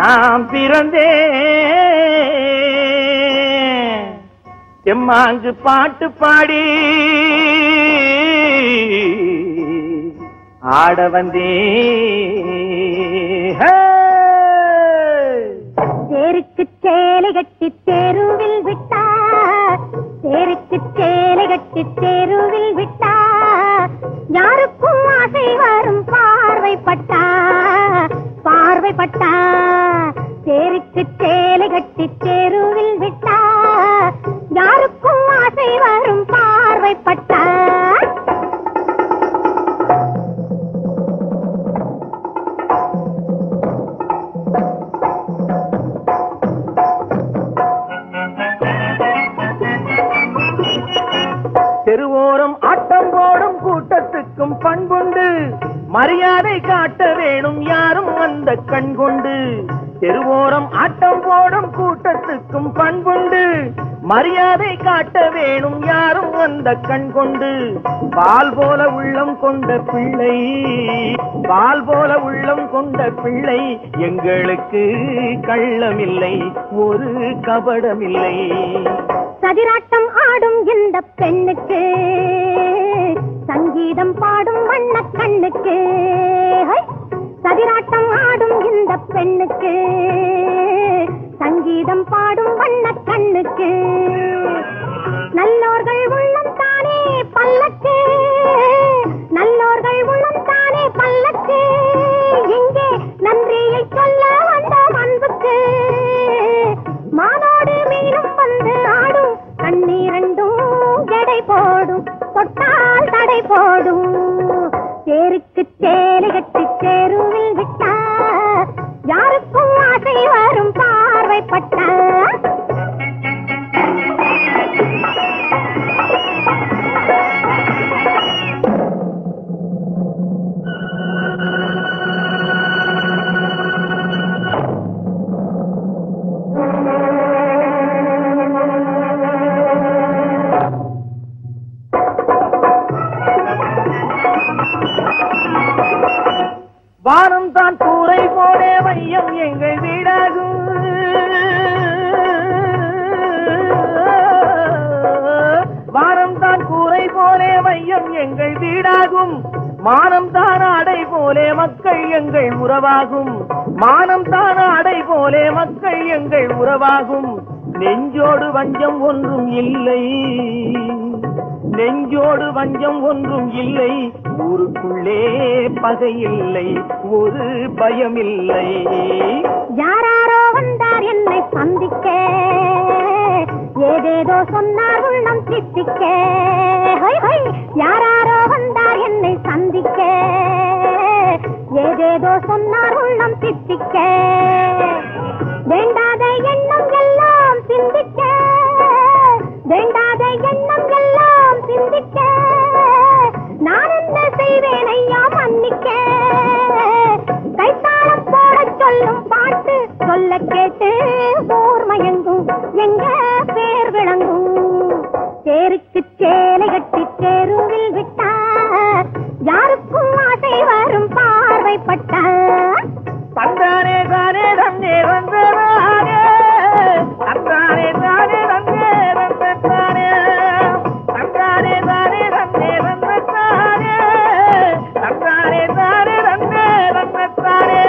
நான் பிறந்தேன் செம்மாங்கு பாட்டு பாடி ஆட வந்தேன் ஹே! தேருக்கு சேலை கட்டி தெருவில் விட்டா தேருக்கு சேலை கட்டி தெருவில் விட்டா யாருக்கும் ஆசை வரும் பார்வைப்பட்டா பார்வைப்பட்டா தேருக்கு சேலை கட்டி தெருவில் விட்டா யாருக்கும் ஆசை வரும் பார்வைப்பட்டா தெருவோரம் ஆட்டம் போடும் கூட்டத்துக்கும் பண்புண்டு மரியாதை காட்ட வேணும் யாரும் அந்த கண் கொண்டு தெருவோரம் ஆட்டம் போடும் கூட்டத்துக்கும் பண்புண்டு மரியாதை காட்ட வேணும் யாரும் அந்த கண் கொண்டு பால் போல உள்ளம் கொண்ட பிள்ளை பால் போல உள்ளம் கொண்ட பிள்ளை எங்களுக்கு கள்ளமில்லை ஒரு கபடமில்லை சதிராட்டம் ஆடும் இந்த பெண்ணுக்கு சங்கீதம் பாடும் வண்ண கண்ணுக்கு ஹை! சதிராட்டம் ஆடும் இந்த பெண்ணுக்கு சங்கீதம் பாடும் வண்ண கண்ணுக்கு நல்லோர்கள் உள்ளம் தானே பல்லக்கு நல்லோர்கள் உள்ளம் தானே பல்லக்கு எங்கே நன்றியை சொல்ல வந்த அன்புக்கு மானோடு மீனும் வந்து ஆடும் கண்ணீரண்டும் எடை போடும் தொட்டால் தடை போடும் தேருக்கு சேலை கட்டி தெருவில் விட்டா யாருக்கும் ஆசை வரும் பார்வைப்பட்டா வானம் தான் கூரை போலே மையம் எங்கள் வீடாகும் வானம் தான் கூரை போலே மையம் எங்கள் வீடாகும் மானம் தான் ஆடை போலே மக்கள் எங்கள் உறவாகும் மானம் தான் ஆடை போலே மக்கள் எங்கள் உறவாகும் நெஞ்சோடு வஞ்சம் ஒன்றும் இல்லை நெஞ்சோடு வஞ்சம் ஒன்றும் இல்லை ஊருக்குள்ளே பகை இல்லை ஒரு பயமில்லை யாராரோ வந்தார் என்னை சந்திக்க ஏதேதோ சொன்னார் உள்ளம் சித்திக்க ஹொய் ஹொய் யாராரோ வந்தார் என்னை சந்திக்க ஏதேதோ சொன்னார் உள்ளம் சித்திக்க வேண்டாத எண்ணம் எல்லாம் சிந்திக்க வேண்டாத எண்ணம் எல்லாம் சிந்திக்க நான் என்ன செய்வேன் ஐயா மன்னிக்க கைத்தாளம் போட சொல்லும் பாட்டு சொல்ல கேட்டு ஊர் மயங்கும் எங்க பேர் விளங்கும் தேருக்கு சேலை கட்டி தெருவில் விட்டா யாருக்கும் ஆசை வரும் பார்வைப்பட்டா தந்தானே தானே தந்தே வந்ததானே தந்தானே தானே தந்தே வந்ததானே தந்தானே தானே தந்தே வந்ததானே தந்தானே தானே தந்தே வந்ததானே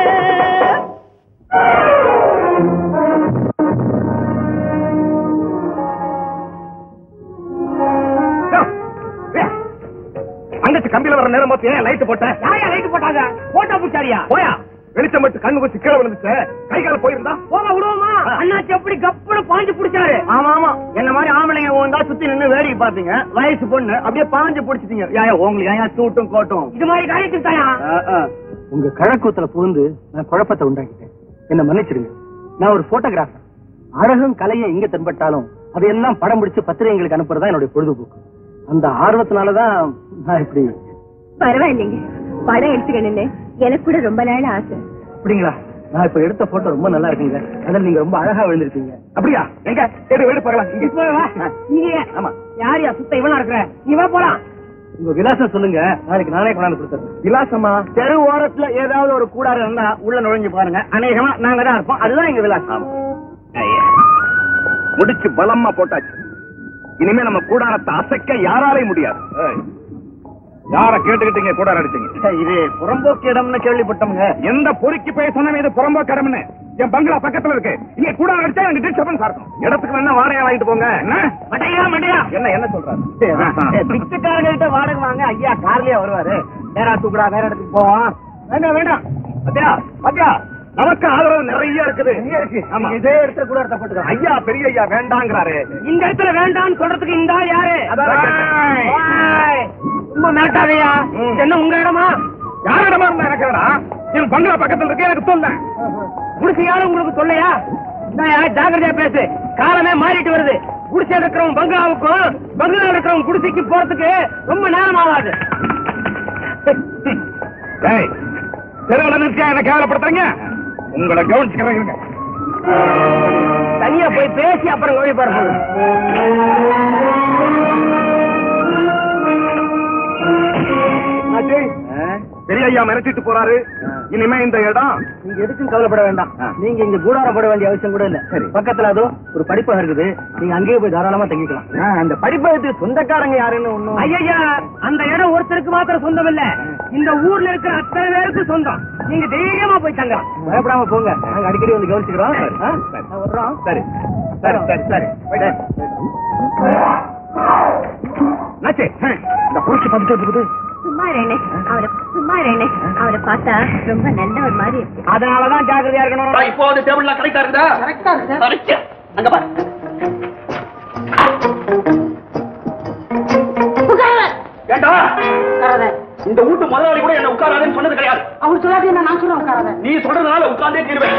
அங்கச்சு கம்பியில வர நேரம் பார்த்து ஏன் லைட் போட்ட யாரையா லைட் போட்டாங்க போட்டா பூச்சாரியா போயா வெளிச்சம் மட்டும் கண்ணு வச்சு கீழே விழுந்துச்சு கை கால போயிருந்தா போக விடுவோமா அண்ணாச்சி எப்படி கப்புனு பாஞ்சு பிடிச்சாரு ஆமா ஆமா என்ன மாதிரி ஆம்பளைங்க வந்தா சுத்தி நின்னு வேடிக்கை பாப்பீங்க வயசு பொண்ணு அப்படியே பாஞ்சு பிடிச்சிட்டீங்க ஏயா உங்களுக்கு ஏன் சூட்டும் கோட்டும் இது மாதிரி காரியத்துக்கு தாயா உங்க கழக்கூத்துல புகுந்து நான் குழப்பத்தை உண்டாக்கிட்டேன் என்ன மன்னிச்சிடுங்க நான் ஒரு போட்டோகிராஃபர் அழகும் கலையும் எங்க தென்பட்டாலும் அதையெல்லாம் படம் பிடிச்சு பத்திரிகைகளுக்கு அனுப்புறதா என்னுடைய பொழுதுபோக்கு அந்த ஆர்வத்தினாலதான் நான் இப்படி பரவாயில்லைங்க படம் எடுத்துக்கணுன்னு எனக்கு கூட ரொம்ப நாள் ஆசை அப்படிங்களா நான் இப்ப எடுத்த போட்டோ ரொம்ப நல்லா இருக்குங்க அதில் நீங்க ரொம்ப அழகா விழுந்திருக்கீங்க அப்படியா எங்க எடு எடு பார்க்கலாம் இங்க நீங்க ஆமா யார் யா சுத்த இவனா இருக்கிற நீ வா போலாம் உங்க விலாசம் சொல்லுங்க நாளைக்கு நானே கொண்டாந்து கொடுத்துறேன் விலாசமா தெரு ஓரத்துல ஏதாவது ஒரு கூடாரம் இருந்தா உள்ள நுழைஞ்சு பாருங்க அநேகமா நாங்க தான் இருப்போம் அதுதான் எங்க விலாசம் ஐயா. முடிச்சு பலமா போட்டாச்சு இனிமே நம்ம கூடாரத்தை அசைக்க யாராலையும் முடியாது ஏய், யார கேட்டுக்கிட்டீங்க கூடாரம் அடிச்சீங்க இது புறம்போக்கு இடம்னு கேள்விப்பட்டோம்ங்க எந்த பொறுக்கி போய் சொன்ன இது புறம்போக்கடம்னு என் பங்களா பக்கத்துல இருக்கு இங்க கூடாரம் அடிச்சா எனக்கு டிஸ்டர்பன்ஸ் இருக்கும் இடத்துக்கு வேணா வாடகை வாங்கிட்டு போங்க என்ன மட்டையா மட்டையா என்ன என்ன சொல்றாரு பிச்சைக்காரங்க கிட்ட வாடகை வாங்க ஐயா கார்லயே வருவாரு நேரா தூக்குடா வேற இடத்துக்கு போவோம் வேண்டாம் வேண்டாம் பாத்தியா பாத்தியா நமக்கு ஆதரவு நிறைய இருக்குது ஆமா இதே இடத்துல கூட இடத்த போட்டுக்கோ ஐயா பெரிய ஐயா வேண்டாங்கிறாரு இந்த இடத்துல வேண்டாம்னு சொல்றதுக்கு இந்த ஆள் யாரு அதான் கேட்டேன். ஓய், சும்மா மிரட்டாதையா ம். என்ன உங்க இடமா யாரிடமா இருந்தா எனக்கு வேணாம் என் பங்களா பக்கத்துல இருக்கு எனக்கு சொல்ல குடிசையாலும் உங்களுக்கு சொல்லையா நான் ஜாகிரதையா பேசு காலமே மாறிட்டு வருது குடிசை இருக்கிறவங்க பங்களாவுக்கும் பங்களா இருக்கிறவங்க குடிசைக்கு போறதுக்கு ரொம்ப நேரம் ஆகாது டேய் தெருவில் நிறுத்தியா என்ன கேவலப்படுத்துறீங்க உங்களை கவனிச்சுக்கிறேங்க தனியா போய் பேசி அப்புறம் கவனி பாருங்க பெரிய ஐயா மிரட்டிட்டு போறாரு இனிமே இந்த இடம் நீங்க எதுக்கும் கவலைப்பட வேண்டாம் ஆ. நீங்க இங்க கூடாரம் போட வேண்டிய அவசியம் கூட இல்ல சரி. பக்கத்துல அதோ ஒரு படிப்பகம் இருக்குது நீங்க அங்கேயே போய் தாராளமா தங்கிக்கலாம் அந்த படிப்பகத்துக்கு சொந்தக்காரங்க யாருன்னு ஒண்ணும் ஐயா அந்த இடம் ஒருத்தருக்கு மாத்திரம் சொந்தம் இல்ல இந்த ஊர்ல இருக்கிற அத்தனை பேருக்கு சொந்தம் நீங்க தைரியமா போய் தங்கலாம் பயப்படாம போங்க நாங்க அடிக்கடி வந்து கவனிச்சுக்கிறோம் ஆ? நான் வர்றோம் சரி சரி சரி சரி நாச்சே இந்த புடிச்சு பார்த்துட்டு இருக்குது சும்மா ரெண்டு அவரை சும்மா ரெண்டு அவரை பார்த்தா ரொம்ப நல்லவர் மாதிரி இருக்கு அதனாலதான் ஜாக்கிரதையா இருக்கணும் இப்போ வந்து டேபிள்ல கரெக்டா இருக்குதா கரெக்டா இருக்கு கரெக்ட் அங்க பாரு ஏண்டா இந்த வீட்டு முதலாளி கூட என்ன உட்காராதுன்னு சொன்னது கிடையாது அவர் சொல்லாது நான் சொல்ல உட்காராத நீ சொல்றதுனால உட்கார்ந்தே தீருவேன்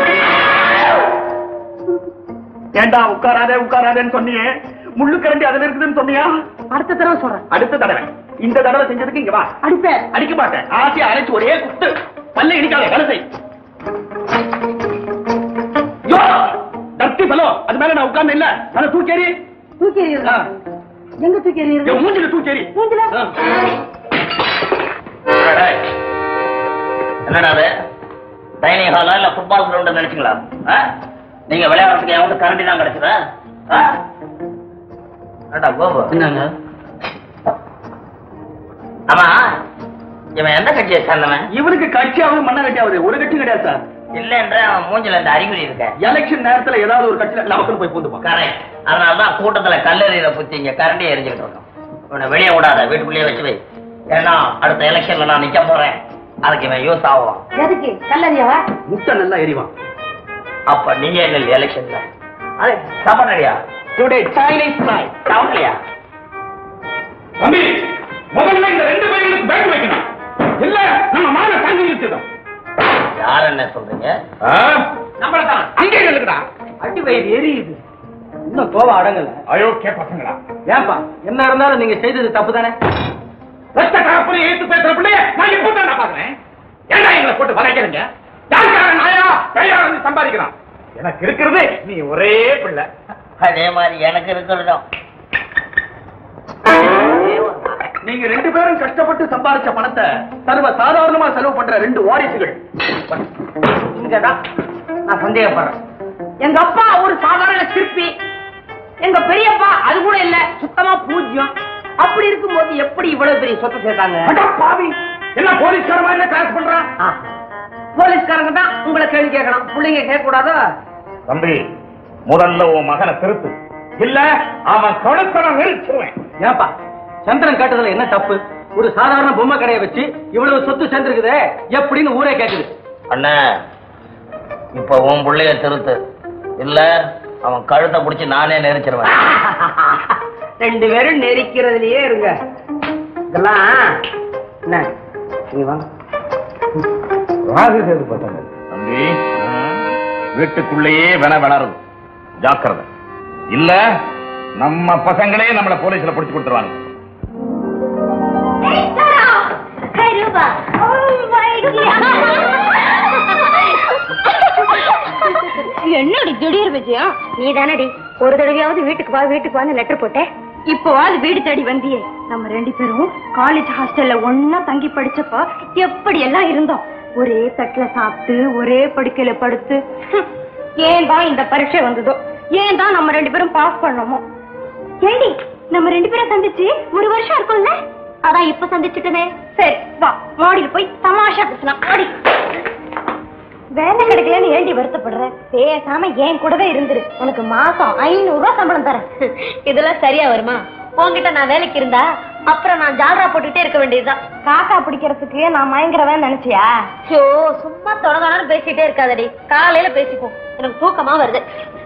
ஏண்டா உட்காராதே உட்காராதேன்னு சொன்னியே முள்ளு கரண்டி அதுல இருக்குதுன்னு சொன்னியா அடுத்த தடவை சொல்றேன் அடுத்த தடவை இந்த தடவை செஞ்சதுக்கு இங்க வா அடிப்பேன் அடிக்க மாட்டேன் ஆசையா அரைச்சு ஒரே குத்து பல்ல இடிக்காத வேலை செய் யோ தட்டி பலோ அது மேல நான் உட்கார்ந்து இல்ல அதை தூக்கேறி தூக்கி எறியுறது. எங்க தூக்கி எறியுறது? என் மூஞ்சில தூக்கேறி மூஞ்சில? என்னடா அது டைனிங் ஹாலா இல்ல ஃபுட்பால் கிரவுண்ட் நினைச்சீங்களா ஆ? நீங்க விளையாடுறதுக்கு என் வந்து கரண்டி தான் கிடைச்சதா ஆ? என்னடா கோபு என்னங்க ஆமா இவன் எந்த கட்சியை சேர்ந்தவன் இவனுக்கு கட்சியாவது மண்ண கட்சியாவது ஒரு கட்சி கிடையாது சார் இல்ல என்ற அவன் மூஞ்சில இந்த அறிகுறி இருக்க எலெக்ஷன் நேரத்துல ஏதாவது ஒரு கட்சியில நமக்குன்னு போய் பூந்துப்பான் கரெக்ட் அதனாலதான் கூட்டத்துல கல்லெறியில புத்தி இங்க கரண்டி எரிஞ்சுக்கிட்டு இருக்கோம் இவனை வெளியே விடாத வீட்டுக்குள்ளேயே வச்சு வை ஏன்னா அடுத்த எலெக்ஷன்ல நான் நிக்க போறேன் அதுக்கு இவன் யூஸ் ஆகும் எதுக்கு கல்லறியவா முட்டை நல்லா எரிவான் அப்ப நீயே இல்லை எலெக்ஷன்ல அது சாப்பாடுறியா டுடே சைனீஸ் நாய் சாப்பிடலையா தம்பி முதல்ல இந்த ரெண்டு பேர்களுக்கு பேங்க் வைக்கணும் இல்ல நம்ம மான தாங்கி நிறுத்திடும் யார் என்ன சொல்றீங்க நம்மளதான் அங்கே இருக்குடா அடி வயிறு எரியுது இன்னும் கோவம் அடங்கல அயோக்கிய பசங்களா ஏன்பா என்ன இருந்தாலும் நீங்க செய்தது தப்பு தானே ரத்த காப்புல ஏத்து பேசுற பிள்ளைய நான் இப்போ தான் பாக்குறேன் ஏன்டா எங்களை போட்டு வளைக்கிறீங்க யாருக்கார நாயா கையா வந்து சம்பாதிக்கிறான் எனக்கு இருக்கிறது நீ ஒரே பிள்ளை அதே மாதிரி எனக்கு இருக்கட்டும் நீங்க ரெண்டு பேரும் கஷ்டப்பட்டு சம்பாதிச்ச பணத்தை சர்வ சாதாரணமா செலவு பண்ற ரெண்டு வாரிசுகள் இங்கதான் நான் சந்தேகப்படுறேன் எங்க அப்பா ஒரு சாதாரண சிற்பி எங்க பெரியப்பா அது கூட இல்ல சுத்தமா பூஜ்யம் அப்படி இருக்கும்போது எப்படி இவ்வளவு பெரிய சொத்தை சேர்த்தாங்க அட பாவி என்ன போலீஸ்கார மாதிரி கிளாஸ் பண்றான் ஆ, போலீஸ்காரங்க தான் உங்களை கேள்வி கேட்கணும் பிள்ளைங்க கேட்க கூடாதா தம்பி முதல்ல உன் மகனை திருத்து இல்ல அவன் கழுத்தனை நெரிச்சிருவேன் ஏன்பா சந்திரன் காட்டுறதுல என்ன தப்பு ஒரு சாதாரண பொம்மை கடையை வச்சு இவ்வளவு சொத்து சேர்ந்திருக்குதே எப்படின்னு ஊரே கேக்குது அண்ணா இப்ப உன் புள்ளைய திருத்து இல்ல அவன் கழுத்தை பிடிச்சி நானே நெரிச்சிருவேன் ரெண்டு பேரும் நெரிக்கிறதுலயே இருங்க இதெல்லாம் என்ன நீ வாங்க தம்பி வீட்டுக்குள்ளேயே வென வளருது ஜாக்கிரதை இல்ல நம்ம பசங்களே நம்மள போலீஸ்ல பிடிச்சு கொடுத்துருவாங்க என்னடி திடீர் விஜயம் நீ தானடி ஒரு தடவையாவது வீட்டுக்கு வா வீட்டுக்கு வான்னு லெட்டர் போட்டேன் இப்போ அது வீடு தேடி வந்தியே நம்ம ரெண்டு பேரும் காலேஜ் ஹாஸ்டல்ல ஒன்னா தங்கி படிச்சப்ப எப்படி எல்லாம் இருந்தோம் ஒரே தட்டுல சாப்பிட்டு ஒரே படுக்கையில படுத்து ஹம், ஏன் தான் இந்த பரீட்சை வந்ததோ ஏன் தான் நம்ம ரெண்டு பேரும் பாஸ் பண்ணோமோ ஏண்டி நம்ம ரெண்டு பேரும் சந்திச்சு ஒரு வருஷம் இருக்கும்ல அதான் இப்ப சந்திச்சுட்டனே சரி வா மாடியில போய் தமாஷா பேசலாம் மாடி வேலை கிடைக்கலன்னு ஏண்டி வருத்தப்படுற பேசாம என் கூடவே இருந்துரு உனக்கு மாசம் ஐநூறு ரூபாய் சம்பளம் தரேன் இதெல்லாம் சரியா வருமா உன்கிட்ட நான் வேலைக்கு இருந்தா அப்புறம் நான் ஜாலரா போட்டுட்டே இருக்க வேண்டியதுதான் காக்கா பிடிக்கிறதுக்கு நான் மயங்குறவன் நினைச்சியா ஐயோ சும்மா தொடர்ந்து பேசிட்டே இருக்காதடி காலையில பேசிப்போம் எனக்கு தூக்கமா வருது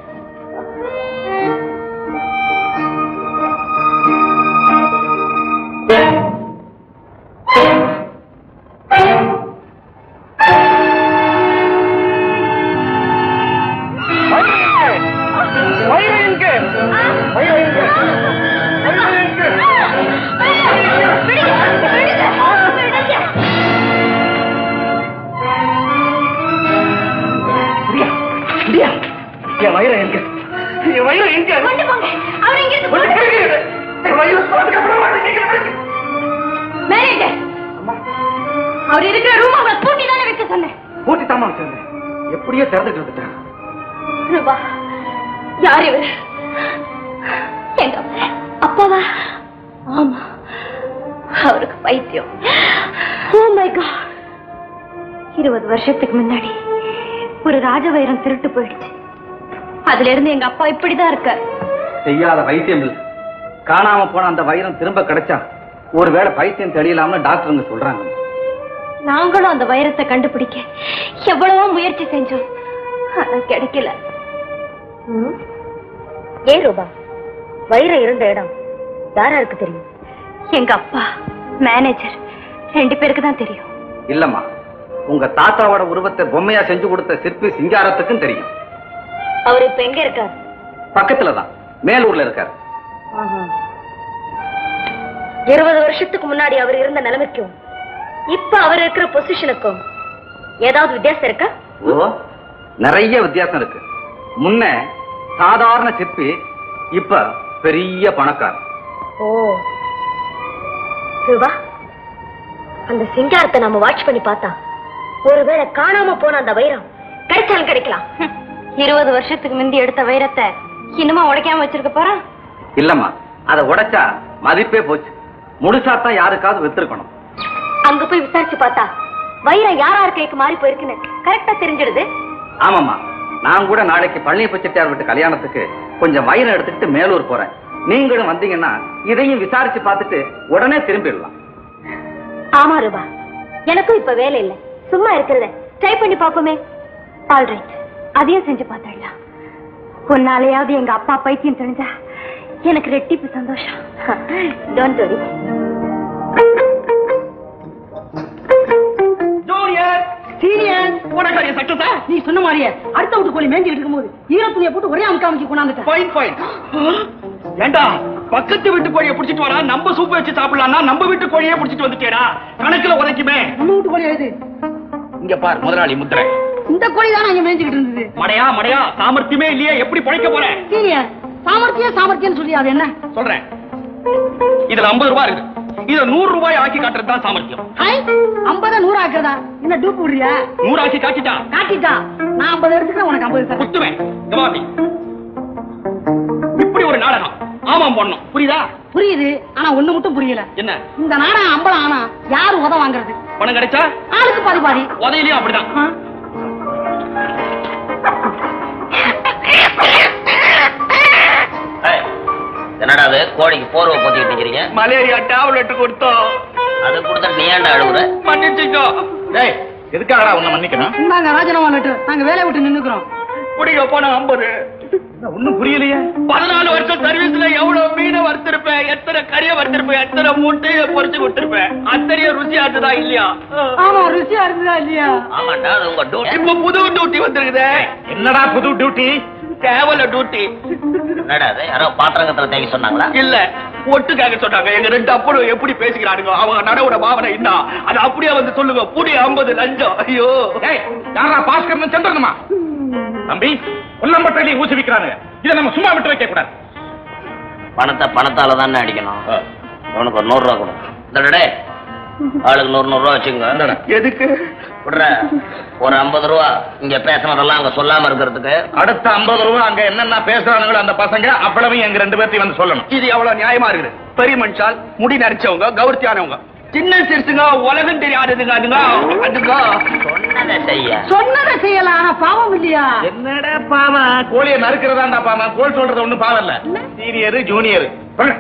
என் வயிறு எங்க என் வயிறு எங்க கொண்டு போங்க அவர் இங்க இருந்து ஒரு கொண்டு கேள்வி. என் வயிறு போனதுக்கு அப்புறமா நீங்க மேனேஜர் அவர் இருக்கிற ரூம் அவரை பூட்டி தானே வைக்க சொன்னேன் பூட்டி தாமா வச்சிருந்தேன் எப்படியோ திறந்துட்டு வந்துட்டேன் ரூபா யார் இவரு எங்க அப்பாவா ஆமா அவருக்கு பைத்தியம் ஓ மை காட் இருபது வருஷத்துக்கு முன்னாடி ஒரு ராஜவைரம் திருட்டு போயிடுச்சு அதுல இருந்து எங்க அப்பா இப்படிதான் இருக்கார் செய்யாத வைத்தியம் இல்ல காணாம போன அந்த வைரம் திரும்ப கிடைச்சா ஒருவேளை பைத்தியம் தெரியலாம்னு டாக்டருங்க சொல்றாங்க நாங்களும் அந்த வைரத்தை கண்டுபிடிக்க எவ்வளவோ முயற்சி செஞ்சோம் ஆனா கிடைக்கல ஏ ரூபா வைரம் இருந்த இடம் யாராருக்கு தெரியும் எங்க அப்பா மேனேஜர் ரெண்டு பேருக்கு தான் தெரியும் இல்லம்மா உங்க தாத்தாவோட உருவத்தை பொம்மையா செஞ்சு கொடுத்த சிற்பி சிங்காரத்துக்கும் தெரியும் அவர் இப்ப எங்க இருக்கார் பக்கத்துல தான் மேலூர்ல இருக்காரு இருபது வருஷத்துக்கு முன்னாடி அவர் இருந்த நிலைமைக்கும் இப்ப அவர் இருக்கிற பொசிஷனுக்கும் ஏதாவது வித்தியாசம் இருக்கா ஓ நிறைய வித்தியாசம் இருக்கு முன்ன சாதாரண சிற்பி இப்ப பெரிய பணக்காரர் ஓ ரூபா அந்த சிங்காரத்தை நம்ம வாட்ச் பண்ணி பார்த்தா ஒருவேளை காணாம போன அந்த வைரம் கிடைச்சாலும் கிடைக்கலாம் இருபது வருஷத்துக்கு முந்தி எடுத்த வைரத்தை இன்னுமா உடைக்காம வச்சிருக்க போறான் இல்லம்மா அதை உடைச்சா மதிப்பே போச்சு முழுசாத்தான் யாருக்காவது வித்திருக்கணும் அங்க போய் விசாரிச்சு பார்த்தா வைரம் யார் யார் கைக்கு மாறி போயிருக்குன்னு கரெக்டா தெரிஞ்சிடுது ஆமாம்மா நான் கூட நாளைக்கு பழனியப்ப செட்டியார் வீட்டு கல்யாணத்துக்கு கொஞ்சம் வயிறு எடுத்துக்கிட்டு மேலூர் போறேன் நீங்களும் வந்தீங்கன்னா இதையும் விசாரிச்சு பார்த்துட்டு உடனே திரும்பிடலாம் ஆமா ரூபா எனக்கும் இப்ப வேலை இல்ல சும்மா இருக்கிறத ட்ரை பண்ணி பாப்போமே ஆல்ரைட் அதையும் செஞ்சு பார்த்துடலாம் உன்னாலேயாவது எங்க அப்பா பைத்தியம் தெரிஞ்சா எனக்கு ரெட்டிப்பு சந்தோஷம் டோன்ட் வரி ஜூனியர் சீனியர் உனக்கு சக்சஸா நீ சொன்ன மாதிரியே அடுத்த வீட்டு கோழி மேஞ்சிட்டு இருக்கும்போது ஈர துணியை போட்டு ஒரே அமுக்கா அமைச்சு கொண்டாந்துட்டேன் ஃபைன் ஃபைன் ஏண்டா பக்கத்து வீட்டு கோழியை புடிச்சிட்டு வரா நம்ம சூப் வச்சு சாப்பிடலாம்னா நம்ம வீட்டு கோழியே புடிச்சிட்டு வந்துட்டேடா கணக்குல உதைக்குமே நம்ம வீட்டு கோழி எது இங்க பார் முதலாளி முத்திரை இந்த கோழி தான் அங்க மேய்ஞ்சிக்கிட்டு இருந்தது மடையா மடையா சாமர்த்தியமே இல்லையே எப்படி பழைக்க போற சீனியர் சாமர்த்தியம் சாமர்த்தியம் சொல்லி அது என்ன சொல்றேன் இதுல ஐம்பது ரூபாய் இருக்கு இத நூறு ரூபாய் ஆக்கி காட்டுறது தான் சாமர்த்தியம் ஹாய் ஐம்பதை நூறு ஆக்குறதா என்ன டூப் விடுறியா நூறு ஆக்கி காட்டிட்டா காட்டிட்டா நான் ஐம்பது எடுத்துக்கிறேன் உனக்கு ஐம்பது தரேன் குத்துவேன் இங்க வா அப்படி. இப்படி ஒரு நாடகம் ஆமாம் போடணும் புரியுதா புரியுது ஆனா ஒண்ணு மட்டும் புரியல என்ன இந்த நாடகம் அம்பளம் ஆனா யாரு உத வாங்குறது பணம் கிடைச்சா ஆளுக்கு பாதி பாதி உதயிலையும் அப்படிதான் ஆ? ஏய், என்னடா அது கோழிக்கு போர்வை போத்திக்கிட்டு நிக்கிறீங்க மலேரியா டேப்லெட் கொடுத்தோம் அது கொடுத்துட்டு நீ ஏன்டா அழுகுற மன்னிச்சுக்கோ டேய் எதுக்காகடா உன்னை மன்னிக்கணும் இந்தாங்க ராஜினாமா லெட்டர் நாங்க வேலையை விட்டு நின்னுக்கிறோம் குடிக்க போன ஐம்பது ஒண்ணும் புரியலையே பதினாலு வருஷம் சர்வீஸ்ல எவ்வளவு மீனை வறுத்திருப்பேன் எத்தனை கறிய வறுத்திருப்பேன் எத்தனை மூட்டைய பொரிச்சு கொடுத்திருப்பேன் அத்தனையும் ருசி ஆச்சுதா இல்லையா ஆமா ருசியா இருந்ததா இல்லையா ஆமாண்டா அது உங்க டியூட்டி இப்ப புது டியூட்டி வந்திருக்குதே என்னடா புது டியூட்டி கேவல டியூட்டி என்னடா அது யாரோ பாத்திரங்கத்துல தேங்க சொன்னாங்களா இல்ல ஒட்டு கேட்க சொன்னாங்க எங்க ரெண்டு அப்பனும் எப்படி பேசிக்கிறானுங்க அவங்க நடவுட பாவனை என்ன அது அப்படியே வந்து சொல்லுங்க புடி ஐம்பது லஞ்சம் ஐயோ யாரா பாஸ்கர் சந்திரனுமா தம்பி உள்ளம்பட்டையிலே ஊசி விக்கிறானுங்க இதை நம்ம சும்மா விட்டு வைக்க கூடாது பணத்தை பணத்தால தானே அடிக்கணும் உனக்கு ஒரு நூறு ரூபா கொடு இந்தடா டேய். ஆளுக்கு நூறு நூறு ரூபா வச்சுங்க எதுக்கு விடுற ஒரு ஐம்பது ரூபா இங்க பேசுனதெல்லாம் அங்க சொல்லாம இருக்கிறதுக்கு அடுத்த ஐம்பது ரூபா அங்க என்னென்ன பேசுறானுங்களோ அந்த பசங்க அவ்வளவு எங்க ரெண்டு பேர்த்தையும் வந்து சொல்லணும் இது எவ்வளவு நியாயமா இருக்குது பெரிய மனுஷால் முடி நரைச்சவங்க கௌரத்தியானவங்க சின்ன சிறுசுங்க உலகம் தெரியாததுங்க அதுங்க அதுங்க சொன்னதை செய்ய சொன்னதை செய்யலாம் ஆனா பாவம் இல்லையா என்னடா பாவம் கோழியை நறுக்கிறதாண்டா பாவம் கோல் சொல்றது ஒண்ணும் பாவம் இல்ல சீனியர் ஜூனியர் சொல்லு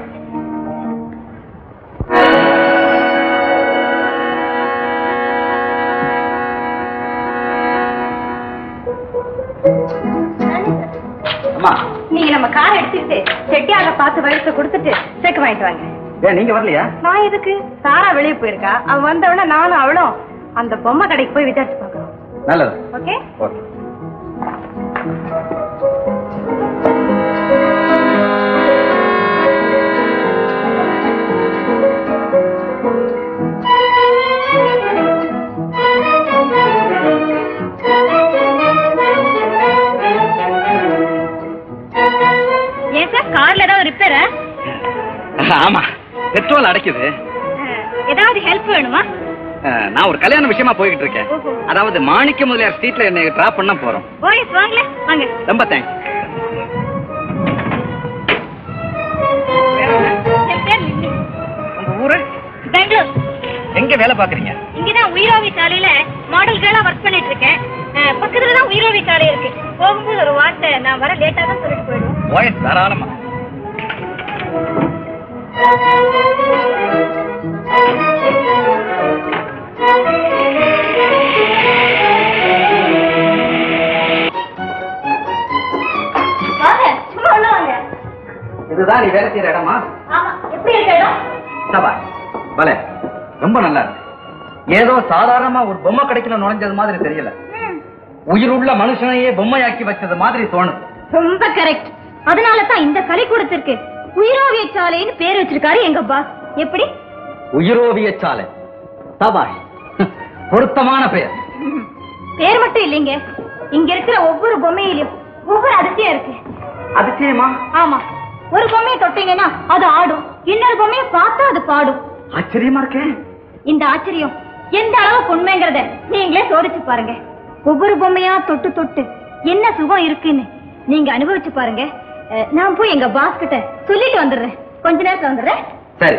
அம்மா நீங்க நம்ம கார் எடுத்துக்கிட்டு செட்டியார பார்த்து வயசு கொடுத்துட்டு செக் வாங்கிட்டு வாங்க ஏன் நீங்க வரலையா நான் எதுக்கு சாரா வெளியே போயிருக்கா அவன் வந்தவன நானும் அவளும் அந்த பொம்மை கடைக்கு போய் விசாரிச்சு பார்க்கறோம் நல்லது ஓகே ஓகே ஏன் சார் கார்ல ஏதாவது ரிப்பேரா ஆமா பெட்ரோல் அடைக்குது ஏதாவது ஹெல்ப் வேணுமா அஹ், நான் ஒரு கல்யாண விஷயமா போய்கிட்டு இருக்கேன் ஓஹோ. அதாவது மாணிக்க முதலியார் ஸ்ட்ரீட்ல என்னை டிராப் பண்ண போறோம் ஓஎஸ் வாங்கல வாங்க ரொம்ப தேங்க்ஸ் என் பேர் லில்லி உங்க ஊரு பெங்களூர் எங்க வேலை பாக்குறீங்க இங்கதான் உயிரோவி சாலையில மாடல் கேர்லா ஒர்க் பண்ணிட்டு இருக்கேன் அஹ், பக்கத்துல தான் உயிரோவி சாலை இருக்கு போகும்போது ஒரு வார்த்தை நான் வர லேட்டா தான் சொல்லிட்டு போயிடுவோம் ஓஎஸ் தாராளமா வாங்க சும்மா உள்ள வாங்க இதுதான் நீ வேலை செய்யற இடமா ஆமா எப்படி இருக்க இடம் சபா பலே ரொம்ப நல்லா இருக்கு ஏதோ சாதாரணமா ஒரு பொம்மை கடைக்குள்ள நுழைஞ்சது மாதிரி தெரியல ம், உயிருள்ள மனுஷனையே பொம்மையாக்கி வச்சது மாதிரி தோணுது ரொம்ப கரெக்ட் அதனால தான் இந்த கலைக்கூடத்திற்கு உயிரோவிய சாலைன்னு பேர் வச்சிருக்காரு எங்க பாஸ் எப்படி உயிரோவிய சாலை சபாஷ் பொருத்தமான பெயர் ம், பேர் மட்டும் இல்லைங்க இங்க இருக்கிற ஒவ்வொரு பொம்மையிலும் ஒவ்வொரு அதிசயம் இருக்கு அதிசயமா ஆமா ஒரு பொம்மையை தொட்டீங்கன்னா அது ஆடும் இன்னொரு பொம்மையை பார்த்தா அது பாடும் ஆச்சரியமா இருக்கேன் இந்த ஆச்சரியம் எந்த அளவுக்கு உண்மைங்கிறத நீங்களே சோதிச்சு பாருங்க ஒவ்வொரு பொம்மையா தொட்டு தொட்டு என்ன சுகம் இருக்குன்னு நீங்க அனுபவிச்சு பாருங்க அஹ், நான் போய் எங்க பாஸ் கிட்ட சொல்லிட்டு வந்துடுறேன் கொஞ்ச நேரத்துல வந்துடுறேன் சரி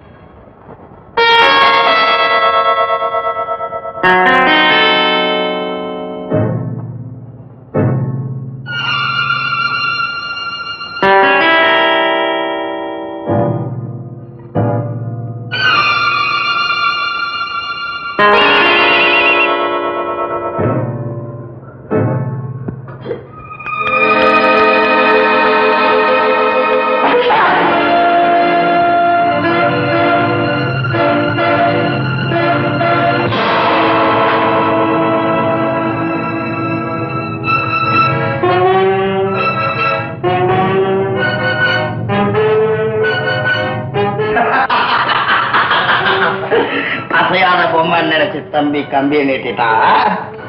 அசையாத பொம்மை நினைச்சு தம்பி கம்பியை நீட்டிட்டான்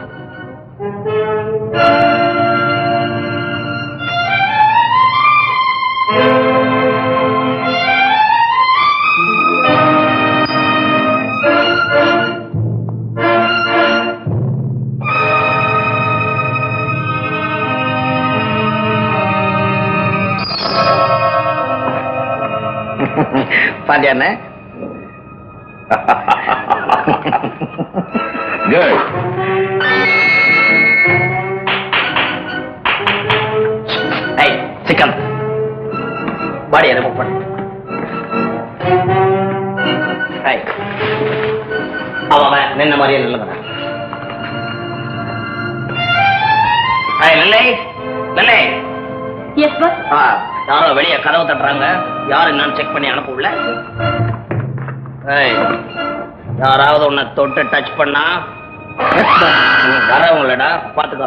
பாத்தியாண்ணே Good. ஐய் சிக்கன் பாடியை ரிமூவ் பண்ணு ஐய் அவன் அவன் நின்ன மாதிரியே நில்லுங்க ஐய் நில்லை நில்லை எஸ் பாஸ் ஆ யாரோ வெளியே கதவு தட்டுறாங்க யாரு என்னன்னு செக் பண்ணி அனுப்புல ஏய் யாராவது உன்னை தொட்டு டச் பண்ணா வரவங்களடா பாத்துக்கோ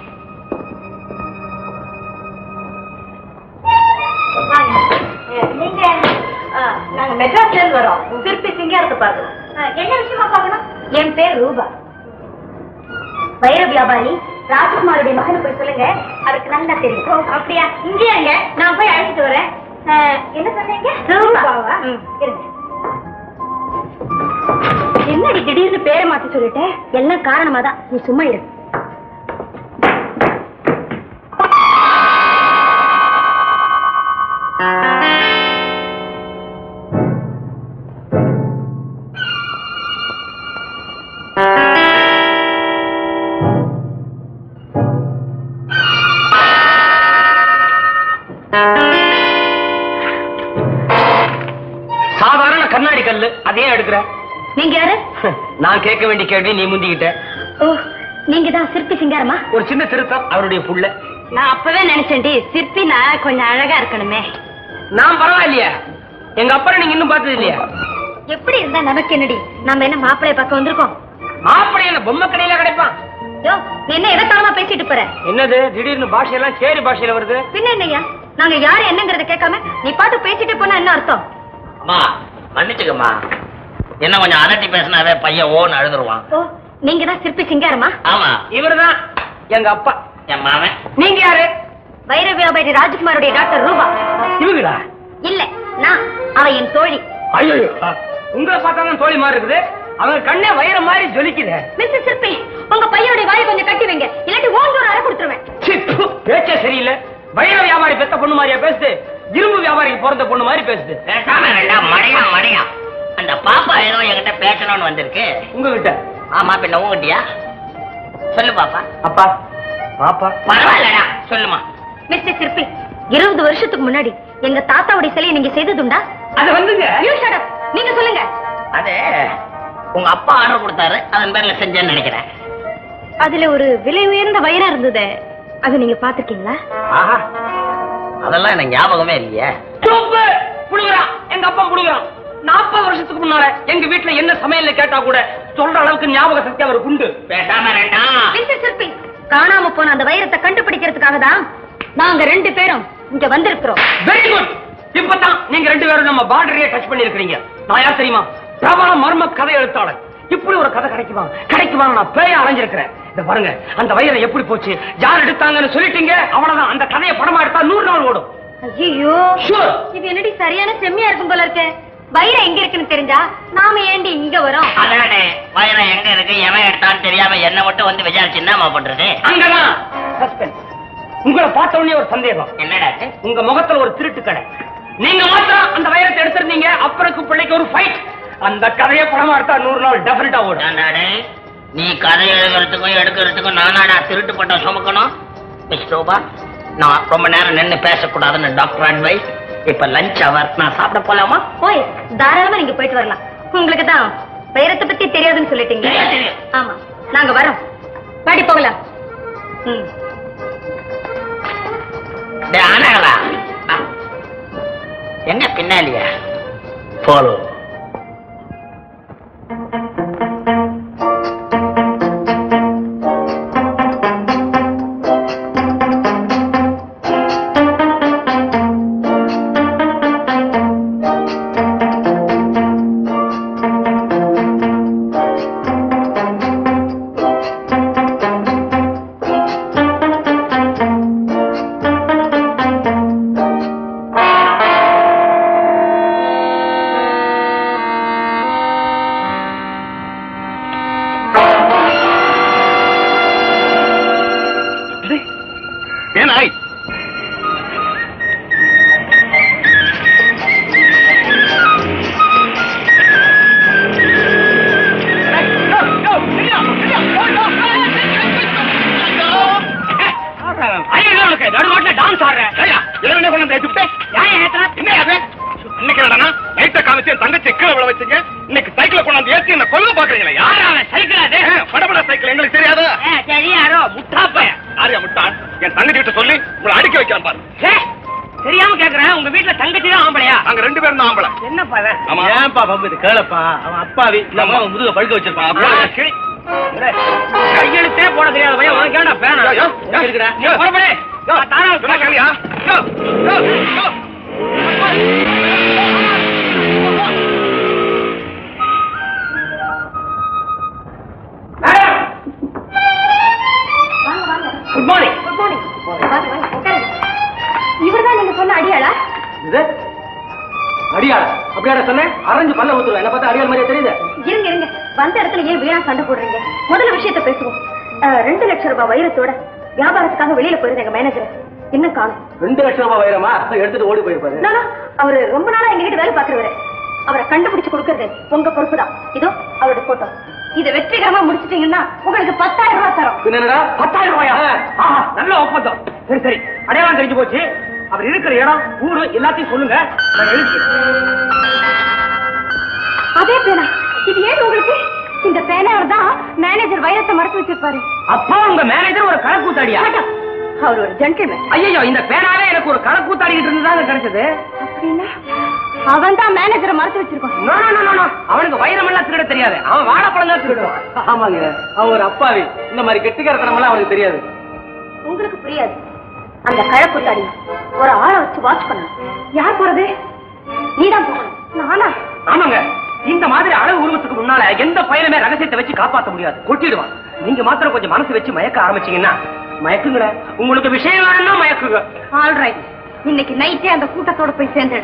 நீங்க நாங்க மெட்ராஸ்ல இருந்து வரோம் திருப்பி சிங்காரத்தை பார்க்கணும் என்ன விஷயமா பார்க்கணும் என் பேர் ரூபா வைர வியாபாரி ராஜ்குமாருடைய மகனை போய் சொல்லுங்க அதுக்கு நல்லா தெரியும் அப்படியா இங்கே இருங்க நான் போய் அழைச்சிட்டு வரேன் அஹ், என்ன சொன்னீங்க ரூபாவா இருங்க என்னடி திடீர்னு பேரை மாத்தி சொல்லிட்டேன் எல்லாம் காரணமா தான் நீ சும்மா இரு சாதாரண கண்ணாடி கல்லு அதே எடுக்கிற நீங்க யாரு நான் கேட்க வேண்டிய கேள்வி நீ முந்திக்கிட்ட ஓ நீங்க தான் சிற்பி சிங்காரமா ஒரு சின்ன திருத்தம் அவருடைய புள்ள நான் அப்பவே நினைச்சேன்டி சிற்பினா கொஞ்சம் அழகா இருக்கணுமே நான் பரவாயில்லையா எங்க அப்பா நீங்க இன்னும் பார்த்தது இல்லையா எப்படி இருந்தா நமக்கு என்னடி நம்ம என்ன மாப்பிளைய பக்கம் வந்திருக்கோம் மாப்பிள்ளை என்ன பொம்மை கடையில கிடைப்பான் யோ நீ என்ன எதத்தாலமா பேசிட்டு போற என்னது திடீர்னு பாஷையெல்லாம் சேரி பாஷையில வருது பின்ன என்னய்யா நாங்க யாரு என்னங்கறத கேட்காம நீ பாட்டு பேசிட்டு போனா என்ன அர்த்தம் அம்மா மன்னிச்சுக்கம்மா என்ன கொஞ்சம் அதட்டி பேசினாவே பையன் ஓன்னு அழுதுருவான் ஓ நீங்க தான் சிற்பி சிங்காரமா ஆமா இவர்தான் எங்க அப்பா என் மாமன் நீங்க யாரு வைர வியாபாரி ராஜ்குமாருடைய டாக்டர் ரூபா இவங்களா இல்ல நான் அவ என் தோழி ஐயோ உங்களை பார்த்தா தான் தோழி மாதிரி இருக்குது அவங்க கண்ணே வயிற மாதிரி ஜொலிக்குது மிஸ்டர் சிற்பி உங்க பையனுடைய வாயை கொஞ்சம் கட்டி வைங்க இல்லாட்டி ஓங்கி அரை கொடுத்துருவேன் சி, ப்பு, பேச்சே சரியில்லை வைர வியாபாரி பெத்த பொண்ணு மாதிரியா பேசுது இரும்பு வியாபாரிக்கு பிறந்த பொண்ணு மாதிரி பேசுது பேசாம வேண்டாம் மடையா மடையா அந்த பாப்பா ஏதோ என்கிட்ட பேசணும்னு வந்திருக்கு உங்ககிட்ட ஆமா பின்ன உங்ககிட்டயா சொல்லு பாப்பா அப்பா பாப்பா பரவாயில்லடா சொல்லுமா மிஸ்டர் சிற்பி இருபது வருஷத்துக்கு முன்னாடி எங்க தாத்தாவுடைய சிலையை நீங்க செய்ததுண்டா அது வந்துங்க You shut up. நீங்க சொல்லுங்க அது உங்க அப்பா ஆர்டர் கொடுத்தாரு அதன் பேர்ல செஞ்சேன்னு நினைக்கிறேன் அதுல ஒரு விலை உயர்ந்த வைரம் இருந்தது அது நீங்க பாத்துருக்கீங்களா ஆஹா அதெல்லாம் எனக்கு ஞாபகமே இல்லையே சூப்பு புடுங்குறான் எங்க அப்பா புடுங்குறான் நாற்பது வருஷத்துக்கு முன்னால எங்க வீட்டுல என்ன சமையல்ல கேட்டா கூட சொல்ற அளவுக்கு ஞாபக சக்தி அவர் உண்டு பேசாம ரெண்டாம் மிஸ்டர் சிற்பி காணாம போன அந்த வைரத்தை கண்டுபிடிக்கிறதுக்காக தான் நாங்க ரெண்டு பேரும் இங்க வந்திருக்கிறோம் வெரி குட் இப்பதான் நீங்க ரெண்டு பேரும் நம்ம பார்டரையே டச் பண்ணி இருக்கீங்க நான் யார் தெரியுமா பிரபல மர்ம கதை எழுத்தாளர் இப்படி ஒரு கதை கிடைக்குமா கிடைக்குமா நான் பேய அலைஞ்சிருக்கிறேன் இத பாருங்க அந்த வயிறு எப்படி போச்சு யார் எடுத்தாங்கன்னு சொல்லிட்டீங்க அவ்வளவுதான் அந்த கதையை படமா எடுத்தா நூறு நாள் ஓடும் ஐயோ Sure. இது என்னடி சரியான செம்மையா இருக்கும் போல இருக்கு வைரம் எங்க இருக்குன்னு தெரிஞ்சா நாம ஏண்டி இங்க வரோம் அதானே வயிறம் எங்க இருக்கு எவன் எடுத்தான்னு தெரியாம என்ன மட்டும் வந்து விசாரிச்சு என்னமா பண்றது அங்கதான் சஸ்பென்ஸ் உங்களை பார்த்த உடனே ஒரு சந்தேகம் என்னடா இது? உங்க முகத்துல ஒரு திருட்டு கடை நீங்க மாத்திரம் அந்த வைரத்தை எடுத்திருந்தீங்க அப்புறம் பிள்ளைக்கு ஒரு ஃபைட் அந்த கதையை படமா எடுத்தா நூறு நாள் டெஃபினட்டா ஓடும் ஏண்டாடே, நீ கதை எழுதுறதுக்கும் எடுக்கிறதுக்கும் நானாடா திருட்டு பட்டம் சுமக்கணும் மிஸ் ரூபா நான் ரொம்ப நேரம் நின்னு பேசக்கூடாதுன்னு டாக்டர் அட்வைஸ் இப்ப லஞ்ச் அவர் நான் சாப்பிட போலாமா போய் தாராளமா நீங்க போயிட்டு வரலாம் உங்களுக்கு தான் வைரத்தை பத்தி தெரியாதுன்னு சொல்லிட்டீங்க தெரியும், தெரியும். ஆமா நாங்க வரோம் பாடி போகலாம் ம் டேய், ஆனாங்களா ஆ. எங்க பின்னாலியா போலோ ஏனாய் டான்ஸ் ஆடுறேன் இன்னைக்கு என்னடா நைட்ட காமிச்சு என் தங்கச்சி கீழே விழ வச்சீங்க இன்னைக்கு சைக்கிள கொண்டாந்து ஏத்தி என்ன கொல்ல பாக்குறீங்களா யாரா சைக்கிள் அது படபட சைக்கிள் எங்களுக்கு தெரியாதா தெரியாரோ முட்டாப்ப யாரையா முட்டான் என் தங்கச்சி கிட்ட சொல்லி உங்களை அடிக்க வைக்கலாம் பாரு தெரியாம கேக்குறேன் உங்க வீட்டுல தங்கச்சி தான் ஆம்பளையா நாங்க ரெண்டு பேரும் தான் ஆம்பளை என்னப்பா இது? ஆமா ஏன்பா பம்பு இது கேளப்பா அவன் அப்பாவி நம்ம அவன் முதுக பழுக்க வச்சிருப்பான் ஆ, சரி. கையெழுத்தே போட தெரியாத பையன் உனக்கு ஏன்டா பேனா யோ, யோ, யோ. இருக்கிற நீ புறப்படு நான் தானா சொன்னா கேளியா? யோ, யோ, யோ. மேடம் வாங்க வாங்க குட் மார்னிங் குட் மார்னிங் வாங்க வாங்க உட்காருங்க இவர்தான் நீங்க சொன்ன அடியாளா இது அடியாள அப்படியாடா சொன்னேன் அரைஞ்சு பல்ல ஊத்துருவேன் என்ன பார்த்தா அடியால் மாதிரியே தெரியுது இருங்க இருங்க வந்த இடத்துல ஏன் வீணா சண்டை போடுறீங்க முதல்ல விஷயத்த பேசுவோம் அஹ், ரெண்டு லட்சம் ரூபாய் வைரத்தோட வியாபாரத்துக்காக வெளியில போயிருந்த எங்க மேனேஜர் இன்னும் காணும் ரெண்டு லட்சம் ரூபாய் வைரமா எடுத்துட்டு ஓடி போயிருப்பாரு நானா அவரு ரொம்ப நாளா எங்ககிட்ட வேலை பாக்குறவரு அவரை கண்டுபிடிச்சு கொடுக்கறது உங்க பொறுப்பு தான் இதோ அவரோட போட்டோ இதை வெற்றிகரமா முடிச்சிட்டீங்கன்னா உங்களுக்கு பத்தாயிரம் ரூபாய் தரோம் என்னடா பத்தாயிரம் ரூபாயா ஆஹா, நல்ல ஒப்பந்தம் சரி சரி அடையாளம் தெரிஞ்சு போச்சு அவர் இருக்கிற இடம் ஊரு எல்லாத்தையும் சொல்லுங்க நான் எழுதிக்கிறேன் அதே பேனா இது ஏன் உங்களுக்கு இந்த பேனாவர் தான் மேனேஜர் வைரத்தை மறைச்சு வச்சிருப்பாரு அப்பா உங்க மேனேஜர் ஒரு கணக்கூத்தாடியா ஆட்டா, அவர் ஒரு ஜென்டில்மேன் ஐயோ இந்த பேனாவே எனக்கு ஒரு கணக்கூத்தாடிக்கிட்டு இருந்துதாங்க கிடைச்சது அப்படின்னா அவன் தான் மேனேஜரை மறைச்சு வச்சிருக்கான் no, no, no, no, no. அவனுக்கு வைரம் எல்லாம் திருட தெரியாது அவன் வாழைப்பழம் தான் திருடுவான் ஆமாங்க அவன் ஒரு அப்பாவி இந்த மாதிரி கெட்டிக்காரத்தனம் எல்லாம் அவனுக்கு தெரியாது உங்களுக்கு புரியாது அந்த கழப்புத்தாடி ஒரு ஆளை வச்சு வாட்ச் பண்ணணும் யார் போறது நீதான் போகணும் நானா ஆமாங்க இந்த மாதிரி அளவு உருவத்துக்கு முன்னால எந்த பையனுமே ரகசியத்தை வச்சு காப்பாத்த முடியாது கொட்டிடுவான் நீங்க மாத்திரம் கொஞ்சம் மனசு வச்சு மயக்க ஆரம்பிச்சீங்கன்னா மயக்குங்கள உங்களுக்கு விஷயம் வேணும்னா மயக்குங்க ஆல்ரைட் இன்னைக்கு நைட்டே அந்த கூட்டத்தோட போய் சேர்ந்துட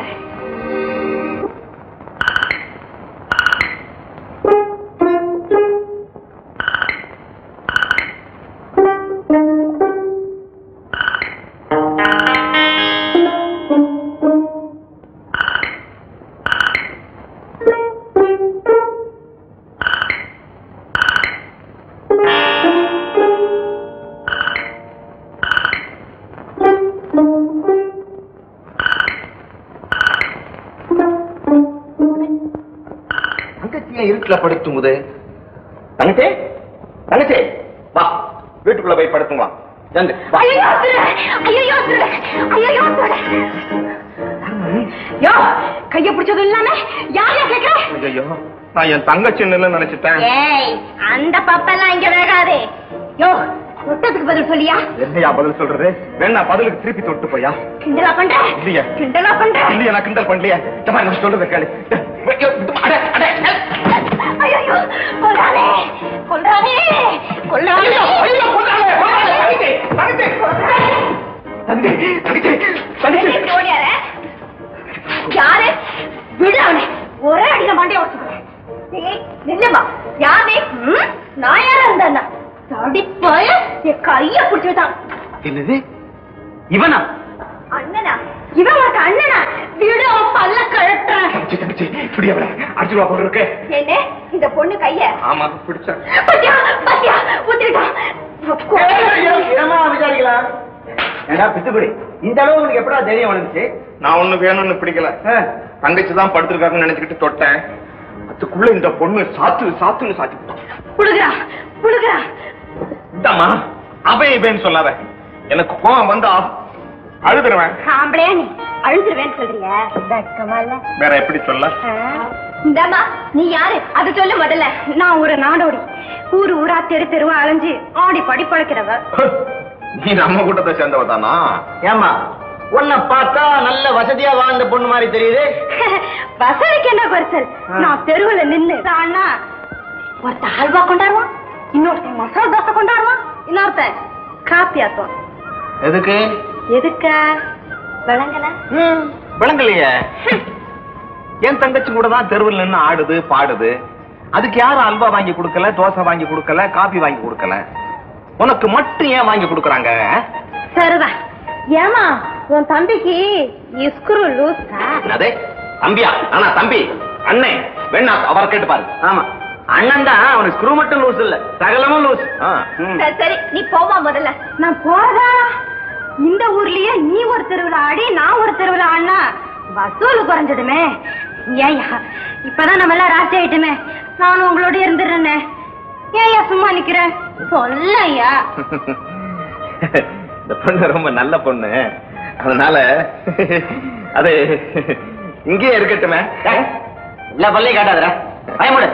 தங்கச்சியை இருட்டுல படுத்துமுது தங்கச்சி தங்கச்சி வா வீட்டுக்குள்ள போய் படுத்துங்க வா வந்து வா ஐயோ ஐயோ ஐயோ யோ கைய பிடிச்சது இல்லாம யாரையா கேக்குற ஐயோ நான் என் தங்கச்சி நினைச்சிட்டேன் ஏய் அந்த பப்பெல்லாம் இங்க வேகாதே யோ தொட்டதுக்கு பதில் சொல்லியா என்னையா பதில் சொல்றது வேணா பதிலுக்கு திருப்பி தொட்டு போயா கிண்டலா பண்ற இல்லையே. கிண்டலா பண்ற இல்லையா நான் கிண்டல் பண்ணலையா சும்மா நான் சொல்றது கேளு ஐயோ, அட, அட, ஐயோ கொல்றானே கொல்றானே கொல்றானே ஐயோ, கொண்டாலே, கொண்டாலே, தங்கச்சி, தங்கச்சி, தங்கச்சி, தங்கச்சி. எப்படி ஓடியார யாரு விடு அவனை ஒரே அடியில மாண்டே உடச்சுக்கிறேன் நில்லுமா யாரு ம்? நான் யாரா இருந்தா தடிப்பாய என் கைய பிடிச்சுட்டான் என்னது இவனா அண்ணனா இவன் உனக்கு அண்ணனா விடு அவன் பல்ல கழட்டுறேன் தங்கச்சி தங்கச்சி இப்படி அவளை அடிச்சு ரூபா போட்டு இருக்கு என்ன இந்த பொண்ணு கைய ஆமா பிடிச்சேன் பத்தியா பத்தியா ஊத்திட்டான் விசாரிக்கலாம் ஏடா பித்துக்குடி இந்த அளவு உனக்கு எப்படா தைரியம் வந்துச்சு நான் ஒண்ணு வேணும்னு பிடிக்கல தங்கச்சி தான் படுத்திருக்காங்கன்னு நினைச்சுக்கிட்டு தொட்டேன் அதுக்குள்ள இந்த பொண்ணு சாத்து சாத்துன்னு சாத்தி விட்டான். புழுகுறா புழுகுறா இந்தாம்மா அவன் இவன் சொல்லாத எனக்கு கோவம் வந்தா அழுதுருவேன் ஆம்பளையா நீ அழுதுருவேன்னு சொல்றிய வெக்கமா இல்ல வேற எப்படி சொல்ல இந்தாமா நீ யாரு அது சொல்லு முதல்ல நான் ஒரு நாடோடி ஊரு ஊரா தெரு தெருவா அலைஞ்சு ஆடி படி பழக்கிறவ நீ நம்ம கூட்டத்தை சேர்ந்தவ தானா ஏமா உன்னை பார்த்தா நல்ல வசதியா வாழ்ந்த பொண்ணு மாதிரி தெரியுது வசதிக்கு என்ன குறைச்சல் நான் தெருவுல நின்னு அண்ணா ஒருத்த ஹல்வா கொண்டாடுவான் இன்னொருத்தன் மசாலா தோசை கொண்டாடுவான் இன்னொருத்தன் காப்பி ஆத்துவான் எதுக்கு எதுக்கா விளங்கல விளங்கலையே என் தங்கச்சி கூட தான் தெருவில் நின்னு ஆடுது பாடுது அதுக்கு யாரும் அல்வா வாங்கி கொடுக்கல தோசை வாங்கி கொடுக்கல காபி வாங்கி கொடுக்கல உனக்கு மட்டும் ஏன் வாங்கி கொடுக்கறாங்க சரிதான் ஏமா உன் தம்பிக்கு இஸ்குரு லூசா அதே தம்பியா ஆனா தம்பி அண்ணே வேணா அவரை கேட்டு பாரு ஆமா அண்ணன் தான் அவனுக்கு ஸ்க்ரூ மட்டும் லூஸ் இல்ல சகலமும் லூஸ் ஆ. சரி சரி நீ போமா முதல்ல நான் போறதா இந்த ஊர்லயே நீ ஒரு தெருவுல ஆடி நான் ஒரு தெருவுல ஆடினா வசூல் குறைஞ்சதுமே ஏயா இப்பதான் நம்ம எல்லாம் ராசி ஆயிட்டுமே நானும் உங்களோட இருந்துடுறேனே ஏயா சும்மா நிக்கிறேன் சொல்லையா இந்த பொண்ணு ரொம்ப நல்ல பொண்ணு அதனால அது இங்கேயே இருக்கட்டுமே எல்லா பள்ளியும் காட்டாதடா பயமுடு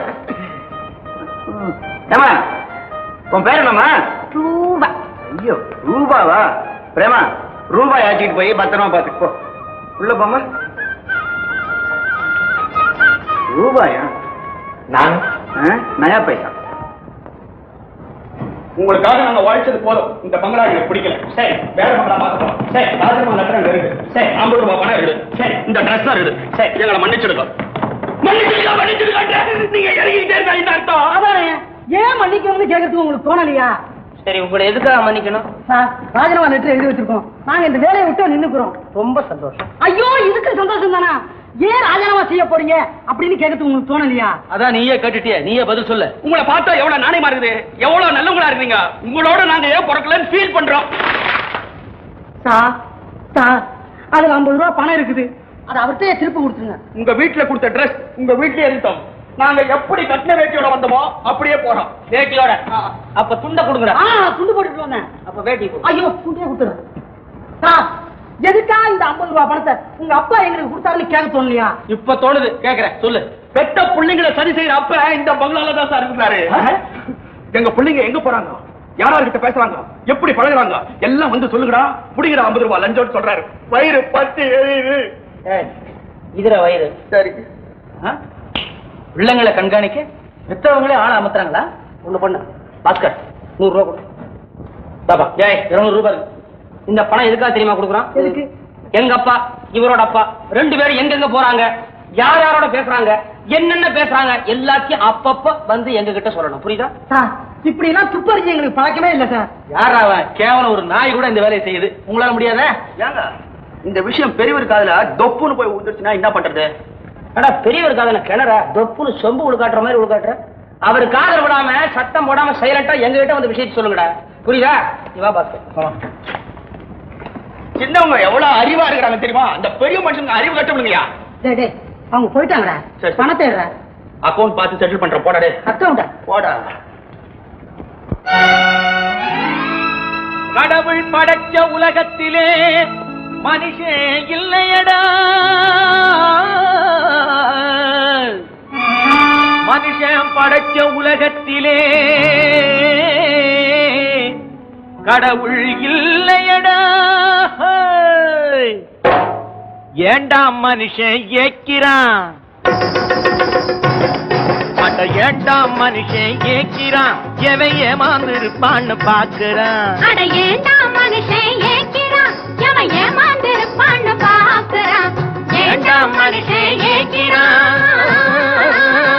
ஏமா உன் பேர் என்னம்மா ரூபா ஐயோ ரூபாவா பிரேமா ரூபாய் ஆச்சிட்டு போய் பத்திரமா பாத்துக்கு போ உள்ள போமா ரூபாயா நான் ஆ? நயா பைசா உங்களுக்காக நாங்க வாழ்ச்சது போதும் இந்த பங்களா எனக்கு பிடிக்கல சரி வேற பங்களா பார்க்கலாம் சரி ராஜமா லெட்டர் இருக்கு சரி ஐம்பது ரூபாய் பணம் இருக்கு சரி இந்த ட்ரெஸ் இருக்கு சரி எங்களை மன்னிச்சிடுங்க மன்னிச்சிருக்கா மன்னிச்சிருக்கான்ற நீங்க இறங்கிட்டே இருக்கா இந்த அர்த்தம் அதான் ஏன் மன்னிக்கணும்னு கேட்கறதுக்கு உங்களுக்கு தோணலையா சரி உங்களை எதுக்காக மன்னிக்கணும் சார் ராஜினாமா லெட்டர் எழுதி வச்சிருக்கோம் நாங்க இந்த வேலையை விட்டு நின்னுக்குறோம் ரொம்ப சந்தோஷம் ஐயோ இதுக்கு சந்தோஷம் தானா ஏன் ராஜினாமா செய்ய போறீங்க அப்படின்னு கேட்கறதுக்கு உங்களுக்கு தோணலையா அதான் நீயே கேட்டுட்டிய நீயே பதில் சொல்லு உங்களை பார்த்தா எவ்வளவு நாணயமா இருக்குது எவ்வளவு நல்லவங்களா இருக்கீங்க உங்களோட நாங்க ஏன் பிறக்கலன்னு ஃபீல் பண்றோம் சார் சார் அதுல ஐம்பது ரூபா பணம் இருக்குது அதை அவர்கிட்டயே திருப்பி கொடுத்துருங்க உங்க வீட்டுல கொடுத்த ட்ரெஸ் உங்க வீட்லயே இருந்தோம் நாங்க எப்படி கட்டின வேட்டியோட வந்தோமோ அப்படியே போறோம் வேட்டியோட அப்ப துண்டை கொடுங்கடா ஆ துண்டு போட்டுட்டு வந்தேன் அப்ப வேட்டி கொடு. ஐயோ துண்டே கொடுத்துறேன் சார் எதுக்கா இந்த ஐம்பது ரூபா பணத்தை உங்க அப்பா எங்களுக்கு கொடுத்தாருன்னு கேட்க தோணலையா இப்ப தோணுது கேக்குறேன் சொல்லு பெத்த பிள்ளைங்களை சரி செய்யற அப்ப இந்த பங்களால தான் சார் இருக்கிறாரு எங்க பிள்ளைங்க எங்க போறாங்க யாரார்கிட்ட பேசுறாங்க எப்படி பழகுறாங்க எல்லாம் வந்து சொல்லுங்கடா புடிங்கடா ஐம்பது ரூபாய் லஞ்சம்னு சொல்றாரு வயிறு பத்து எரியுது ஏய், இதுல வயிறு சரி ஆ? பிள்ளைங்களை கண்காணிக்க பெற்றவங்களே ஆளை அமர்த்துறாங்களா ஒண்ணு பண்ணு பாஸ்கர் நூறு ரூபா கொடு பாப்பா ஜெய் இருநூறு ரூபாய் இருக்கு. இந்த பணம் எதுக்காக தெரியுமா கொடுக்குறான் எதுக்கு? எங்க அப்பா இவரோட அப்பா ரெண்டு பேரும் எங்கெங்க போறாங்க யார் யாரோட பேசுறாங்க என்னென்ன பேசுறாங்க எல்லாத்தையும் அப்பப்ப வந்து எங்க கிட்ட சொல்லணும் புரியுதா சார் இப்படி எல்லாம் துப்பறிஞ்சு எங்களுக்கு பழக்கமே இல்ல சார் யாரா அவன் கேவலம் ஒரு நாய் கூட இந்த வேலையை செய்யுது உங்களால முடியாதா ஏங்க இந்த விஷயம் பெரியவர் காதுல தொப்புன்னு போய் விழுந்துருச்சுன்னா என்ன பண்றது அடா பெரியவர் காதல கிணற தொப்புன்னு சொம்பு உழுக்காட்டுற மாதிரி உழுக்காட்டுற அவர் காதல் விடாம சத்தம் போடாம சைலண்டா எங்க கிட்ட வந்து விஷயத்தை சொல்லுங்கடா புரியுதா நீ வா பாஸ்கர் சின்னவங்க எவ்வளவு அறிவா இருக்கிறாங்க தெரியுமா அந்த பெரிய மனுஷங்க அறிவு கட்டணுங்கய்யா டேய் டேய் அவங்க போயிட்டாங்கடா சரி. பணத்தை எடுறா அக்கௌண்ட் பார்த்து செட்டில் பண்ற போடா டேய் அக்கௌண்டா போடா கடவுள் படைச்ச உலகத்திலே மனுஷன் இல்லையடா மனுஷன் படைச்ச உலகத்திலே கடவுள் இல்லையடா ஏண்டா மனுஷன் ஏக்கிறான் அட ஏண்டா மனுஷன் ஏக்கிறான் எவன் ஏமாந்திருப்பான்னு பாக்குறான் அட ஏண்டா மனுஷன் ஏக்கிறான் எவன் ஏமாந்திருப்பான்னு பாக்குறான் ஏண்டா மனுஷன் ஏக்கிறான்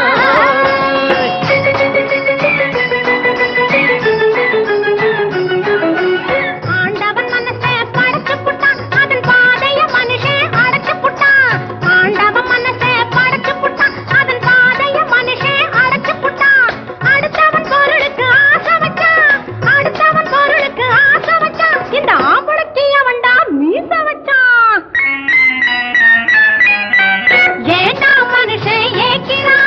ஆண்டவன் மனசை படைச்சு புட்டான் அதன் பாதைய மனுஷன் அடைச்சு புட்டான் ஆண்டவன் மனசை படைச்சு புட்டான் அதன் பாதைய மனுஷன் அடைச்சு புட்டான் அடுத்தவன் பொருளுக்கு ஆசை வச்சான் அடுத்தவன் பொருளுக்கு ஆசை வச்சான் இந்த ஆம்பளைக்கு அவன்டா மீச வச்சான் ஏண்டா மனுஷன் ஏக்கிறான்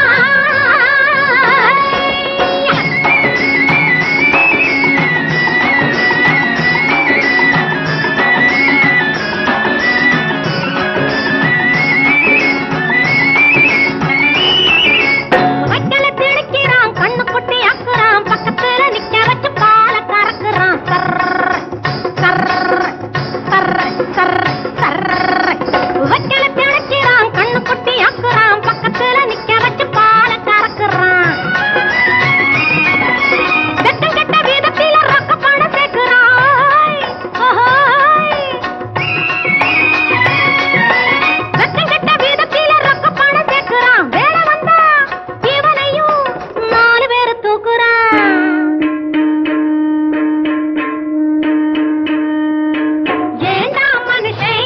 வைக்கல திணிக்கிறான் கண்ணு குட்டி அக்குறான் பக்கத்துல நிக்க வச்சு பால கறக்குறான் சர்ர், சர்ர், சர்ர், சர்ர், சர்ர். வைக்கல திணிக்கிறான் கண்ணு குட்டி அக்குறான் பக்கத்துல நிக்க வச்சு பால கறக்குறான் வெட்டம் கெட்ட வீதத்தில ரொக்க பணம் சேர்க்கிறாய் ஓஹோய். வெட்டம் கெட்ட வீதத்தில ரொக்க பணம் சேர்க்கிறான் வேலை வந்தா இவனையும் நாலு பேரு தூக்குறான் ஏண்டா மனுஷன்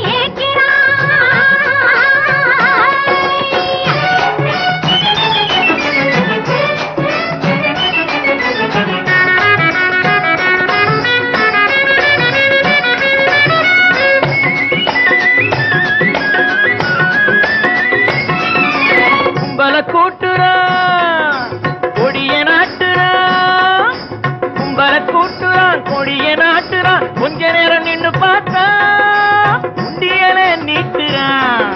கும்பல கூட்டுறான் கொடிய நாட்டுறான் கும்பல கூட்டுறான் கொடிய நாட்டுறான் கொஞ்ச நேரம் நின்னு பார்த்தா உண்டியல நீட்டுறான்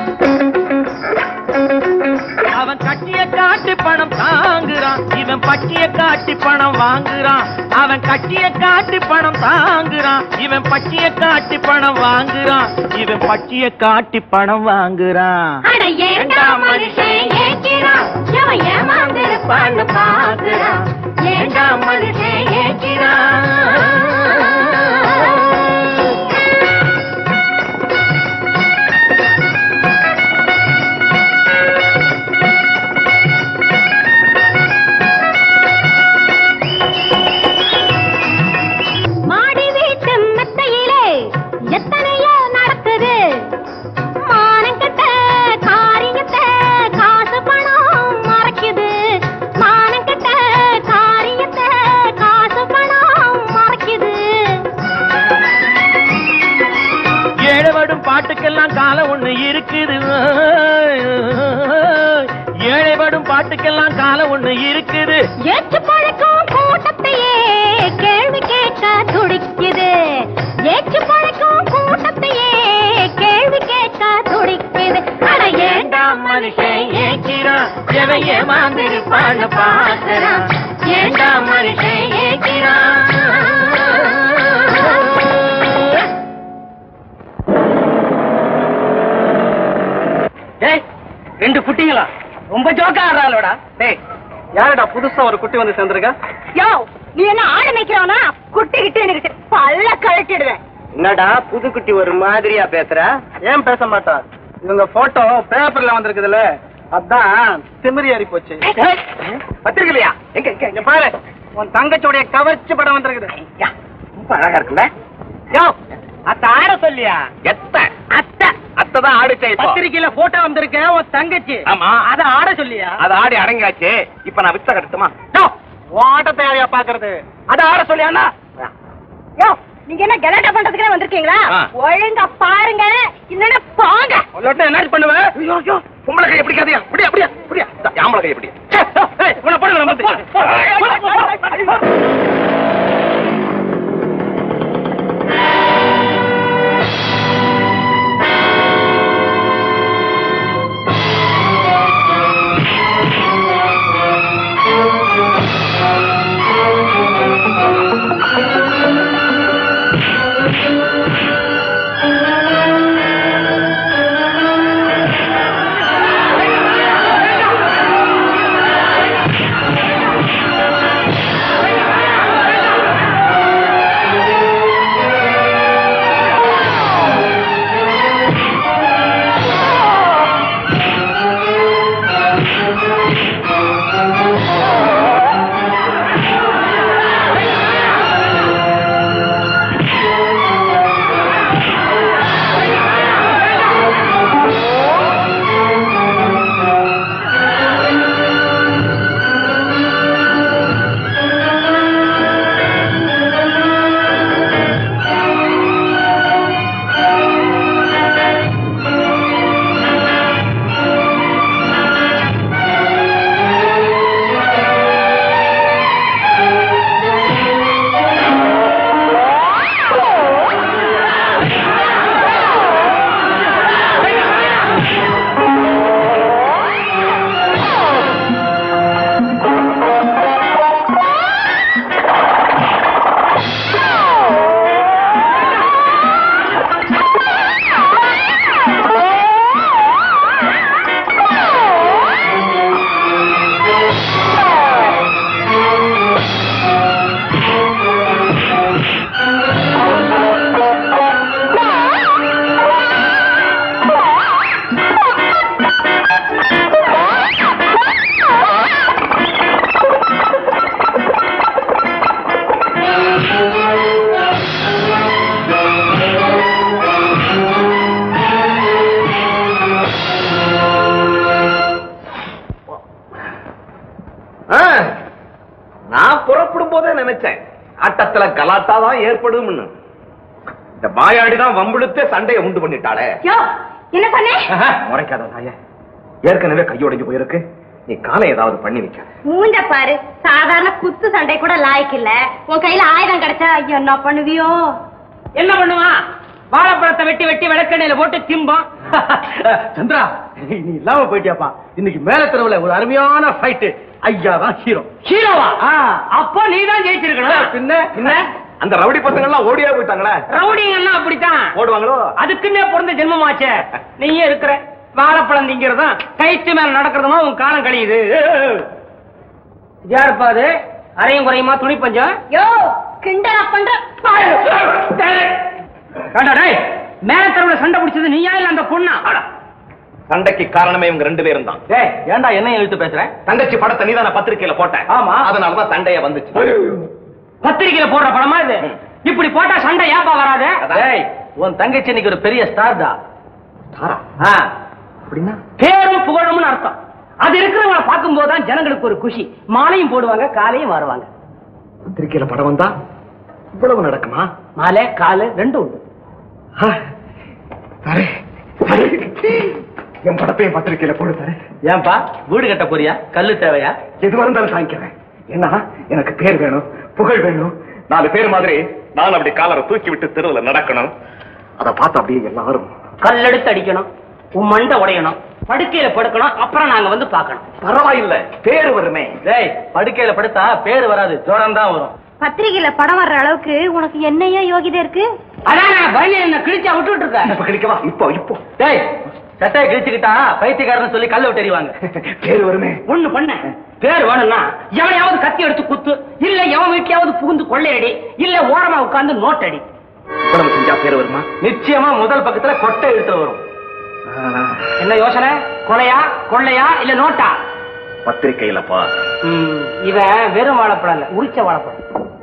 அவன் கட்டிய காட்டு பணம் தாங்குறான் இவன் பட்டிய காட்டி பணம் வாங்குறான் அவன் கட்டிய காட்டு பணம் தாங்குறான் இவன் பட்டிய காட்டி பணம் வாங்குறான் இவன் பட்டிய காட்டி பணம் வாங்குறான் அட ஏண்டா மனுஷன் ஏக்கிறான் எவன் ஏமாந்திருப்பான்னு பாக்குறான் ஏண்டா மனுஷன் ஏக்கிறான் பாட்டுக்கெல்லாம் காலம் ஒண்ணு இருக்குது ஏழைப்படும் பாட்டுக்கெல்லாம் காலம் ஒண்ணு இருக்குது ஏற்று பழக்கம் கூட்டத்தையே கேள்வி கேட்க துடிக்குது ஏற்று பழக்கம் கூட்டத்தையே கேள்வி கேட்க துடிக்குது அட ஏண்டா மனுஷன் ஏற்கிறான் எவன் ஏமாந்திருப்பான்னு பார்க்கிறான் ஏண்டா மனுஷன் ஏற்கிறான் டேய் ரெண்டு குட்டிங்களா ரொம்ப ஜோக்கா ஆடுறாளோடா டேய் யாருடா புதுசா ஒரு குட்டி வந்து சேர்ந்திருக்கா யோ நீ என்ன ஆடு மேய்க்கிறவனா குட்டிக்கிட்டு எனக்கு பல்ல கழட்டிடுவேன் என்னடா புது குட்டி ஒரு மாதிரியா பேசுற ஏன் பேச மாட்டா இவங்க போட்டோ பேப்பர்ல வந்திருக்குதுல்ல அதான் திமிரி ஏறி போச்சு வச்சிருக்கலையா எங்க எங்க இங்க பாரு உன் தங்கச்சியோடைய கவர்ச்சி படம் வந்திருக்குது ரொம்ப அழகா இருக்குல்ல யோ அத்த ஆட சொல்லியா எத்த அத்தை அத்தை தான் ஆடிச்சே இப்போ பத்திரிக்கையில போட்டோ வந்திருக்க உன் தங்கச்சி ஆமா. அத ஆட சொல்லியா அது ஆடி அடங்கியாச்சு இப்ப நான் வித்த கட்டுமா யோ, உன் ஆட்டத்தை யாரையா பாக்குறது அத ஆட சொல்லியாண்ணா யோ நீங்க என்ன கலாட்டா பண்றதுக்கு வந்திருக்கீங்களா ஆ. ஒழுங்கா பாருங்க இல்லன்னா போங்க உன்னோட்ட என்ன பண்ணுவேன் ஐயோ ஐயோ பொம்பளை கை எப்படி கதையா அப்படியா அப்படியா அப்படியா ஆம்பளை கை எப்படி உன்னை போடுங்க நம்ம நான் புறப்படும் போதே நினைச்சேன் ஆட்டத்துல கலாட்டா தான் ஏற்படும்னு இந்த மாயாடி தான் வம்பிழுத்தே சண்டையை உண்டு பண்ணிட்டாளே யோ என்ன பண்ணே முறைக்காத தாய ஏற்கனவே கையோடைஞ்சு போயிருக்கு நீ காலை ஏதாவது பண்ணி வைக்க மூஞ்ச பாரு சாதாரண குத்து சண்டை கூட லாய்க்கு இல்ல உன் கையில ஆயுதம் கிடைச்சா என்ன பண்ணுவியோ என்ன பண்ணுவான் வாழைப்பழத்தை வெட்டி வெட்டி விளக்கெண்ணையில போட்டு திம்போம் சந்திரா நீ இல்லாம போயிட்டியாப்பா இன்னைக்கு மேல தெருவுல ஒரு அருமையான ஃபைட் ஐயா தான் ஹீரோ ஹீரோவா அப்போ நீ தான் ஜெயிச்சிருக்கணும் பின்ன என்ன அந்த ரவுடி பசங்க எல்லாம் ஓடியா போயிட்டாங்களே ரவுடிங்கன்னா அப்படித்தான் ஓடுவாங்களோ அதுக்குன்னே பிறந்த ஜென்மமாச்சே நீயே இருக்கிற வாழைப்பழம் திங்கிறதும் கைத்து மேல நடக்கிறதுமா உன் காலம் கழியுது யாருப்பா அது அரையும் குறையுமா துணி பஞ்சம் யோ கிண்டலா பண்ற ஏண்டா டேய், மேல தெருவுல சண்டை பிடிச்சது நீயா இல்ல அந்த பொண்ணா சண்டைக்கு காரணமே இவங்க ரெண்டு பேரும் தான் டேய் ஏன்டா என்ன இழுத்து பேசுற தங்கச்சி படத்தை நீ தானே பத்திரிக்கையில போட்டேன் ஆமா. அதனாலதான் சண்டையே வந்துச்சு பத்திரிக்கையில போடுற படமா இது இப்படி போட்டா சண்டை ஏப்பா வராது டேய் உன் தங்கச்சி இன்னைக்கு ஒரு பெரிய ஸ்டார் தான் ஆ அப்படின்னா பேரும் புகழும்னு அர்த்தம் அது இருக்கிறவங்களை பார்க்கும்போது தான் ஜனங்களுக்கு ஒரு குஷி மாலையும் போடுவாங்க காலையும் வருவாங்க பத்திரிக்கையில படம் வந்தா இவ்வளவு நடக்குமா மாலை காலு ரெண்டும் உண்டு ஆ, அரே என் படத்தையும் பத்திரிக்கையில போடுத்தாரு ஏன்பா வீடு கட்ட போறியா கல்லு தேவையா எதுவா இருந்தாலும் சாங்கிக்கிறேன் என்ன எனக்கு பேர் வேணும் புகழ் வேணும் நாலு பேர் மாதிரி நான் அப்படி காலரை தூக்கி விட்டு தெருவில் நடக்கணும் அதை பார்த்து அப்படியே எல்லாரும் கல்லெடுத்து அடிக்கணும் உன் மண்டை உடையணும் படுக்கையில படுக்கணும் அப்புறம் நாங்க வந்து பார்க்கணும் பரவாயில்ல பேர் வருமே டேய் படுக்கையில படுத்தா பேரு வராது ஜோரம் தான் வரும் பத்திரிகையில படம் வர்ற அளவுக்கு உனக்கு என்னையா யோகிதை இருக்கு அதான் நான் பயந்து என்ன கிழிச்சா விட்டுட்டு இருக்கேன் இப்ப கிடைக்கவா இப்போ இப்போ டேய் சட்டையை கிழிச்சுக்கிட்டா பைத்தியக்காரன்னு சொல்லி கல்ல விட்டு எறிவாங்க பேர் வருமே ஒண்ணு பண்ண பேர் வேணும்னா எவனையாவது கத்தி எடுத்து குத்து இல்ல எவன் வீட்லயாவது புகுந்து கொள்ளையடி இல்ல ஓரமா உட்கார்ந்து நோட்டடி உடம்பு செஞ்சா பேர் வருமா நிச்சயமா முதல் பக்கத்துல கொட்டை இழுத்து வரும் என்ன யோசனை கொலையா கொள்ளையா இல்ல நோட்டா பத்திரிக்கையில பா ம், இவன் வெறும் வாழைப்பழம் இல்ல உரிச்ச வாழைப்பழம்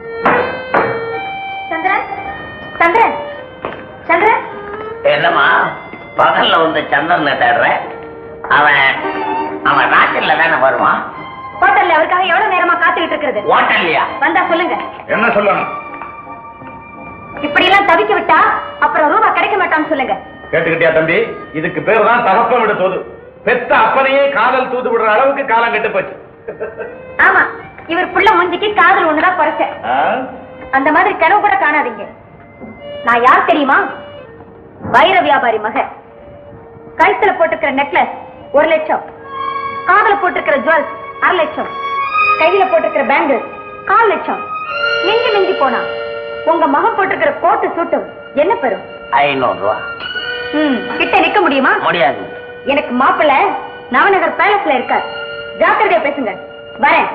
சந்திரன் சந்திரன் சந்திரன் என்னம்மா பகல்ல வந்து சந்திரனை தேடுற அவன் அவன் ராத்திரில தானே வருவான் ஹோட்டல்ல அவருக்காக எவ்வளவு நேரமா காத்துக்கிட்டு இருக்கிறது ஹோட்டல்லையா வந்தா சொல்லுங்க என்ன சொல்லணும் இப்படி எல்லாம் தவிக்க விட்டா அப்புறம் ரூபா கிடைக்க மாட்டான்னு சொல்லுங்க கேட்டுக்கிட்டியா தம்பி இதுக்கு பேர் தான் தகப்பம் விட தூது பெத்த அப்பனையே காதல் தூது விடுற அளவுக்கு காலம் கெட்டு போச்சு ஆமா இவர் புள்ள மூஞ்சிக்கு காதல் ஒண்ணுதான் குறைச்ச ஆ? அந்த மாதிரி கனவு கூட காணாதீங்க நான் யார் தெரியுமா வைர வியாபாரி மக கழுத்துல போட்டிருக்கிற நெக்லஸ் ஒரு லட்சம் காதுல போட்டிருக்கிற ஜுவல்ஸ் அரை லட்சம் கையில போட்டிருக்கிற பேங்கிள் கால் லட்சம் எங்க மிஞ்சி போனா உங்க மகன் போட்டிருக்கிற கோட்டு சூட்டும் என்ன பெறும் ஐநூறு ரூபா ம், கிட்ட நிக்க முடியுமா முடியாது எனக்கு மாப்பிள்ள நவநகர் பேலஸ்ல இருக்கார் ஜாக்கிரதையா பேசுங்க வரேன்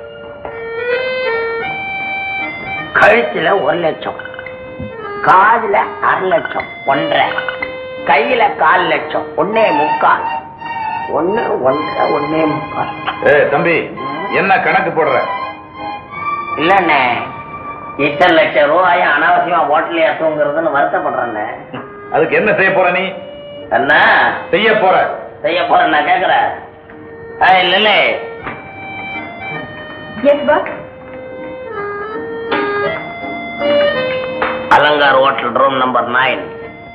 கழுத்துல ஒரு லட்சம் காதுல அரை லட்சம் ஒன்றரை கையில கால் லட்சம் ஒன்னே முக்கால் ஒன்னு ஒன்றரை ஒன்னே முக்கால் ஏய் தம்பி என்ன கணக்கு போடுற இல்லண்ணே இத்தனை லட்சம் ரூபாயும் அனாவசியமா ஹோட்டல்ல தூங்குறதுன்னு வருத்தப்படுறேண்ணே அதுக்கு என்ன செய்ய போற நீ என்ன செய்ய போற செய்ய போறேன் நான் கேக்குறேன் இல்ல yes boss Alankar hotel room number nine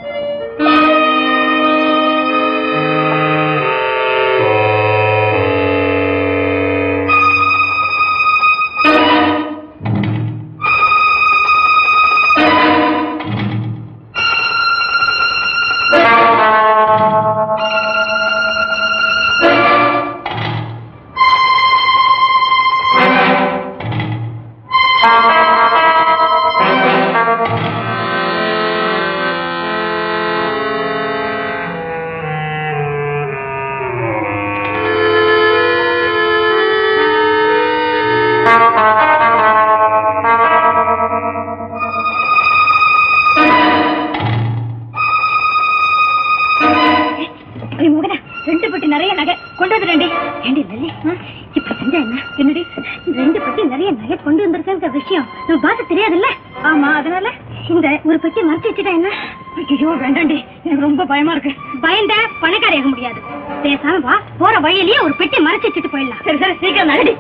ஏய் முகனா ரெண்டு பெட்டி நிறைய நகை கொண்டு வந்துடுறேன்டி ஏண்டி லல்லி இப்ப செஞ்சா என்ன என்னடி ரெண்டு பெட்டி நிறைய நகை கொண்டு வந்திருக்கேங்கிற விஷயம் நம்ம பார்த்து தெரியாதுல்ல ஆமா அதனால இந்த ஒரு பெட்டி மறைச்சு வச்சுட்டா என்ன ஐயோ வேண்டாண்டி எனக்கு ரொம்ப பயமா இருக்கு பயந்த பணக்காரியாக முடியாது பேசாம வா போற வழியிலேயே ஒரு பெட்டி மறைச்சு வச்சுட்டு போயிடலாம் சரி சரி சீக்கிரம் நடடி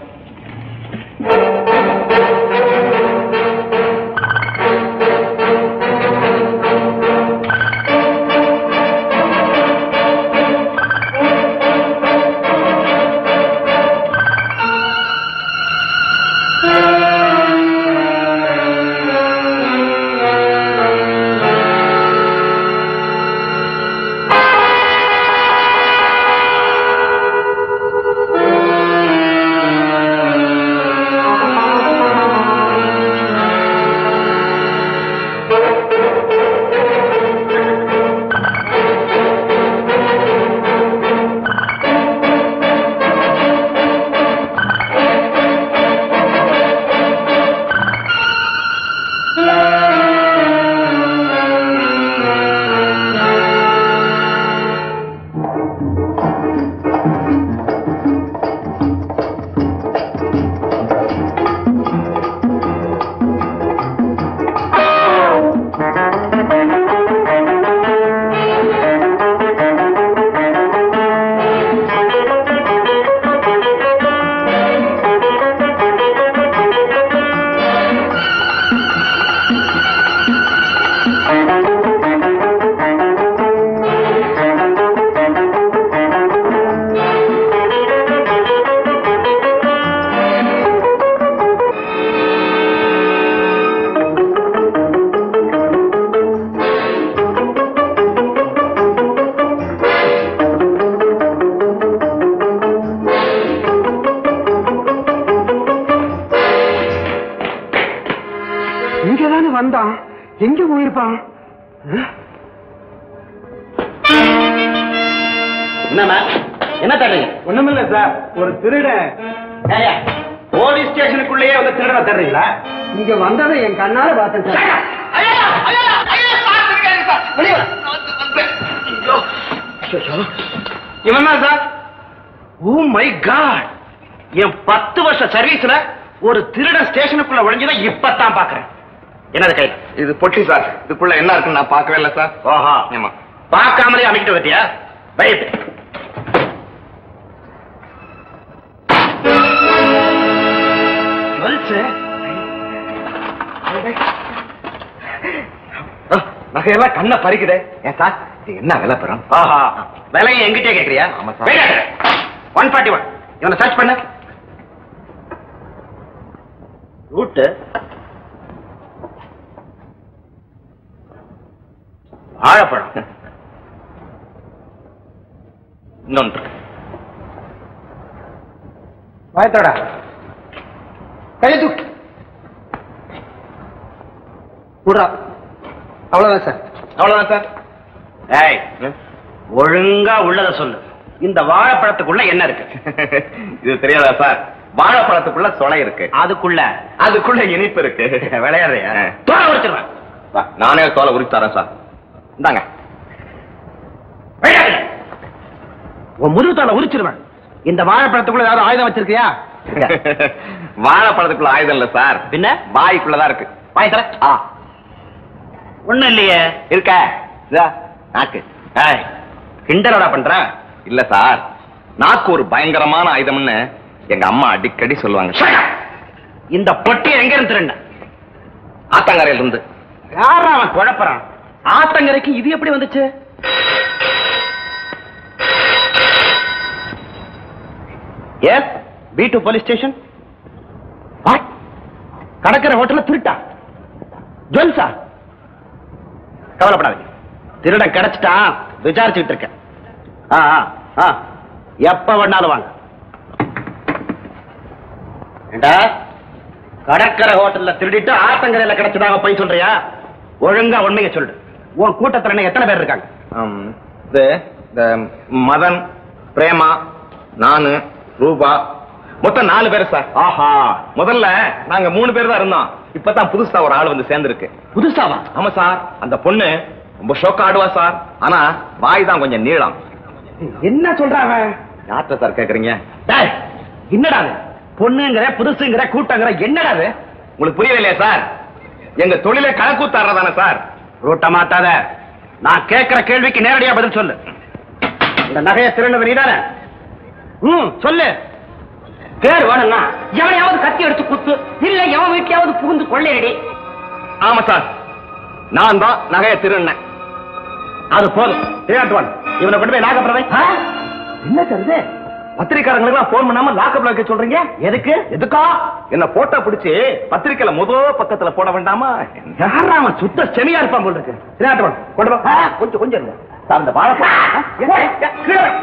ஆ எங்க போயிருப்பான் என்னண்ணா என்ன தர்றீங்க ஒண்ணுமில்ல சார் ஒரு திருடன் போலீஸ் ஸ்டேஷனுக்குள்ளேயே வந்து திருடனை தர்றீங்களா இங்க வந்ததை என் கண்ணால பார்த்தேன் சார் இவன் தான் சார் ஓ மை காட் என் பத்து வருஷ சர்வீஸ்ல ஒரு திருடன் ஸ்டேஷனுக்குள்ள ஒளிஞ்சதை இப்பதான் பாக்குறேன் என்னது கையில் இது பொட்டி சார் இதுக்குள்ள என்ன இருக்குன்னு நான் பார்க்கவே இல்லை சார் ஓஹா ஆமா பார்க்காமலே அமைக்கிட்டு வத்தியா ரைட் நகையெல்லாம் கண்ணை பறிக்குதே ஏன் சார் இது என்ன விலை பெறும் ஆஹா விலையை எங்கிட்டே கேக்குறியா ஆமா சார். ஒன் ஃபார்ட்டி ஒன் இவனை சர்ச் பண்ண ரூட்டு வாழைப்பழம் இன்னொன்று வாயத்தோட கையை தூக்கு விடுறா அவ்வளவுதான் சார் அவ்வளவுதான் சார் ஏய் ஒழுங்கா உள்ளத சொல்லு இந்த வாழைப்பழத்துக்குள்ள என்ன இருக்கு இது தெரியாதா சார் வாழைப்பழத்துக்குள்ள சொலை இருக்கு அதுக்குள்ள அதுக்குள்ள இனிப்பு இருக்கு விளையாடுறியா ஆ. தோலை உரிச்சிருவேன் வா, நானே தோலை உரிச்சு தரேன் சார் இந்தாங்க விளையாடு. உன் முதுகு தோலை உரிச்சிருவேன் இந்த வாழைப்பழத்துக்குள்ள ஏதாவது ஆயுதம் வச்சிருக்கியா வாழைப்பழத்துக்குள்ள ஆயுதம் இல்ல சார் பின்ன வாய்க்குள்ளதான் இருக்கு வாய் தர ஆ ஒண்ணும் இல்லையே இருக்க இதா, நாக்கு ஏய் கிண்டலடா பண்ற இல்ல சார் நாக்கு ஒரு பயங்கரமான ஆயுதம்னு எங்க அம்மா அடிக்கடி சொல்லுவாங்க Shut up. இந்த பொட்டி எங்க இருந்து திருண்ண ஆத்தங்கரையில இருந்து யாரா அவன் குழப்பறான் ஆத்தங்கரைக்கு இது எப்படி வந்துச்சு S P to police station கடற்கரை ஹோட்டல்ல திருட்டா ஜுவல்ஸா கவலைப்படாதீங்க திருடன் கிடைச்சிட்டான் விசாரிச்சுட்டு இருக்கேன் ஆ ஆ, ஆ எப்ப வேணாலும் வாங்க ஏண்டா கடற்கரை ஹோட்டல்ல திருடிட்டு ஆத்தங்கரையில கிடைச்சதாக போய் சொல்றியா ஒழுங்கா உண்மையை சொல்லு உன் கூட்டத்துல இன்னும் எத்தனை பேர் இருக்காங்க ஆம், இது இந்த மதன் பிரேமா நானு ரூபா மொத்தம் நாலு பேர் சார் ஆஹா முதல்ல நாங்க மூணு பேர் தான் இருந்தோம் இப்பதான் புதுசா ஒரு ஆள் வந்து சேர்ந்திருக்கு புதுசாவா ஆமா சார் அந்த பொண்ணு ரொம்ப ஷோக்கா ஆடுவா சார் ஆனா வாய் தான் கொஞ்சம் நீளம் என்ன சொல்றாங்க யார்கிட்ட சார் கேக்குறீங்க டேய் என்னடா இது? பொண்ணுங்கிற புதுசுங்கிற கூட்டங்கிற என்னடா இது உங்களுக்கு புரியலையா சார் எங்க தொழிலே கணக்கூத்தாடுறதானே சார் ரூட்ட மாத்தாத நான் கேட்கிற கேள்விக்கு நேரடியா பதில் சொல்லு இந்த நகையை திருநது நீதானே ம் சொல்லு பேர் வேணும்னா எவனையாவது கத்தி எடுத்து குத்து இல்ல எவன் வீட்லயாவது புகுந்து கொள்ளையடி ஆமா சார் நான் தான் நகையை திருண்ணேன் அது போதும் தேவாட்டுவான் இவனை கொண்டு போய் லாக்கப்ல வை என்ன சார் இது பத்திரிக்காரங்களுக்கு போன் பண்ணாம லாக்கப்ல வைக்க சொல்றீங்க எதுக்கு எதுக்கா என்ன போட்டோ பிடிச்சு பத்திரிக்கையில முத பக்கத்துல போட வேண்டாமா யாரா அவன் சுத்த செமியா இருப்பான் போல இருக்கு தேவாட்டுவான் கொண்டு வா ஆ, கொஞ்சம் கொஞ்சம் இருங்க சார் இந்த வாழைப்பழம்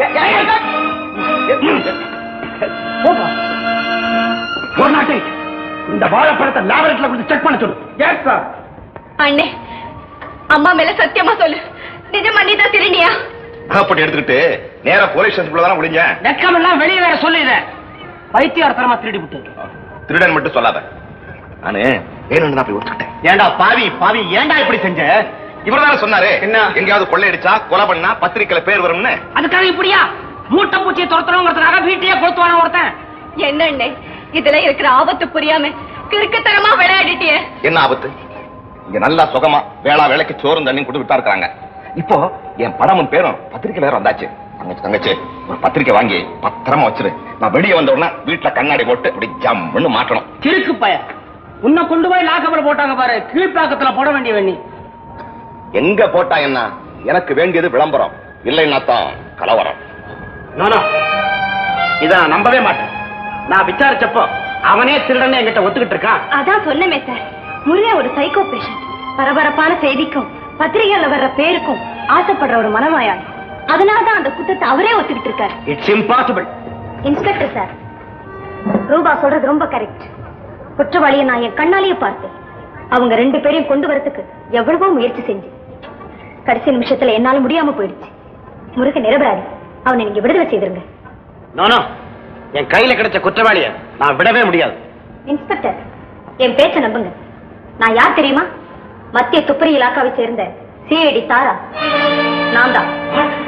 ஒரு நாட்டை இந்த வாழைப்பழத்தை லேபரேட்டரியில் கொடுத்து செக் பண்ண சொல்லு எஸ் சார் அண்ணே அம்மா மேல சத்தியமா சொல்லு நிஜமா நீ தான் திருடியா அப்படி எடுத்துக்கிட்டு நேரா போலீஸ் ஸ்டேஷனுக்குள்ள தானே முடிஞ்சேன் வெக்கம் எல்லாம் வெளியே வேற சொல்லு இத பைத்தியார்த்தனமா திருடி விட்டு திருடன் மட்டும் சொல்லாத நானு வேணும்னு அப்படி ஒத்துக்கிட்டேன் ஏண்டா பாவி பாவி ஏண்டா இப்படி செஞ்ச இவர்தானே சொன்னாரு என்ன? எங்கேயாவது கொள்ளையடிச்சா கொலை பண்ணா பத்திரிக்கையில பேர் வரும்னு அதுக்காக இப்படியா மூட்டை பூச்சியை துரத்தணுங்கிறதுக்காக வீட்டையே கொளுத்துவான ஒருத்தன் என்ன அண்ணே இதுல இருக்கிற ஆபத்து புரியாம கிறுக்குத்தனமா விளையாடிட்டியே என்ன ஆபத்து இங்க நல்லா சுகமா வேளா வேலைக்கு சோறும் தண்ணியும் கொடுத்துட்டா இருக்காங்க இப்போ என் படமும் பேரும் பத்திரிக்கையில வேற வந்தாச்சு தங்கச்சி தங்கச்சி ஒரு பத்திரிக்கை வாங்கி பத்திரமா வச்சிரு நான் வெளியே வந்த உடனே வீட்டுல கண்ணாடி போட்டு இப்படி ஜம்முன்னு மாட்டணும் கிறுக்கு பய உன்னை கொண்டு போய் லாக்கப்ல போட்டாங்க பாரு கீழ்ப்பாக்கத்துல போட வேண்டிய வேணி எங்க போட்டா என்ன எனக்கு வேண்டியது விளம்பரம் இல்லைன்னா தான் கலவரம் நானா இத நான் நம்பவே மாட்டேன் நான் விசாரிச்சப்போ அவனே திருடனே என்கிட்ட ஒத்துக்கிட்டு இருக்கான் அதான் சொன்னமே சார் முருகா ஒரு சைக்கோ பேஷண்ட் பரபரப்பான செய்திக்கும் பத்திரிகையில வர்ற பேருக்கும் ஆசைப்படுற ஒரு மனமாயாளி அதனாலதான் அந்த குத்தத்தை அவரே ஒத்துக்கிட்டு இருக்காரு இட்ஸ் இம்பாசிபிள் இன்ஸ்பெக்டர் சார் ரூபா சொல்றது ரொம்ப கரெக்ட் குற்றவாளியை நான் என் கண்ணாலேயே பார்த்தேன் அவங்க ரெண்டு பேரையும் கொண்டு வரதுக்கு எவ்வளவோ முயற்சி செஞ்சு கடைசி நிமிஷத்துல என்னால முடியாம போயிடுச்சு முருக நிரபராதி அவனை நீங்க விடுதலை செய்திருங்க நானா என் கையில கிடைச்ச குற்றவாளிய நான் விடவே முடியாது இன்ஸ்பெக்டர் என் பேச்ச நம்புங்க நான் யார் தெரியுமா மத்திய துப்பறி இலாக்காவை சேர்ந்த சிஐடி தாரா நான் தான்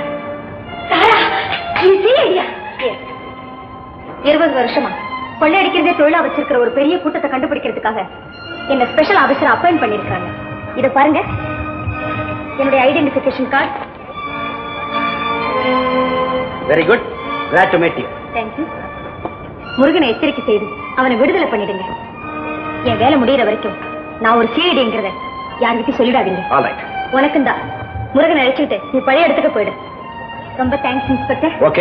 இருபது வருஷமா கொள்ளையடிக்கிறதே தொழிலா வச்சிருக்கிற ஒரு பெரிய கூட்டத்தை கண்டுபிடிக்கிறதுக்காக என்ன ஸ்பெஷல் ஆபீசர் அப்பாயிண்ட் பண்ணிருக்காங்க இத பாருங்க என்னுடைய identification card very good glad to meet you thank you முருகனை எச்சரிக்கை செய்து அவனை விடுதலை பண்ணிடுங்க என் வேலை முடியிற வரைக்கும் நான் ஒரு சிஐடிங்கிறத யார்கிட்டயும் சொல்லிடாதீங்க all right உனக்கும் தான் முருகனை அழைச்சிட்டு நீ பழைய இடத்துக்கு போயிடு ரொம்ப தேங்க்ஸ் இன்ஸ்பெக்டர் ஓகே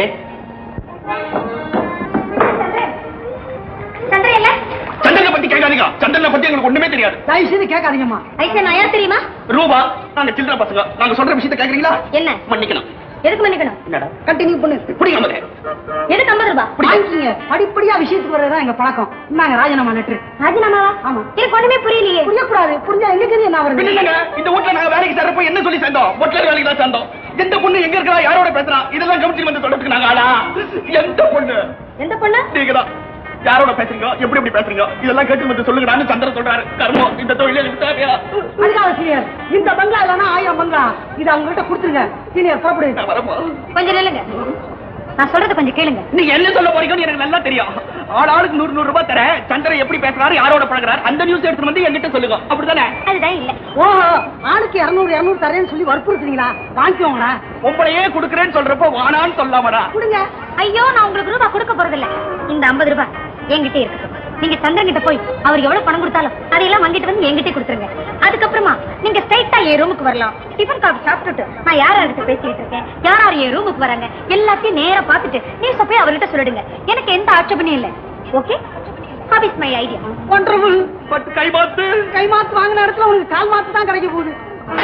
சந்திரன் இல்ல சந்தனை பத்தி கேட்காதீங்க சந்தனை பத்தி எங்களுக்கு ஒண்ணுமே தெரியாது தயவு செய்து கேட்காதீங்கம்மா ஐசா நான் யார் தெரியுமா ரூபா நாங்க சில்லற பசங்க நாங்க சொல்ற விஷயத்தை கேக்குறீங்களா என்ன மன்னிக்கணும் எதுக்கு மன்னிக்கணும் என்னடா கண்டினியூ பண்ணு பிடிக்காம எதுக்கு ஐம்பது ரூபாய் வாங்கிக்கீங்க படிப்படியா விஷயத்துக்கு வர்றதுதான் எங்க பழக்கம் இந்தாங்க ராஜினாமா லெட்டர் ராஜினாமாவா ஆமா. எனக்கு ஒண்ணுமே புரியலையே புரியக்கூடாது புரிஞ்சா எங்க தெரியும் நான் வருது இல்லங்க இந்த வீட்ல நாங்க வேலைக்கு சேர்றப்ப என்ன சொல்லி சேர்ந்தோம் ஒட்டர் வேலைக்கு தான் சேர்ந்தோம் எந்த பொண்ணு எங்க இருக்கா யாரோட பேசுறா இதெல்லாம் கவனிச்சு வந்து சொல்றதுக்கு நாங்க ஆளா எந்த பொண்ணு எந்த பொண்ணு நீங்கதான் யாரோட பேசுறீங்க எப்படி எப்படி பேசுறீங்க இதெல்லாம் கேட்டு வந்து சொல்லுங்க நான் சந்திரன் சொல்றாரு கர்மம் இந்த தொழில எனக்கு தேவையா அதுக்காக சீனியர் இந்த பங்களா இல்லைன்னா ஆயிரம் பங்களா இது அவங்க கிட்ட கொடுத்துருங்க சீனியர் புறப்படு நான் வரப்போ கொஞ்சம் நில்லுங்க நான் சொல்றத கொஞ்சம் கேளுங்க நீங்க என்ன சொல்ல போறீங்கன்னு எனக்கு நல்லா தெரியும் ஆள் ஆளுக்கு நூறு நூறு ரூபாய் தரேன் சந்திரன் எப்படி பேசுறாரு யாரோட பழகுறாரு அந்த நியூஸ் எடுத்துட்டு வந்து என்கிட்ட சொல்லுங்க அப்படிதானே அதுதான் இல்ல ஓஹோ ஆளுக்கு இருநூறு இருநூறு தரேன்னு சொல்லி வற்புறுத்துறீங்களா வாங்கிக்கோங்கடா உங்களையே கொடுக்குறேன்னு சொல்றப்போ வானான்னு சொல்லாமடா கொடுங்க ஐயோ நான் உங்களுக்கு ரூபாய் கொடுக்க போறதில்ல இந்த ஐம்பது ரூபாய் என்கிட்ட இருக்கட்டும் நீங்க சந்திரன் கிட்ட போய் அவர் எவ்வளவு பணம் கொடுத்தாலும் அதையெல்லாம் வாங்கிட்டு வந்து என்கிட்ட கொடுத்துருங்க அதுக்கப்புறமா நீங்க ஸ்ட்ரைட்டா என் ரூமுக்கு வரலாம் டிஃபன் காஃபி சாப்பிட்டுட்டு நான் யார் யார்கிட்ட பேசிட்டு இருக்கேன் யார் யார் என் ரூமுக்கு வராங்க எல்லாத்தையும் நேரா பார்த்துட்டு நீங்க போய் அவர்கிட்ட சொல்லிடுங்க எனக்கு எந்த ஆட்சேபனையும் இல்ல okay half is my idea ஒன்றரை பட் கை பார்த்து கை மாத்து வாங்கின இடத்துல உனக்கு கால் மாத்து தான் கிடைக்க போகுது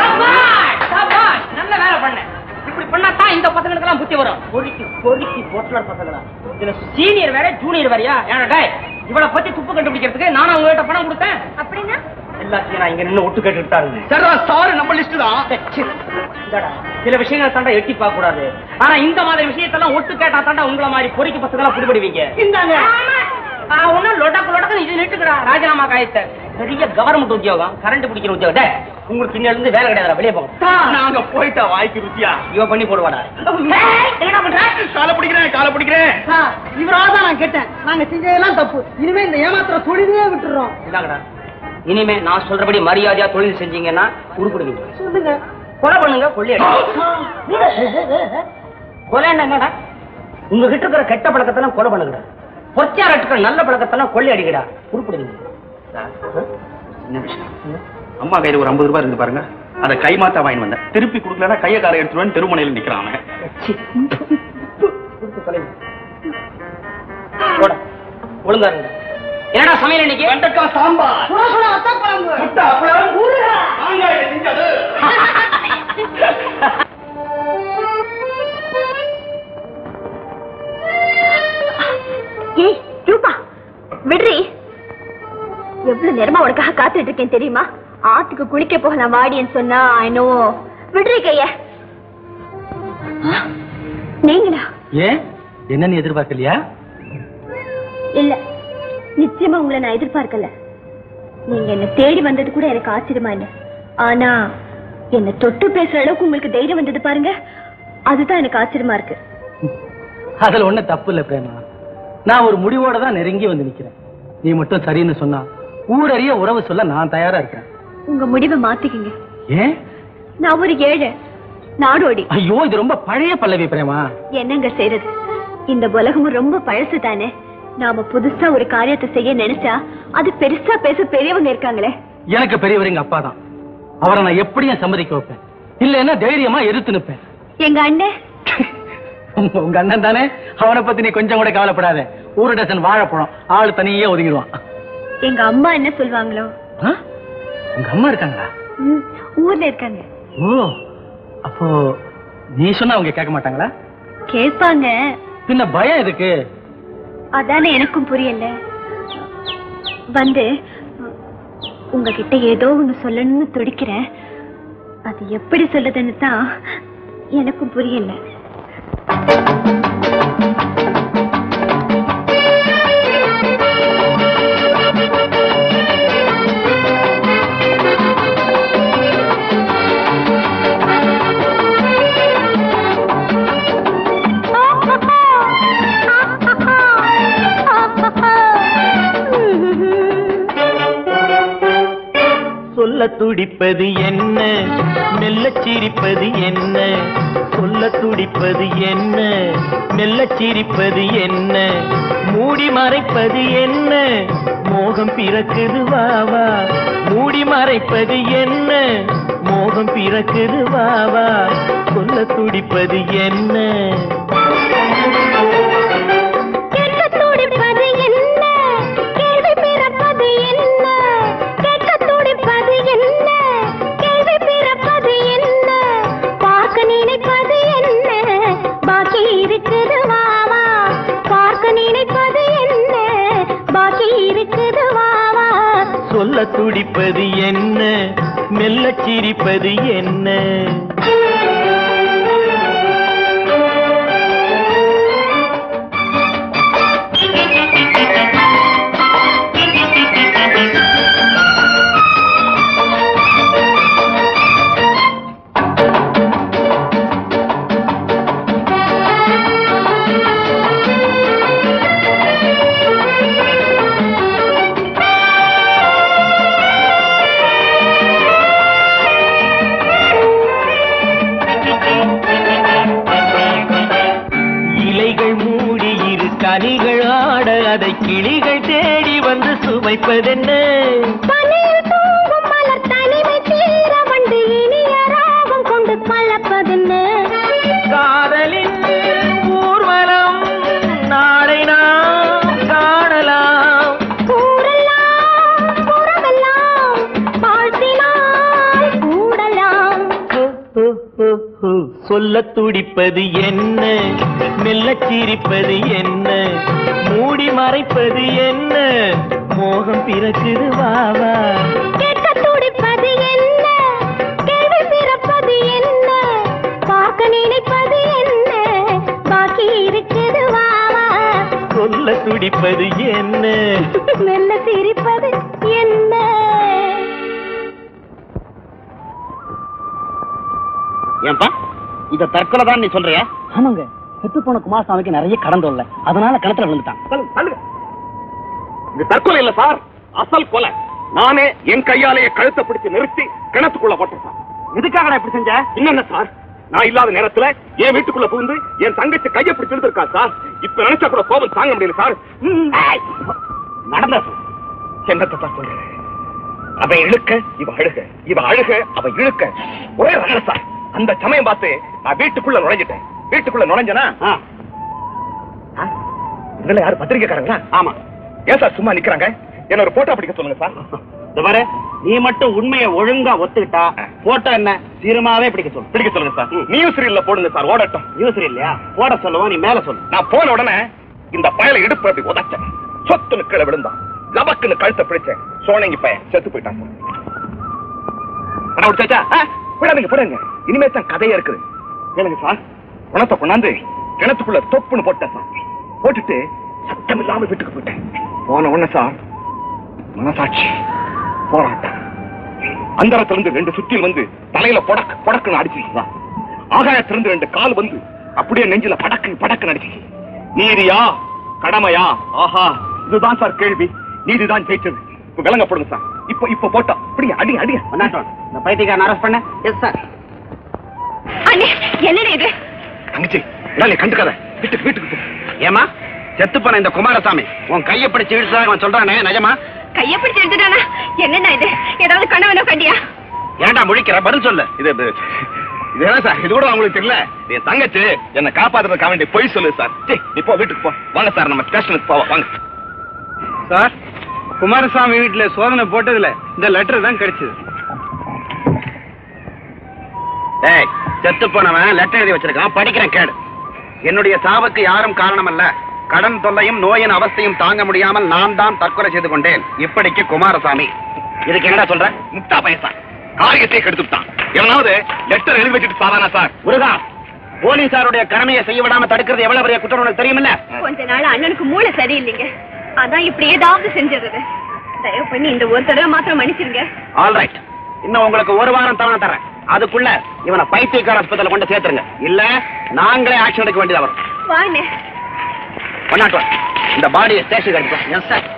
சபாஷ், சபாஷ். நல்ல வேலை பண்ண இப்படி பண்ணா தான் இந்த பசங்களுக்கு எல்லாம் புத்தி வரும் பொறுக்கி பொறுக்கி போட்டலர் பசங்களா இதுல சீனியர் வேற ஜூனியர் வேறயா ஏன்னா டேய் இவளை பத்தி துப்பு கண்டுபிடிக்கிறதுக்கு நானும் உங்ககிட்ட பணம் கொடுத்தேன் அப்படின்னா எல்லாத்தையும் நான் இங்க நின்னு ஒட்டு கேட்டுட்டு தான் இருந்தேன் சரா சார் நம்ம லிஸ்ட் தான் ச்சே, இந்தாடா, சில விஷயங்களை தாண்டா எட்டி பார்க்க கூடாது ஆனா இந்த மாதிரி விஷயத்தெல்லாம் ஒட்டு கேட்டா தாண்டா உங்கள மாதிரி பொறுக்கி பசங்க எல்லாம் புடிபடுவீங்க இந்தாங்க ஒன்னும் லொடக்கு லொடக்கு இது நிட்டுக்கடா ராஜினாமா காயத்தை பெரிய கவர்மெண்ட் உத்தியோகம் கரண்ட் பிடிக்கிற உத்தியோகம் டேய், உங்களுக்கு இன்னும் இருந்து வேலை கிடையாது வெளியே போங்க நாங்க போயிட்டா வாய்க்கு ருச்சியா இவ பண்ணி போடுவாடா என்ன பண்ற காலை பிடிக்கிறேன் காலை பிடிக்கிறேன் சார் இவரால தான் நான் கேட்டேன் நாங்க செஞ்சதெல்லாம் தப்பு இனிமே இந்த ஏமாத்துற தொழிலே விட்டுறோம் இந்தாங்கடா இனிமே நான் சொல்றபடி மரியாதையா தொழில் செஞ்சீங்கன்னா உருப்பிடுவீங்க சொல்லுங்க கொலை பண்ணுங்க கொள்ளை கொலை என்னடா உங்ககிட்ட இருக்கிற கெட்ட பழக்கத்தெல்லாம் கொலை பண்ணுங்கடா பொச்சார இருக்கிற நல்ல பழக்கத்தெல்லாம் கொள்ளை அடிக்கடா உருப்பிடுவீங்க என்ன விஷயம் அம்மா கையில ஒரு ஐம்பது ரூபாய் இருந்து பாருங்க அதை கை மாத்தா வாங்கி வந்தேன் திருப்பி கொடுக்கலன்னா கைய காரை எடுத்துருவேன் தெருமுனையில நிக்கிறான் அவன் கொடுத்து தொலைங்க. போடா. ஒழுங்கா இருங்க என்னடா சமையல் இன்னைக்கு வெண்டைக்காய் சாம்பார் சுட சுட வத்தா குழம்பு முட்டை அப்பளம் மாங்காய் செஞ்சது ஏய் ரூபா விடுறி எவ்வளவு நேரமா உனக்காக காத்துட்டு இருக்கேன் தெரியுமா ஆத்துக்கு குளிக்க போகலாம் வாடின்னு சொன்னா என்னவோ விடுறி கைய நீங்களா ஏன் என்னன்னு எதிர்பார்க்கலையா இல்ல நிச்சயமா உங்களை நான் எதிர்பார்க்கல நீங்க என்ன தேடி வந்தது கூட எனக்கு ஆச்சரியமா இல்ல ஆனா என்ன தொட்டு பேசுற அளவுக்கு உங்களுக்கு தைரியம் வந்தது பாருங்க அதுதான் எனக்கு ஆச்சரியமா இருக்கு அதுல ஒண்ணு தப்பு இல்ல பிரேமா நான் ஒரு முடிவோட தான் நெருங்கி வந்து நிக்கிறேன் நீ மட்டும் சரின்னு சொன்னா ஊரறிய உறவு சொல்ல நான் தயாரா இருக்கேன் உங்க முடிவை மாத்திக்கங்க ஏன் நான் ஒரு ஏழை நாடோடி ஐயோ இது ரொம்ப பழைய பல்லவி பிரேமா என்னங்க செய்யறது இந்த உலகமும் ரொம்ப பழசு தானே நாம புதுசா ஒரு காரியத்தை செய்ய நினைச்சா அது பெருசா பேச பெரியவங்க இருக்காங்களே எனக்கு பெரியவர் எங்க அப்பா தான் அவரை நான் எப்படியும் சம்மதிக்க வைப்பேன் இல்லைன்னா தைரியமா எதிர்த்து நிப்பேன் எங்க அண்ணன் உங்க அண்ணன் தானே அவனை பத்தி நீ கொஞ்சம் கூட கவலைப்படாத ஒரு டசன் வாழைப்பழம் ஆள் தனியே ஒதுங்கிடுவான் எங்க அம்மா என்ன சொல்லுவாங்களோ ஆ? உங்க அம்மா இருக்காங்களா ம், ஊர்ல இருக்காங்க ஓ அப்போ நீ சொன்னா அவங்க கேட்க மாட்டாங்களா கேட்பாங்க பின்ன பயம் எதுக்கு அதானே எனக்கும் புரியல வந்து உங்ககிட்ட ஏதோ ஒண்ணு சொல்லணும்னு துடிக்கிறேன் அது எப்படி சொல்லுதுன்னு தான் எனக்கும் புரியல சொல்ல துடிப்பது என்ன மெல்ல சிரிப்பது என்ன சொல்ல துடிப்பது என்ன மெல்ல சிரிப்பது என்ன மூடி மறைப்பது என்ன மோகம் பிறக்குது வா வா மூடி மறைப்பது என்ன மோகம் பிறக்குது வா வா சொல்ல துடிப்பது என்ன கேட்க துடிப்பது என்ன கேள்வி பிறப்பது என்ன கேட்க துடிப்பது என்ன கேள்வி பிறப்பது என்ன பார்க்க நினைப்பது என்ன பாக்கி இருக்குது வாவா பார்க்க நினைப்பது என்ன பாக்கி இருக்குது வாவா சொல்ல துடிப்பது என்ன மெல்ல சிரிப்பது என்ன இலைகள் மூடி இரு கனிகள் ஆட அதை கிளிகள் தேடி வந்து சுவைப்பதென்ன பனியில் தூங்கும் மலர் தனிமை தீர வந்து இனிய ராகம் கொண்டு கலப்பதுன்னு காதலின் ஊர்வலம் நாளை நாம் காணலாம் கூறலாம் புறமெல்லாம் வாழ்த்தினால் கூடலாம் ஹோ, ஹோ, ஹோ, ஹோ. சொல்ல துடிப்பது என்ன மெல்ல சிரிப்பது என்ன மூடி மறைப்பது என்ன மோகம் பிறக்குது வா வா கேட்க துடிப்பது என்ன கேள்வி பிறப்பது என்ன பார்க்க நினைப்பது என்ன பாக்கி இருக்குது வாவா சொல்ல துடிப்பது என்ன மெல்ல சிரிப்பது என்ன ஏன்பா இத தற்கொலை தான் நீ சொல்றியா ஆமாங்க செத்து போன குமாரசாமிக்கு நிறைய கடன் தொல்லை அதனால கிணத்துல விழுந்துட்டான் இது தற்கொலை இல்ல சார் அசல் கொலை நானே என் கையாலேயே கழுத்தை பிடிச்சு நிறுத்தி கிணத்துக்குள்ள போட்டேன் சார் எதுக்காக நான் இப்படி செஞ்ச என்னென்ன சார் நான் இல்லாத நேரத்துல என் வீட்டுக்குள்ள புகுந்து என் தங்கச்சி கையை பிடிச்சு இழுத்துருக்கா சார் இப்ப நினைச்சா கூட கோபம் தாங்க முடியல சார் ஆய். நடந்தா சார் என்னத்தை சார் சொல்றேன் அவன் இழுக்க இவ அழுக இவ அழுக அவ இழுக்க ஒரே ரகல சார் அந்த சமயம் பார்த்து நான் வீட்டுக்குள்ள நுழைஞ்சிட்டேன் வீட்டுக்குள்ள நுழைஞ்சனா இதுல யாரு பத்திரிக்கைக்காரங்களா ஆமா ஏன் சார் சும்மா நிக்கிறாங்க என்ன ஒரு போட்டோ பிடிக்க சொல்லுங்க சார் இந்த பாரு நீ மட்டும் உண்மையை ஒழுங்கா ஒத்துக்கிட்டா போட்டோ என்ன சீரமாவே பிடிக்க சொல்லு பிடிக்க சொல்லுங்க சார் நியூஸ் ரீல்ல போடுங்க சார் ஓடட்டும் நியூஸ் இல்லையா போட சொல்லுவோம் நீ மேல சொல்லு நான் போன உடனே இந்த பயல இடுப்பு அப்படி உதைச்சேன் சொத்துன்னு கீழே விழுந்தான் லபக்குன்னு கழுத்தை பிடிச்சேன் சோனங்கி பையன் செத்து போயிட்டான் சார் பணம் உடிச்சாச்சா ஆ, விடாதீங்க விடாதீங்க இனிமே தான் கதையா இருக்குது கேளுங்க சார் பணத்தை கொண்டாந்து கிணத்துக்குள்ள தொப்புன்னு போட்டேன் சார் போட்டுட்டு சத்தம் இல்லாம வீட்டுக்கு போயிட்டேன் போன உடனே சார் மனசாட்சி போராட்டம் அந்தரத்துல இருந்து ரெண்டு சுத்தியில் வந்து தலையில பொடக்கு பொடக்குன்னு அடிச்சு ஆகாயத்திலிருந்து ரெண்டு கால் வந்து அப்படியே நெஞ்சில படக்கு படக்கு அடிச்சு நீதியா கடமையா ஆஹா இதுதான் சார் கேள்வி நீதிதான் ஜெயிச்சது இப்ப விளங்கப்படுங்க சார் இப்ப இப்ப போட்டா அப்படியே அடி அடி ஒன்னாட்டம் இந்த பைத்தியக்காரன் அரெஸ்ட் பண்ண எஸ் சார் அண்ணே என்னடா இது தங்கச்சி விடாலே கண்டுக்காத வீட்டுக்கு வீட்டுக்கு போ. ஏமா செத்து போன இந்த குமாரசாமி உன் கையை பிடிச்சு இழுச்சதாக அவன் சொல்றானே நிஜமா கைய பிடிச்சு எடுத்துட்டானா என்னண்ணா இது ஏதாவது கனவுனோ கண்டியா ஏன்டா முழிக்கிற பதில் சொல்லு இது இது இது என்ன சார் இது கூட உங்களுக்கு தெரியல இது என் தங்கச்சி என்ன காப்பாத்துறதுக்காக வேண்டிய பொய் சொல்லு சார் சீ, நீ போ வீட்டுக்கு போ வாங்க சார் நம்ம ஸ்டேஷனுக்கு போவோம் வாங்க சார் குமாரசாமி வீட்டுல சோதனை போட்டதுல இந்த லெட்டர் தான் கிடைச்சது ஏய் செத்து போனவன் லெட்டர் எழுதி வச்சிருக்கான் படிக்கிறேன் கேடு என்னுடைய சாவுக்கு யாரும் காரணம் அல்ல கடன் தொல்லையும் நோயின் அவஸ்தையும் தாங்க முடியாமல் நான் தான் தற்கொலை செய்து கொண்டேன் இப்படிக்கு குமாரசாமி இதுக்கு என்னடா சொல்ற முட்டா பைசா காரியத்தை கெடுத்துட்டான் எவனாவது லெட்டர் எழுதி வச்சுட்டு சாதாரண சார் முருகா போலீசாருடைய கடமையை செய்ய விடாம தடுக்கிறது எவ்வளவு பெரிய குற்றம் உனக்கு தெரியுமில்ல கொஞ்ச நாள் அண்ணனுக்கு மூளை சரியில்லைங்க அதான் இப்படி ஏதாவது செஞ்சிருது தயவு பண்ணி இந்த ஒரு தடவை மாத்திரம் மன்னிச்சிருங்க ஆல் ரைட் இன்னும் உங்களுக்கு ஒரு வாரம் தவணை தரேன் அதுக்குள்ள இவனை பைத்தியக்கார ஆஸ்பத்திரியில கொண்டு சேர்த்துருங்க இல்ல நாங்களே ஆக்ஷன் எடுக்க வேண்டியதா வரும் வாண்ணே ஒன் நாட் ஒன் இந்த பாடியை ஸ்டேஷன் அடிப்போம் எஸ் சார்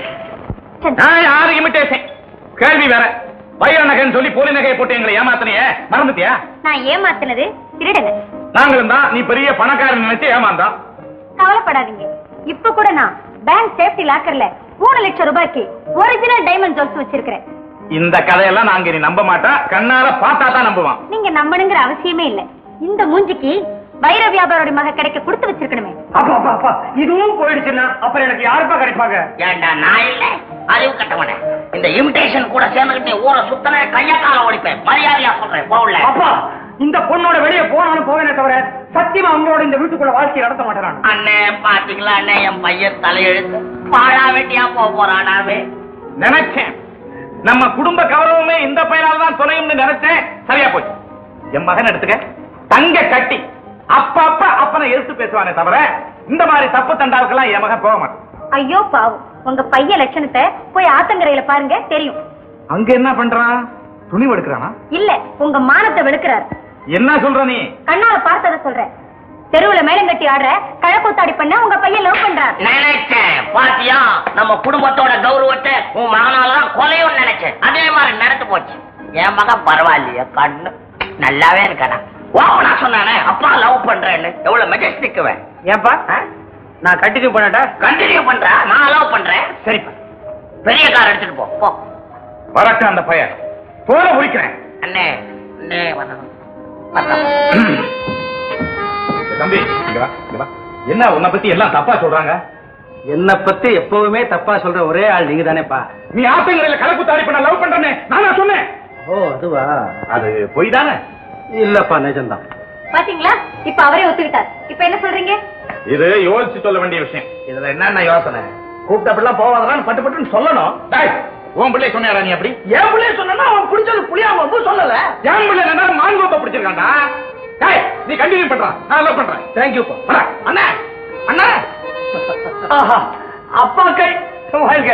யாரு இமிட்டேஷன் கேள்வி வேற வைர நகைன்னு சொல்லி போலி நகையை போட்டு எங்களை ஏமாத்தினியே மறந்துட்டியா நான் ஏமாத்தினது திருடல நாங்களும் தான் நீ பெரிய பணக்காரன் நினைச்சு ஏமாந்தான் கவலைப்படாதீங்க இப்ப கூட நான் பேங்க் சேஃப்டி லாக்கர்ல மூணு லட்சம் ரூபாய்க்கு ஒரிஜினல் டைமண்ட் ஜுவல்ஸ் வச்சிருக்கிறேன் இந்த கதையெல்லாம் நாங்க நீ நம்ப மாட்டோம் கண்ணால பார்த்தா தான் நம்புவான் நீங்க நம்பணுங்கிற அவசியமே இல்ல இந்த மூஞ்சிக்கு வைர வியாபாரோட மக கிடைக்க கொடுத்து வச்சிருக்கணுமே அப்பா அப்பா அப்பா இதுவும் போயிடுச்சுன்னா அப்புறம் எனக்கு யாருப்பா கிடைப்பாங்க ஏண்டா நான் இல்ல அறிவு கட்டவனே இந்த இமிடேஷன் கூட சேர்ந்துகிட்டு நீ ஊரை சுத்தன கையா கால ஓடிப்பேன் மரியாதையா சொல்றேன் போகல அப்பா இந்த பொண்ணோட வெளியே போனாலும் போவேனே தவிர சத்தியமா உங்களோட இந்த வீட்டுக்குள்ள வாழ்க்கை நடத்த மாட்டேன் அண்ணே பாத்தீங்களா அண்ணே என் பையன் தலையெழுத்து பாடா வெட்டியா போக போறானாவே நினைச்சேன் நம்ம குடும்ப கௌரவமே இந்த பையனால தான் துணையும்னு நினைச்சேன் சரியா போச்சு என் மகன் எடுத்துக்க தங்க கட்டி அப்ப அப்ப அப்பனை எதிர்த்து பேசுவானே தவிர இந்த மாதிரி தப்பு தண்டாவுக்கெல்லாம் என் மகன் போக மாட்டான் ஐயோ பாவம் உங்க பையன் லட்சணத்தை போய் ஆத்தங்கரையில பாருங்க தெரியும் அங்க என்ன பண்றான் துணி எடுக்கிறானா இல்ல உங்க மானத்தை வெளுக்கிறார் என்ன சொல்ற நீ கண்ணால பார்த்தத சொல்றேன் தெருவுல மேளங்கட்டி ஆடுற கழக்கூத்தாடி பண்ண உங்க பையன் லவ் பண்றார் நினைச்சேன் பாத்தியா நம்ம குடும்பத்தோட கௌரவத்தை உன் மகனாலதான் கொலையும் நினைச்சேன் அதே மாதிரி நடந்து போச்சு என் மகன் பரவாயில்லையே கண்ணு நல்லாவே இருக்கானா ஓப்பனா சொன்னானே அப்பா லவ் பண்றேன்னு எவ்வளவு மெஜஸ்டிக்குவேன் ஏன்பா நான் கண்டினியூ பண்ணட்டா கண்டினியூ பண்ற நான் லவ் பண்றேன் சரிப்பா பெரிய கார் எடுத்துட்டு போ போ வரட்டும் அந்த பையன் போல முடிக்கிறேன் அண்ணே அண்ணே வரணும் வரணும். தம்பி இங்க வா, இங்க வா. என்ன உன்னை பத்தி எல்லாம் தப்பா சொல்றாங்க என்ன பத்தி எப்பவுமே தப்பா சொல்ற ஒரே ஆள் நீங்க தானேப்பா நீ ஆத்தங்கரையில கலக்குத்தாரி பண்ண லவ் பண்றேன்னு நானா சொன்னேன் ஓ அதுவா அது பொய் தானே இல்லப்பா நிஜம்தான் பாத்தீங்களா இப்ப அவரே ஒத்துக்கிட்டார் இப்ப என்ன சொல்றீங்க இது யோசிச்சு சொல்ல வேண்டிய விஷயம் இதுல என்னென்ன யோசனை கூப்பிட்டப்பெல்லாம் போவாதான் பட்டு பட்டுன்னு சொல்லணும் டேய், உன் பிள்ளை சொன்னாரா நீ அப்படி என் பிள்ளைய சொன்னா அவன் பிடிச்சது புளியா வந்து சொல்லல என் பிள்ளை என்ன மான் கோப்பை பிடிச்சிருக்காண்டா டேய், நீ கண்டினியூ பண்றான் நான் லவ் பண்றேன் தேங்க்யூப்பா அண்ணா அண்ணா ஆஹா அப்பா கை வாழ்க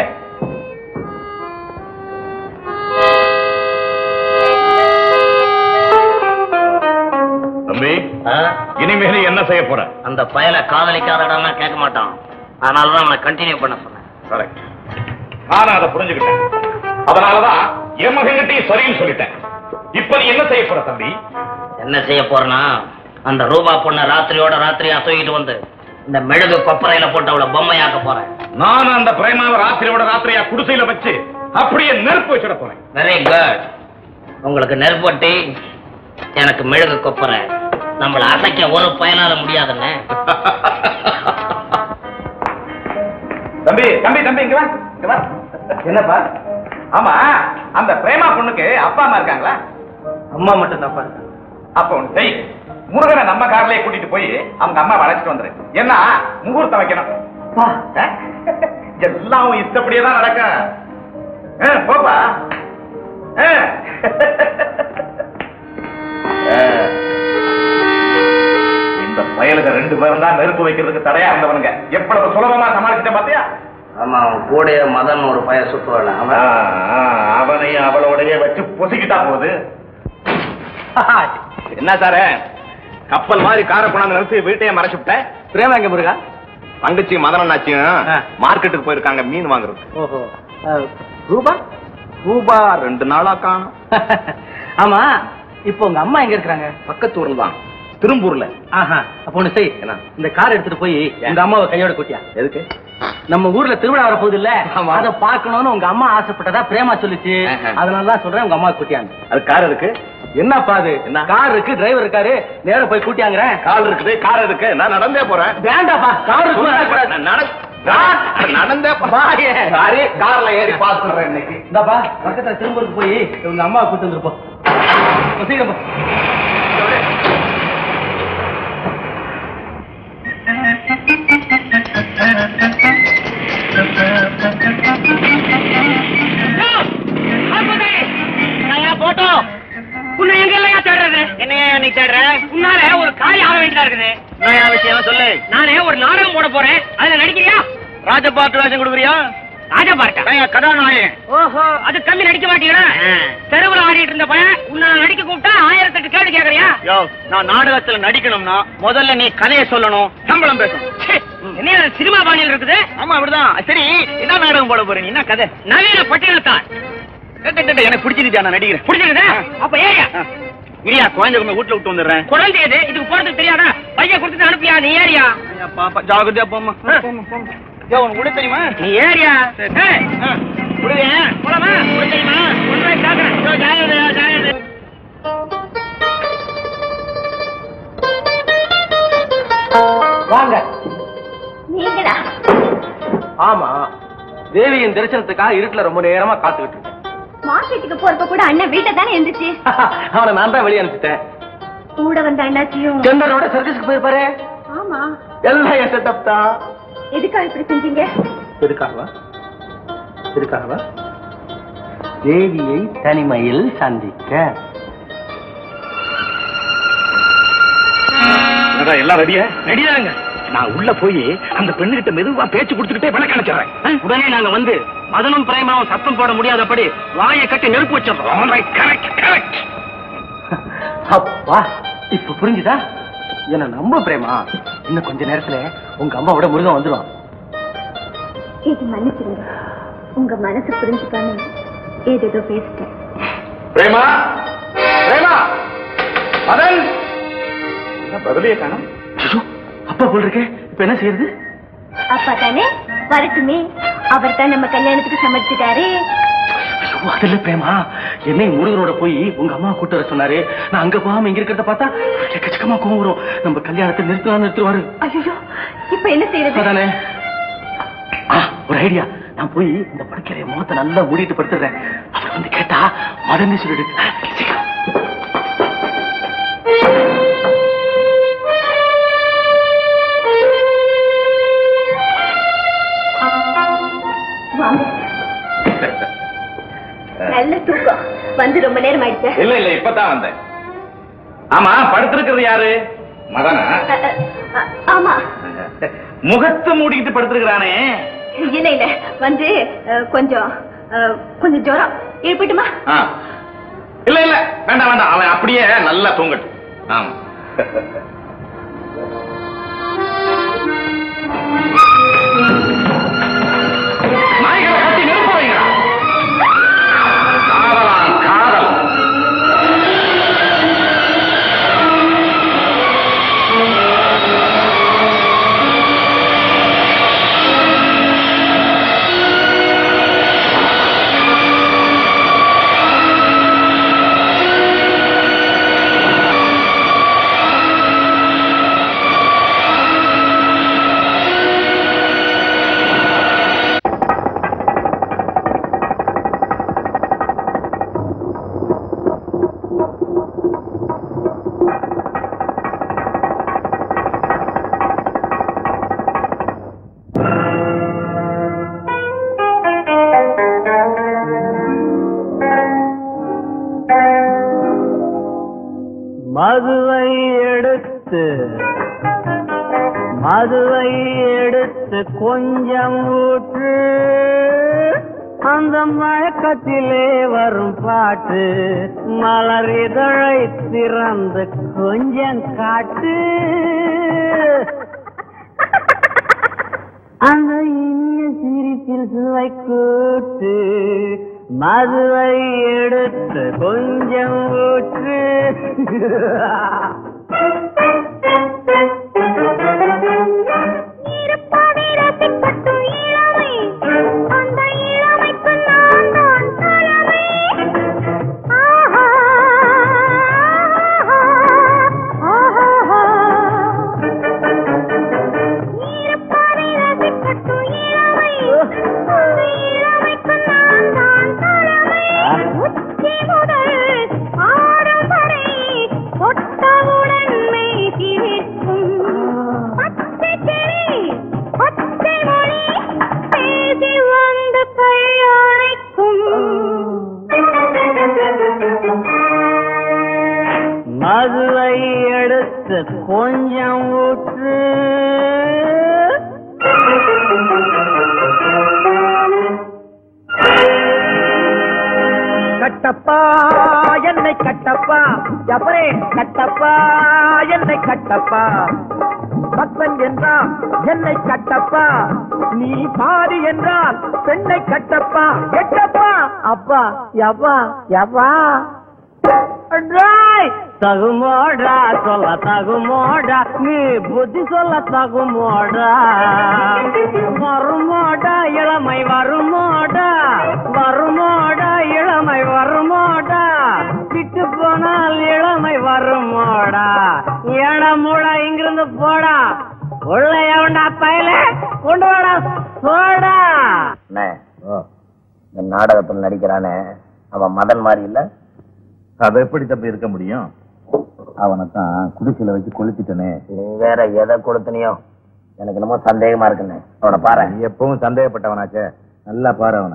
தம்பி இனிமேல் நீ என்ன செய்ய போற அந்த பயலை காதலிக்காதடா கேட்க மாட்டான் அதனாலதான் அவனை கண்டினியூ பண்ண சொன்னேன் கரெக்ட் நானும் அதை புரிஞ்சுக்கிட்டேன் அதனாலதான் என் மகன்கிட்டயும் சரின்னு சொல்லிட்டேன் இப்ப நீ என்ன செய்ய போற தம்பி என்ன செய்ய போறேன்னா அந்த ரூபா பொண்ண ராத்திரியோட ராத்திரியா தூக்கிட்டு வந்து இந்த மெழுகு கொப்பரையில போட்டு அவளை பொம்மையாக்க போறேன் நானும் அந்த பிரேமாவை ராத்திரியோட ராத்திரியா குடிசையில வச்சு அப்படியே நெருப்பு வச்சிட போறேன் வெரி குட் உங்களுக்கு நெருப்பட்டி எனக்கு மெழுகு கொப்பரை நம்மள அசைக்க ஒரு பயனால முடியாதுன்னு தம்பி தம்பி தம்பி இங்க வா இங்க வா என்னப்பா ஆமா அந்த பிரேமா பொண்ணுக்கு அப்பா அம்மா இருக்காங்களா அம்மா மட்டும் தப்பா இருக்கா அப்ப ஒண்ணு செய் முருகனை நம்ம கார்லயே கூட்டிட்டு போய் அவங்க அம்மா அழைச்சிட்டு வந்துரு ஏன்னா முகூர்த்தம் வைக்கணும் ஆ? எல்லாம் உன் இஷ்டப்படியே தான் நடக்கும் ஆ, போப்பா ஆ. ஆ. இந்த பயலுக ரெண்டு பேரும் தான் நெருப்பு வைக்கிறதுக்கு தடையா இருந்தவனுங்க எவ்வளவு சுலபமா சமாளிச்சிட்டேன் பாத்தியா ஆமா அவன் கூட மதன் ஒரு பய சுத்துவாள் ஆ, ஆ, அவனையும் அவளோடய வச்சு பொசிக்கிட்டா போகுது என்ன சாரு கப்பல் மாதிரி காரை கொண்டாந்து நிறுத்தி வீட்டையே மறைச்சு விட்டேன் பிரேமா எங்க முருகா தங்கச்சி மதனண்ணாச்சியும் ஆ. மார்க்கெட்டுக்கு போயிருக்காங்க மீன் வாங்குறது ஓஹோ அஹ், ரூபா ரூபா ரெண்டு நாளா காணும் ஆமா இப்போ உங்க அம்மா எங்க இருக்காங்க பக்கத்து ஊர்ல தான் திரும்பூர்ல ஆஹா அப்ப ஒண்ணு செய் என்ன? இந்த கார் எடுத்துட்டு போய் இந்த அம்மாவை கையோட கூட்டியா எதுக்கு நம்ம ஊர்ல திருவிழா வர போகுது இல்ல ஆமா. அத பாக்கணும்னு உங்க அம்மா ஆசைப்பட்டதா பிரேமா சொல்லுச்சு ஆஹா. அதனால தான் சொல்றேன் உங்க அம்மா கூட்டியாங்க அது கார் இருக்கு என்னப்பா அது என்ன? கார் இருக்கு டிரைவர் இருக்காரு நேரா போய் கூட்டியாங்கிறேன் கால் இருக்குது கார் இருக்கு நான் நடந்தே போறேன் வேண்டாப்பா கார் இருக்கு நான் நட- நான் நடந்தே வாயே. சாரி கார்ல ஏறி பாஸ் பண்றேன் இன்னைக்கு இந்தாப்பா பக்கத்துல திரும்பூருக்கு போய் உங்க அம்மாவை கூட்டு வந்துருப்போம் சீக்கிரம் போ. என்னையா நீ தேடுற உன்னால ஒரு காரியம் ஆக வேண்டியதா இருக்குது என்ன விஷயம் சொல்லு நானே ஒரு நாடகம் போட போறேன் அதுல நடிக்கிறியா ராஜபாட்டு வேஷம் கொடுக்குறியா ராஜா பார்ட்டா கதாநாயகன் ஓஹோ அது கம்மி நடிக்க மாட்டீங்களா தெருவுல ஆடிட்டு இருந்த பையன் உன்னை நடிக்க கூப்பிட்டா ஆயிரத்தெட்டு கேள்வி கேக்குறியா யோ நான் நாடகத்துல நடிக்கணும்னா முதல்ல நீ கதையை சொல்லணும் சம்பளம் பேசணும் ச்சே, என்ன இது சினிமா பாணியில் இருக்குது ஆமா அப்படிதான் சரி என்ன நாடகம் போட போற நீ என்ன கதை நவீன பட்டியல்தான் டே, டே, டே, எனக்கு பிடிச்சிருச்சா நான் நடிக்கிறேன் புரிஞ்சுக்குதா அப்ப ஏயா ஆ. இரியா குழந்தை கொண்டு வீட்டுல விட்டு வந்துடுறேன் குழந்தை இது இதுக்கு போறதுக்கு தெரியாதா பையன் கொடுத்துட்டு அனுப்பியா நீ ஏறியா ஐயா, பாப்பா ஜாகிரதையா போம்மா ஆ. போம்மா, போம்மா. யோ, உனக்கு விட தெரியுமா நீ ஏறியா ஏய், ஆ, விடுவேன் போலாமா விட தெரியுமா ஒன்றை கேக்குறேன் யோ, ஜாகிரதையா ஜாகிரதை வாங்க நீங்களா ஆமா தேவியின் தரிசனத்துக்காக இருட்டுல ரொம்ப நேரமா காத்துக்கிட்டு இருக்கேன் மார்க்கெட்டுக்கு போறப்ப கூட அண்ணன் வீட்டை தானே இருந்துச்சு அவனை நான் தான் வெளியே அனுப்பிச்சிட்டேன் கூட வந்த அண்ணாச்சியும் சந்திரனோட சர்க்கஸ்க்கு போயிருப்பாரு ஆமா எல்லாம் என் செட்டப் தான் எதுக்காக இப்படி செஞ்சீங்க எதுக்காகவா எதுக்காகவா தேவியை தனிமையில் சந்திக்க என்னடா எல்லாம் ரெடியா ரெடிதாங்க நான் உள்ள போய் அந்த பெண்ணுகிட்ட மெதுவா பேச்சு கொடுத்துக்கிட்டே விளக்க அணைச்சிடுறேன் உடனே நாங்க வந்து மதனும் பிரேமாவும் சத்தம் போட முடியாதபடி வாயை கட்டி நெருப்பு வச்சிடறோம் கரெக்ட் கரெக்ட் அப்பா இப்ப புரிஞ்சுதா என்ன நம்ப பிரேமா இன்னும் கொஞ்ச நேரத்துல உங்க அம்மாவோட முருகன் வந்துருவான் இது மன்னிச்சிருங்க உங்க மனசு புரிஞ்சுக்காம ஏதேதோ பேசிட்டேன் பிரேமா பிரேமா மதன் என்ன பதிலே காணும் ஐயோ, அப்பா போல் இருக்கே இப்ப என்ன செய்யறது அப்பா தானே வரட்டுமே அவர் தான் நம்ம கல்யாணத்துக்கு சமைச்சிட்டாரு ஐயோ, அதுல பிரேமா என்னை முருகனோட போய் உங்க அம்மா கூட்டு வர சொன்னாரு நான் அங்க போகாம இங்க இருக்கிறத பார்த்தா எக்கச்சக்கமா கோவம் வரும் நம்ம கல்யாணத்தை நிறுத்துவா நிறுத்துவாரு ஐயோ இப்ப என்ன செய்யறது அதானே ஆ, ஒரு ஐடியா நான் போய் இந்த படுக்கையில முகத்தை நல்லா மூடிட்டு படுத்துறேன் அவர் வந்து கேட்டா மதன்னு சொல்லிடு ஆ, சீக்கிரம் வாங்க நல்ல தூக்கம் வந்து ரொம்ப நேரம் ஆயிடுச்சு இல்ல இல்ல இப்பதான் வந்தேன் ஆமா படுத்திருக்கிறது யாரு மதனா அ, அ, அ, ஆமா முகத்தை மூடிக்கிட்டு படுத்திருக்கிறானே இல்ல இல்ல வந்து அ, கொஞ்சம் அ, கொஞ்சம் ஜுரம் எழுப்பிட்டுமா ஆ. இல்ல இல்ல வேண்டாம் வேண்டாம் அவன் அப்படியே நல்லா தூங்கட்டும் ஆமா நாய்களை கட்டி நெருப்பு வைங்கடா. காதலான் காதல் மதுவை எடுத்து மதுவை எடுத்து கொஞ்சம் ஊற்று அந்த மயக்கத்திலே வரும் பாட்டு மலர் இதழை திறந்து கொஞ்சம் காட்டு அந்த இனிய சிரிப்பில் சுவை கூட்டு மதுவை எடுத்து கொஞ்சம் ஊற்று உச்சி முதல் ஆரம் வரை தொட்டவுடன் அதுவை எடுத்து கொஞ்சம் ஊற்று கட்டப்பா என்னை கட்டப்பா எவரே கட்டப்பா என்னை கட்டப்பா பக்தன் என்றால் என்னை கட்டப்பா நீ பாதி என்றால் பெண்ணை கட்டப்பா எட்டப்பா அப்பா எவ்வா எவ்வா டேய், தகுமோடா சொல்ல தகுமோடா நீ புத்தி சொல்ல தகுமோடா வருமோடா இளமை வருமோடா வருமோடா இளமை வருமோடா விட்டு போனால் இளமை வருமோடா ஏடமுடா இங்கிருந்து போடா உள்ள எவன்டா பயல கொண்டு வாடா சோடா அண்ணே, இந்த நாடகத்தில் நடிக்கிறானே அவன் மதன் மாதிரி இல்ல அது எப்படி தப்பி இருக்க முடியும் அவனைத்தான் குடிசையில வச்சு கொளுத்திட்டனே நீ வேற எதை கொடுத்தனியோ எனக்கு என்னமோ சந்தேகமா இருக்குண்ணே அவனை பாரு நீ எப்பவும் சந்தேகப்பட்டவனாச்சே நல்லா பாரு அவனை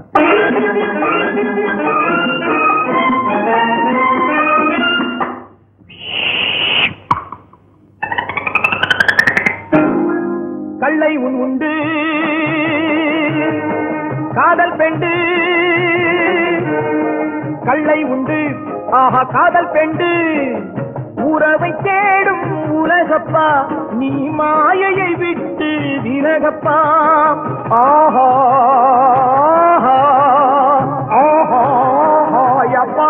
கள்ளை உன் உண்டு காதல் பெண்டு கள்ளை உண்டு ஆஹா காதல் பெண்டு உறவை தேடும் உலகப்பா நீ மாயையை விட்டு விலகப்பா ஆஹா ஆஹா, ஆஹா ஆஹா,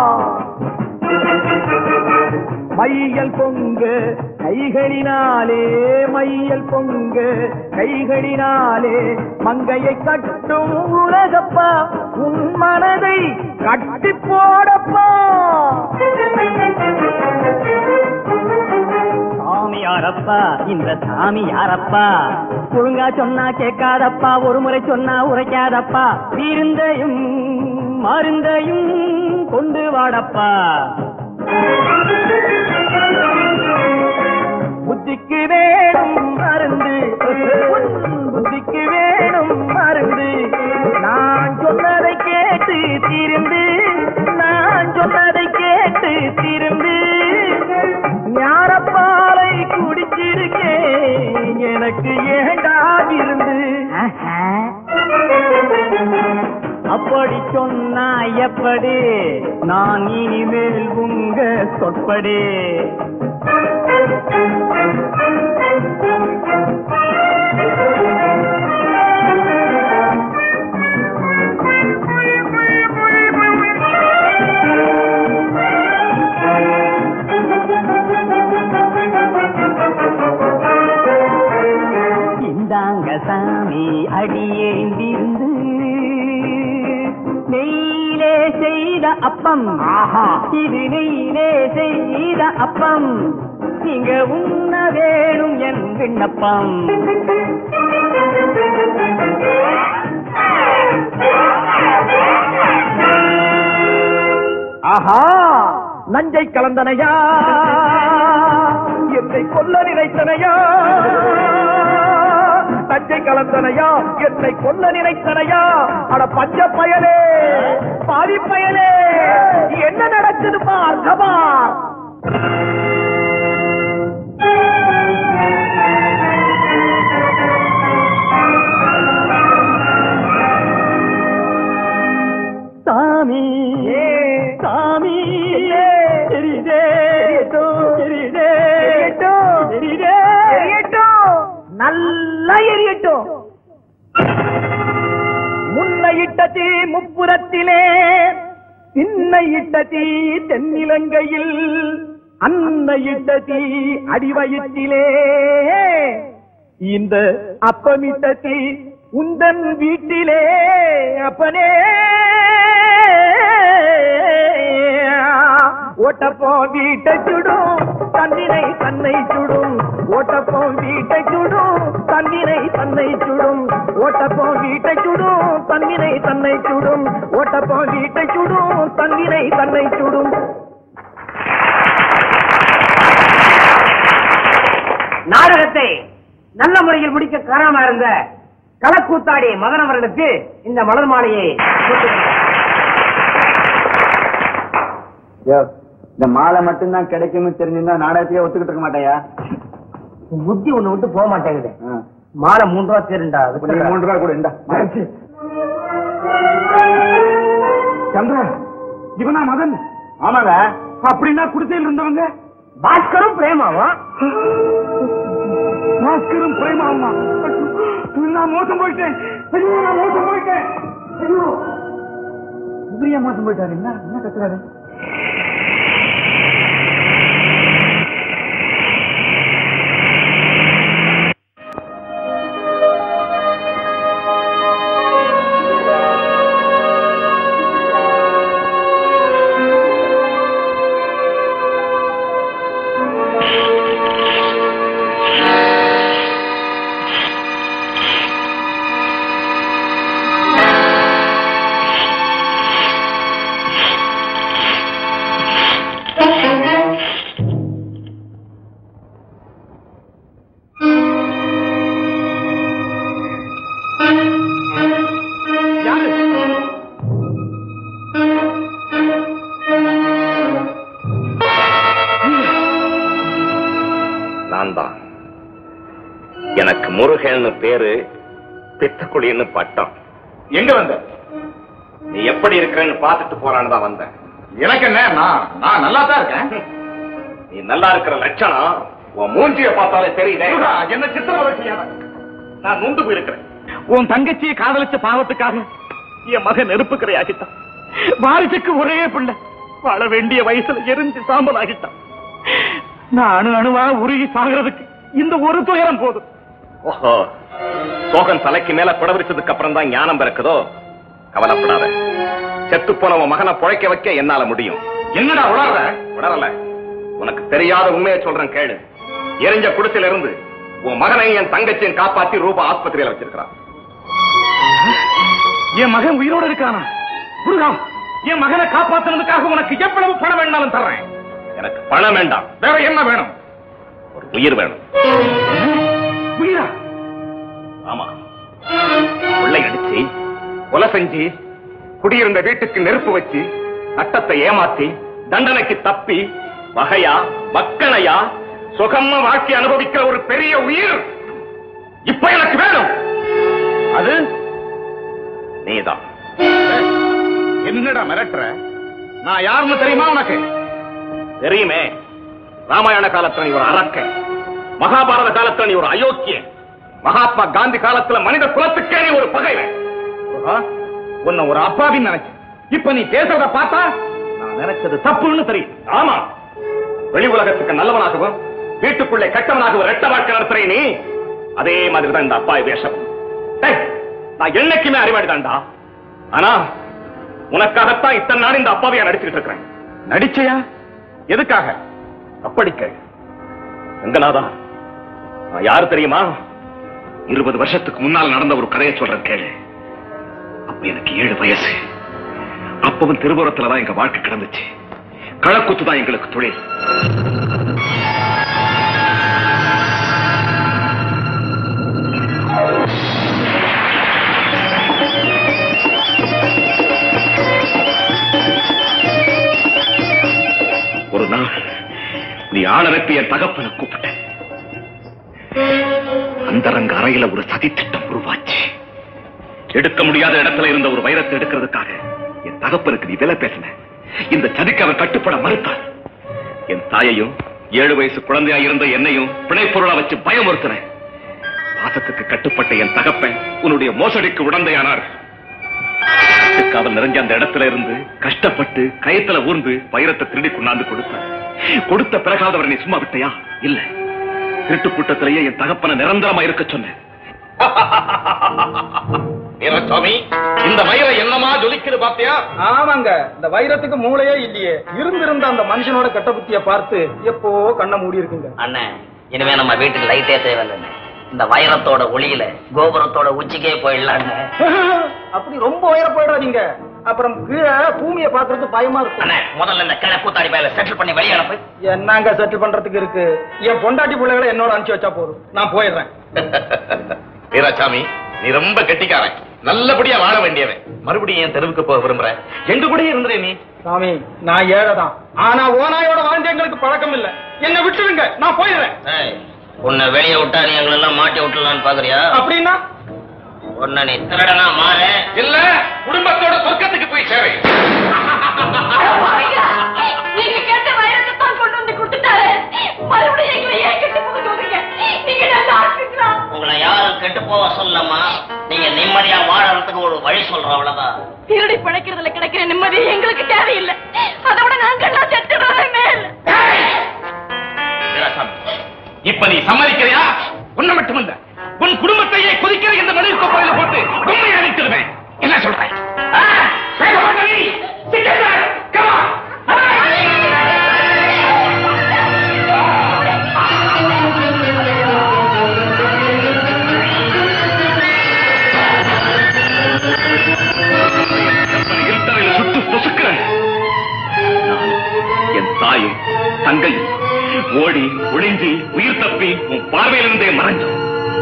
மையல் பொங்க கைகளினாலே மையல் பொங்க கைகளினாலே மங்கையை கட்டும் உலகப்பா உன் மனதை கட்டி போடப்பா சாமி யாரப்பா இந்த சாமி யாரப்பா ஒழுங்கா சொன்னா கேட்காதப்பா ஒரு முறை சொன்னா உரைக்காதப்பா விருந்தையும் மருந்தையும் கொண்டு வாடப்பா புத்திக்கு வேணும் மருந்து உன் புத்திக்கு வேணும் மருந்து நான் சொன்னதை கேட்டு திருந்து நான் சொன்னதை கேட்டு திருந்து ஞானப்பாலை குடிச்சிருக்கேன் எனக்கு ஏண்டா இருந்து அப்படி சொன்னா எப்படி நான் இனிமேல் உங்க சொற்படி இந்தாங்க சாமி அடியேந்திருந்து நெய்யிலே செய்த அப்பம் ஆஹா இது நெய்யிலே செய்த அப்பம் நீங்க உண்ண வேணும் என் விண்ணப்பம் ஆஹா நஞ்சை கலந்தனையா என்னை கொல்ல நினைத்தனையா நஞ்சை கலந்தனையா என்னை கொல்ல நினைத்தனையா அட பஞ்ச பயலே பாதி பயலே என்ன நடக்குது பார் கபார் சாமி சாமி தெரியுதே தெரியுதே தெரியுதே நல்லா எரியட்டும் முன்ன இட்ட தீ முப்புறத்திலே பின்ன இட்ட தீ தென்னிலங்கையில் அன்ன இட்ட தீ அடிவயிற்றிலே இந்த அப்பமிட்ட தீ உந்தன் வீட்டிலே அப்பனே ஓட்டப்போ வீட்டை சுடும் தன்னினை தன்னை சுடும் ஓட்டப்போ வீட்டை சுடும் தன்னினை தன்னை சுடும் ஓட்டப்போ வீட்டை சுடும் தன்னினை தன்னை சுடும் ஓட்டப்போ வீட்டை சுடும் தன்னினை தன்னை சுடும் நாடகத்தை நல்ல முறையில் முடிக்க காரணமா இருந்த களக்கூத்தாடி மதன் அவர்களுக்கு இந்த மலர் மாலையை இந்த மாலை மட்டும்தான் கிடைக்கும்னு தெரிஞ்சிருந்தா நாடகத்தையே ஒத்துக்கிட்டு இருக்க மாட்டேயா புத்தி ஒண்ணு விட்டு போக மாட்டேங்குது மாலை மூணு ரூபா தெரிண்டா மூன்று ரூபா கூட இந்தா சந்திரா இவனா மதன் ஆமாங்க அப்படின்னா குடிசையில் இருந்தவங்க பாஸ்கரும் பிரேமாவும் பாஸ்கரும் பிரேமாவுமா நான் மோசம் போயிட்டேன் ஐயோ நான் மோசம் போயிட்டேன் ஐயோ இவரையா மோசம் போயிட்டாரு என்ன என்ன கத்துறாரு நான் தான் எனக்கு முருகன்னு பேரு பித்தக்குழின்னு பட்டம் எங்க வந்த நீ எப்படி இருக்கிறேன்னு பார்த்துட்டு போறான்னு தான் வந்தேன் எனக்கு என்ன நான் நான் நல்லா தான் இருக்கேன் நீ நல்லா இருக்கிற லட்சணம் உன் மூஞ்சிய பார்த்தாலே தெரியுதே என்ன சித்திரவதை செய்யாத நான் நொந்து போயிருக்கிறேன் உன் தங்கச்சியை காதலிச்ச பாவத்துக்காக என் மகன் நெருப்புக்கரை ஆகிட்டான் வாரிசுக்கு ஒரே பிள்ளை வாழ வேண்டிய வயசுல எரிஞ்சு சாம்பல் ஆகிட்டான் நான் அணு அணுவா உருகி சாகிறதுக்கு இந்த ஒரு துயரம் போதும் ஓஹோ சோகன் தலைக்கு மேல புடவிச்சதுக்கு அப்புறம் தான் ஞானம் பிறக்குதோ கவலைப்படாத செத்து போன உன் மகனை புழைக்க வைக்க என்னால முடியும் என்னடா உணர்ற உணரல உனக்கு தெரியாத உண்மையை சொல்றேன் கேளு எரிஞ்ச குடிசையில இருந்து உன் மகனை என் தங்கச்சியும் காப்பாத்தி ரூபா ஆஸ்பத்திரியில வச்சிருக்கிறான் என் மகன் உயிரோட இருக்கானா முருகா என் மகனை காப்பாத்துறதுக்காக உனக்கு எவ்வளவு பணம் வேணாலும் தர்றேன் எனக்கு பணம் வேண்டாம் வேற என்ன வேணும் ஒரு உயிர் வேணும் உயிரா ஆமா கொள்ளை அடிச்சு கொலை செஞ்சு குடியிருந்த வீட்டுக்கு நெருப்பு வச்சு சட்டத்தை ஏமாத்தி தண்டனைக்கு தப்பி வகையா மக்களையா சுகமா வாழ்க்கை அனுபவிக்கிற ஒரு பெரிய உயிர் இப்ப எனக்கு வேணும் அது நீதான் என்னடா மிரட்டுற நான் யாருன்னு தெரியுமா உனக்கு தெரியுமே ராமாயண காலத்துல நீ ஒரு அரக்கன் மகாபாரத காலத்துல நீ ஒரு அயோக்கியன் மகாத்மா காந்தி காலத்துல மனித குலத்துக்கே நீ ஒரு பகைவன் ஆஹா, உன்னை ஒரு அப்பாவின்னு நினைச்சேன் இப்ப நீ பேசுறத பார்த்தா நான் நினைச்சது தப்புன்னு தெரியும் ஆமா வெளி உலகத்துக்கு நல்லவனாகவும் வீட்டுக்குள்ளே கெட்டவனாகவும் ரெட்ட வாழ்க்கை நடத்துறே நீ அதே மாதிரி தான் இந்த அப்பாய் வேஷம் டேய், நான் என்னைக்குமே அறிவாடிதான்டா ஆனா உனக்காகத்தான் இத்தனை நாள் இந்த அப்பாவையா நடிச்சுட்டு இருக்கிறேன் நடிச்சையா எதுக்காக அப்படிக்க ரங்கநாதா நான் யாரு தெரியுமா இருபது வருஷத்துக்கு முன்னால் நடந்த ஒரு கதையை சொல்றேன் கேளு அப்ப எனக்கு ஏழு வயசு அப்பவும் திருபுரத்துல தான் எங்க வாழ்க்கை கிடந்துச்சு களக்குத்து தான் எங்களுக்கு தொழில் ஒரு நாள் நீ ஆளனுப்பி என் தகப்பனை கூப்பிட்ட அந்தரங்க அறையில ஒரு சதி திட்டம் உருவாச்சு எடுக்க முடியாத இடத்துல இருந்த ஒரு வைரத்தை எடுக்கிறதுக்காக என் தகப்பனுக்கு நீ விலை பேசின இந்த சதிக்கு அவன் கட்டுப்பட மறுத்தான் என் தாயையும் ஏழு வயசு குழந்தையா இருந்த என்னையும் பிணைப்பொருளா வச்சு பயமுறுத்தின பாசத்துக்கு கட்டுப்பட்ட என் தகப்பன் உன்னுடைய மோசடிக்கு உடந்தையானார் அவன் நிறைஞ்ச அந்த இடத்துல இருந்து கஷ்டப்பட்டு கயத்துல ஊர்ந்து வைரத்தை திருடி கொண்டாந்து கொடுத்தார் கொடுத்த பிறகாவது அவரை நீ சும்மா விட்டையா இல்ல திருட்டு கூட்டத்திலேயே என் தகப்பனை நிரந்தரமா இருக்க சொன்னேன் வீரசாமி இந்த வைரம் என்னமா ஜொலிக்குது பாத்தியா ஆமாங்க இந்த வைரத்துக்கு மூளையே இல்லையே இருந்திருந்த அந்த மனுஷனோட கட்ட புத்திய பார்த்து எப்போ கண்ண மூடி இருக்குங்க அண்ணன் இனிமே நம்ம வீட்டுக்கு லைட்டே தேவையில்லைண்ணே இந்த வைரத்தோட ஒளியில கோபுரத்தோட உச்சிக்கே போயிடலான்னு அப்படி ரொம்ப உயர போயிடாதீங்க அப்புறம் கீழே பூமியை பாக்குறது பயமா இருக்கும் அண்ணே முதல்ல இந்த கிழ கூத்தாடி பயில செட்டில் பண்ணி வெளியே அனுப்பு என்னங்க செட்டில் பண்றதுக்கு இருக்கு என் பொண்டாட்டி பிள்ளைகளை என்னோட அனுப்பிச்சு வச்சா போதும் நான் போயிடுறேன் வீராசாமி நீ ரொம்ப கெட்டிக்காரன் நல்லபடியா வாழ வேண்டியவன் மறுபடியும் என் தெருவுக்கு போக விரும்புறேன் எங்க கூட இருந்தே நீ சாமி நான் ஏழைதான் ஆனா ஓனாயோட வாழ்ந்து எங்களுக்கு பழக்கம் இல்ல என்ன விட்டுருங்க நான் போயிடுறேன் உன்னை வெளியே விட்டா நீ எங்களெல்லாம் மாட்டி விட்டுலான்னு பாக்குறியா அப்படின்னா உன்னை நீ திருடனா மாறு இல்ல குடும்பத்தோட சொர்க்கத்துக்கு போய் சேவை நீங்க கேட்ட வைரத்தை தான் கொண்டு வந்து கொடுத்துட்டாரு மறுபடியும் எங்களை ஏன் கெட்டு போக சொல்றீங்க நீங்க நல்லா இருக்கீங்களா உங்களை யாரும் கெட்டு போக சொல்லமா நீங்க நிம்மதியா வாழறதுக்கு ஒரு வழி சொல்றோம் அவ்வளவுதான் திருடி பிழைக்கிறதுல கிடைக்கிற நிம்மதி எங்களுக்கு தேவையில்லை அதை விட நாங்கெல்லாம் செத்துடுறதே மேல் வீராசாமி, இப்ப நீ சம்மதிக்கிறியா உன்னை மட்டுமல்ல உன் குடும்பத்தையே கொதிக்கிற இந்த மனித கோயில போட்டு உண்மை அளித்திருவேன் என்ன சொல்றேன் ஆ? வேக வாங்க நீ. சீக்கிரம் வா. Come on. எத்தனை இருட்டறையில சுட்டு பொசுக்கிறேன் நான், என் தாயும் தங்கையும் ஓடி ஒளிஞ்சி உயிர் தப்பி உன் பார்வையிலிருந்தே மறைஞ்சோம்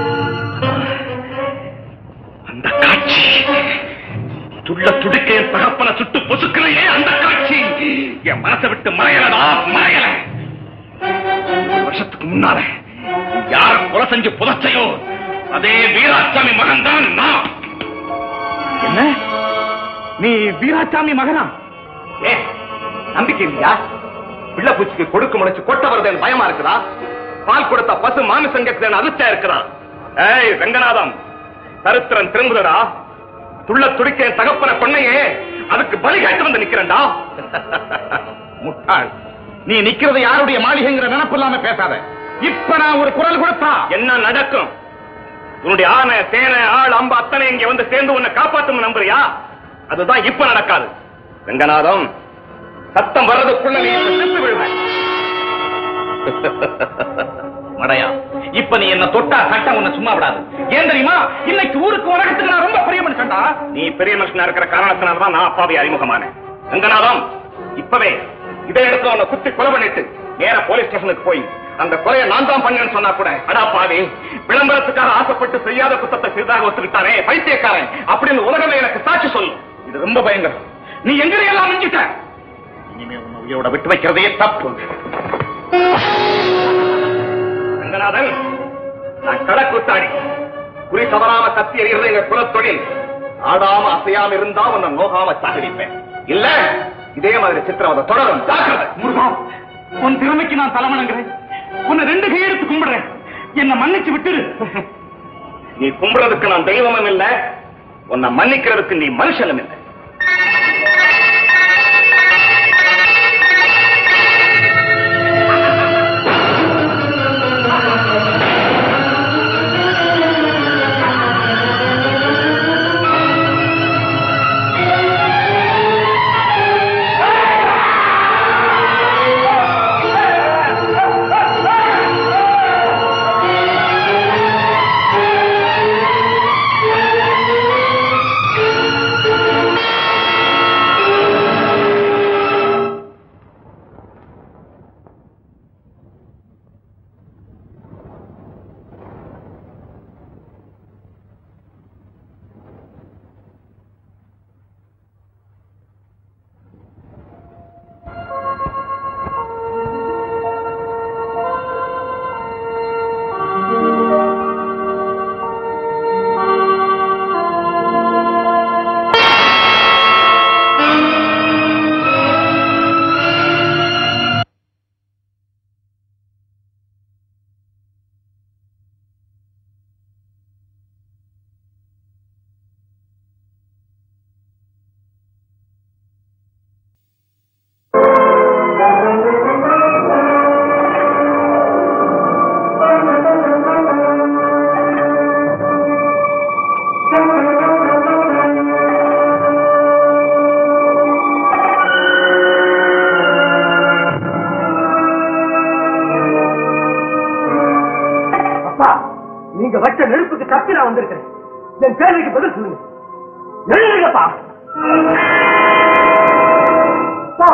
அந்த காட்சி துள்ள துடிக்க என் தகப்பன சுட்டு பொசுக்கிறையே அந்த காட்சி என் மனசை விட்டு மறையலடா மறையல ஒரு வருஷத்துக்கு முன்னால யார கொலை செஞ்சு புதைச்சையோ அதே வீராசாமி மகன் தான் நான் என்ன நீ வீராசாமி மகனா ஏ நம்பிக்கை இல்லையா பிள்ளை பூச்சிக்கு கொடுக்கு முளைச்சு கொட்ட வருதுன்னு பயமா இருக்குதா பால் கொடுத்த பசு மாமிசம் கேட்குதுன்னு அதிர்ச்சியா இருக்குதா ஏய் ரங்கநாதம் சரித்திரம் திரும்புதடா துள்ள துடிக்க என் தகப்பன பொண்ணையே அதுக்கு பலி கேட்டு வந்து நிக்கிறேன்டா முட்டாள் நீ நிக்கிறது யாருடைய மாளிகைங்கிற நினைப்பு இல்லாம பேசாத இப்ப நான் ஒரு குரல் கொடுத்தா என்ன நடக்கும் உன்னுடைய ஆனை தேனை ஆள் அம்பு அத்தனை இங்க வந்து சேர்ந்து உன்னை காப்பாத்தும் நம்புறியா அதுதான் இப்ப நடக்காது ரங்கநாதம் சத்தம் வர்றதுக்குள்ள நீ இப்ப செத்து விழுவேன் மடையா இப்ப நீ என்ன தொட்டா சட்டம் உன்னை சும்மா விடாது ஏன் தெரியுமா இன்னைக்கு ஊருக்கு உலகத்துக்கு நான் ரொம்ப பெரிய மனுஷன்டா நீ பெரிய மனுஷனா இருக்கிற காரணத்தினாலதான் நான் அப்பாவை அறிமுகமானேன் ரங்கநாதம் இப்பவே இதே இடத்துல உன்னை குத்தி கொலை பண்ணிட்டு நேர போலீஸ் ஸ்டேஷனுக்கு போய் அந்த கொலையை நான் தான் பண்ணேன்னு சொன்னா கூட அடா பாவி விளம்பரத்துக்காக ஆசைப்பட்டு செய்யாத குத்தத்தை சிறிதாக ஒத்துக்கிட்டானே பைத்தியக்காரன் அப்படின்னு உலகமே எனக்கு சாட்சி சொல்லும் இது ரொம்ப பயங்கரம் நீ எங்களையெல்லாம் மிஞ்சிட்ட இனிமே உன்னை உயிரோட விட்டு வைக்கிறதே தப்பு ரங்கநாதன் நான் கடக்கூத்தாடி குறி தவறாம கத்தி எறிகிறது எங்க குலத்தொழில் ஆடாம அசையாம இருந்தா உன்னை நோகாம சாகடிப்பேன் இல்ல இதே மாதிரி சித்திரவதை தொடரும் ஜாக்கிரதை முருகா உன் திறமைக்கு நான் தலைவணங்குறேன் உன்னை ரெண்டு கையெடுத்து கும்பிடுறேன் என்ன மன்னிச்சு விட்டுரு நீ கும்பிடுறதுக்கு நான் தெய்வமும் இல்ல உன்னை மன்னிக்கிறதுக்கு நீ மனுஷனும் இல்லை அப்பா நீங்க வச்ச நெருப்புக்கு தப்பி நான் வந்திருக்கிறேன் என் கேள்விக்கு பதில் சொல்லுங்க எழுதுங்கப்பா அப்பா.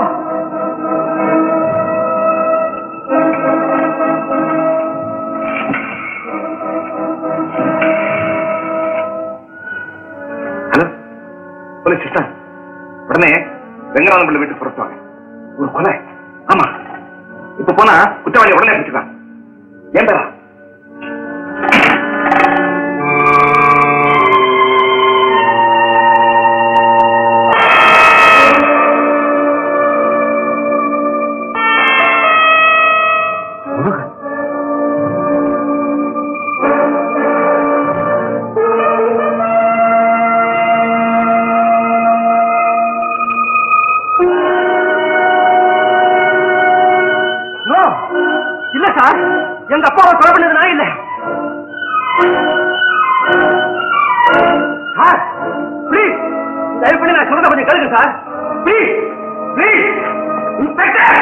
சிவானந்த பிள்ளை வீட்டு புறத்துவாங்க ஒரு கொலை ஆமா இப்ப போனா குற்றவாளி உடனே பிடிச்சுதான் ஏண்டா நோ இல்ல சார் எங்க அப்பாவை கொலை பண்ணது நான் இல்ல சார் ப்ளீஸ் தயவு பண்ணி நான் சொல்றத கொஞ்சம் கேளுங்க சார் ப்ளீஸ் ப்ளீஸ் இன்ஸ்பெக்டர்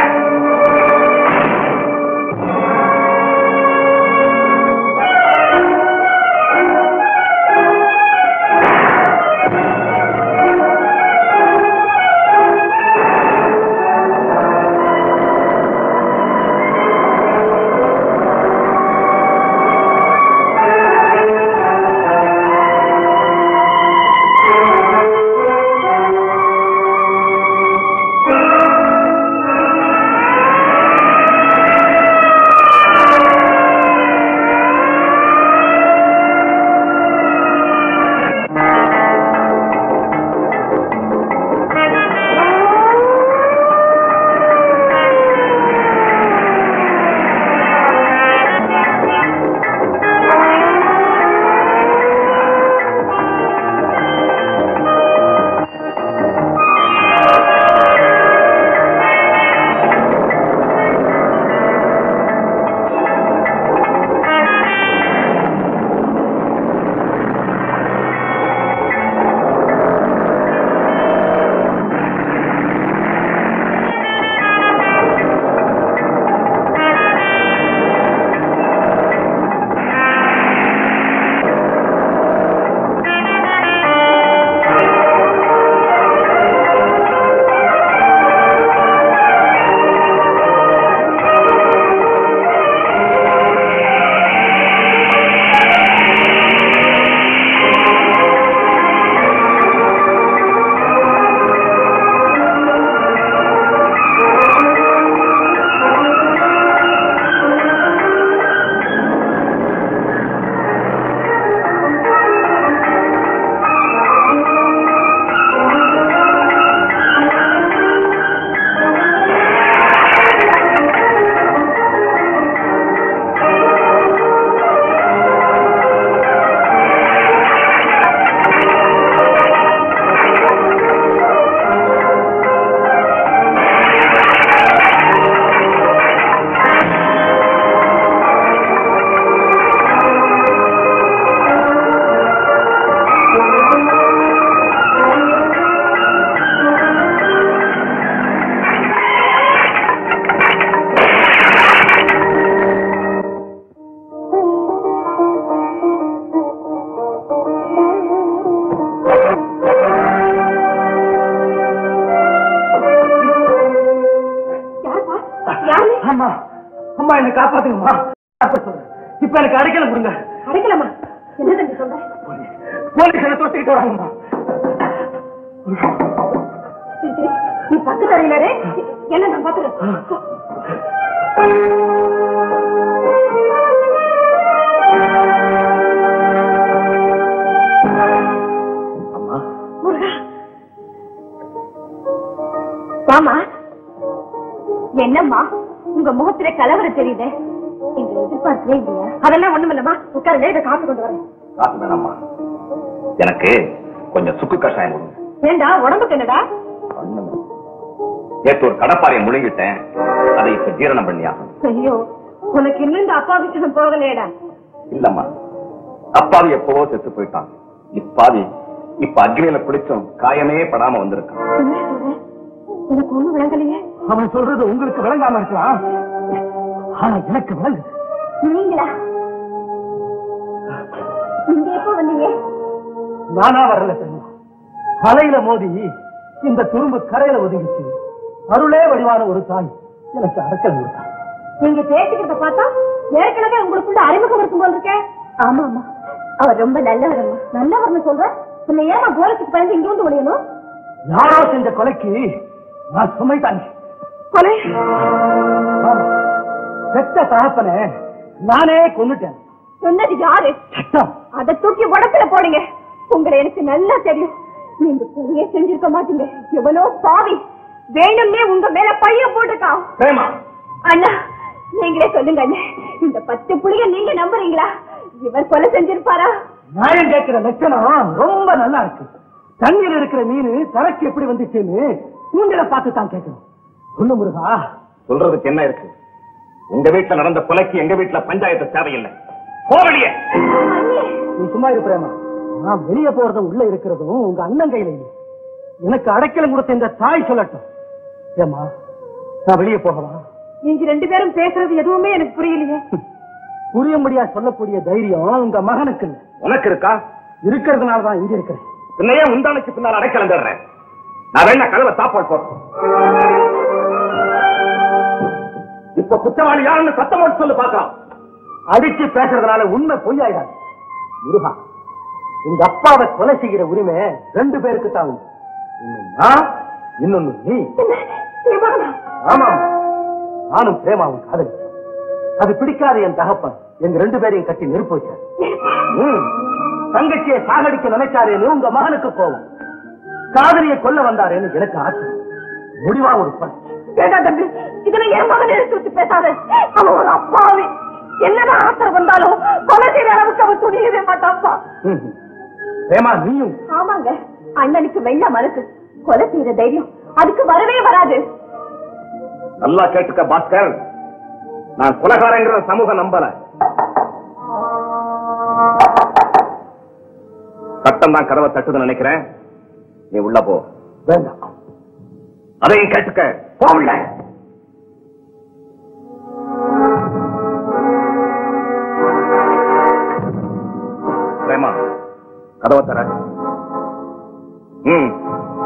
அம்மா அம்மா என்ன காப்பாத்துங்கம்மா காப்பாத்து சொல்றேன். இப்ப எனக்கு அடைக்கல கொடுங்க அடைக்கலாமா என்ன தம்பி சொல்ற போலீஸ் என்ன தொட்டுக்கிட்டு வராங்கம்மா சரி, சரி. நீ பக்கத்து அறையில இரு. என்ன நான் பாத்துக்கிறேன் அம்மா முருகா வாமா என்னம்மா உங்க முகத்துல கலவரம் தெரியுதே எங்களை எதிர்பார்க்கவே இல்லையா அதெல்லாம் ஒண்ணுமில்லம்மா உட்காருங்க இதை காசு கொண்டு வரேன் காசு வேணாம்மா எனக்கு கொஞ்சம் சுக்கு கஷாயம் கொடுங்க ஏண்டா உடம்புக்கு என்னடா ஒண்ணும் இல்ல. நேத்து ஒரு கடப்பாறையை முழுங்கிட்டேன் அதை இப்ப ஜீரணம் பண்ணி ஆகணும் ஐயோ உனக்கு இன்னும் இந்த அப்பா விஷயம் போகலையேடா இல்லம்மா அப்பாவி எப்பவோ செத்து போயிட்டான் இப்பாவி இப்ப அக்னியில குளிச்சும் காயமே படாம வந்திருக்கான் என்ன சொல்ற எனக்கு ஒண்ணும் விளங்கலையே அவன் சொல்றது உங்களுக்கு விளங்காம இருக்கலாம் ஆனா எனக்கு விளங்குது நீங்களா நீங்க எப்போ வந்தீங்க நானா வரல தெரியுமா அலையில மோதி இந்த துரும்பு கரையில ஒதுங்கிச்சு அருளே வடிவான ஒரு தாய் எனக்கு அடக்கல் கொடுத்தான் நீங்க பேசிக்கிறத பார்த்தா ஏற்கனவே உங்களுக்குள்ள அறிமுகம் இருக்கும் போல இருக்கே ஆமா ஆமா அவர் ரொம்ப நல்லவர் நல்லவர்னு சொல்ற உன்னை ஏமா கோலத்துக்கு பயந்து இங்க வந்து ஒழியணும் யாரோ செஞ்ச கொலைக்கு நான் சுமைதாங்க கொலை பெத்த தகப்பனே நானே கொண்டுட்டேன் சொன்னது யாரு சட்டம் அதை தூக்கி உடத்துல போடுங்க உங்களை எனக்கு நல்லா தெரியும் நீங்க கொலையே செஞ்சிருக்க மாட்டீங்க எவ்வளோ பாவி வேணும்னே உங்க மேல பைய போட்டுக்கான் பிரேமா அண்ணா நீங்களே சொல்லுங்க அண்ணே இந்த பத்து புளிய நீங்க நம்புறீங்களா இவர் கொலை செஞ்சிருப்பாரா நியாயம் கேட்கிற லட்சணம் ரொம்ப நல்லா இருக்கு தண்ணீர் இருக்கிற மீன் தரைக்கு எப்படி வந்துச்சுன்னு உங்களை பார்த்து தான் கேட்கணும் சொல்லு முருகா சொல்றதுக்கு என்ன இருக்கு உங்க வீட்டுல நடந்த கொலைக்கு எங்க வீட்டுல பஞ்சாயத்து தேவையில்லை போவலியே நீ சும்மா இரு பிரேமா நான் வெளியே போறதும் உள்ள இருக்கிறதும் உங்க அண்ணன் கையில இல்லை எனக்கு அடைக்கலம் கொடுத்த இந்த தாய் சொல்லட்டும் ஏமா நான் வெளியே போகவா நீங்க ரெண்டு பேரும் பேசுறது எதுவுமே எனக்கு புரியலையே புரிய முடியா சொல்லக்கூடிய தைரியம் உங்க மகனுக்கு இல்லை உனக்கு இருக்கா இருக்கிறதுனால தான் இங்க இருக்கிறேன் பின்னையே உண்டானுக்கு பின்னால் அடைக்கலம் தர்றேன் நான் வேணா கதவை சாப்பாடு போறேன் இப்ப குற்றவாளி யாருன்னு சத்தம் போட்டு சொல்லு பாக்கலாம் அடிச்சு பேசுறதுனால உண்மை பொய்யாயிடாது முருகா எங்க அப்பாவை கொலை செய்கிற உரிமை ரெண்டு பேருக்கு தான் உண்டு ஒண்ணு நான் இன்னொன்னு நீ ஆமா நானும் பிரேமாவும் காதலிச்சேன் அது பிடிக்காத என் தகப்பன் எங்க ரெண்டு பேரையும் கட்டி நெருப்பு வச்சார் ம். தங்கச்சியை சாகடிக்க நினைச்சாரேன்னு உங்க மகனுக்கு கோபம் காதலியை கொல்ல வந்தாரேன்னு எனக்கு ஆசை முடிவா ஒரு பணம் வேண்டாம் தம்பி இதுல என் மகன் எடுத்து வச்சு பேசாத அவன் ஒரு அப்பாவி என்னதான் ஆத்திரம் வந்தாலும் கொலை செய்யற அளவுக்கு அவன் துணியவே மாட்டான்ப்பா ம். பிரேமா நீயும் ஆமாங்க அண்ணனுக்கு வெள்ள மனசு கொலை செய்யற தைரியம் அதுக்கு வரவே வராது நல்லா கேட்டுக்க பாஸ்கர் நான் குலகாரங்கிற சமூகம் நம்பல சட்டம் தான் கதவை தட்டுதுன்னு நினைக்கிறேன் நீ உள்ள போ வேண்டாம் அதையும் கேட்டுக்க போகல பிரேமா கதவை தர ம்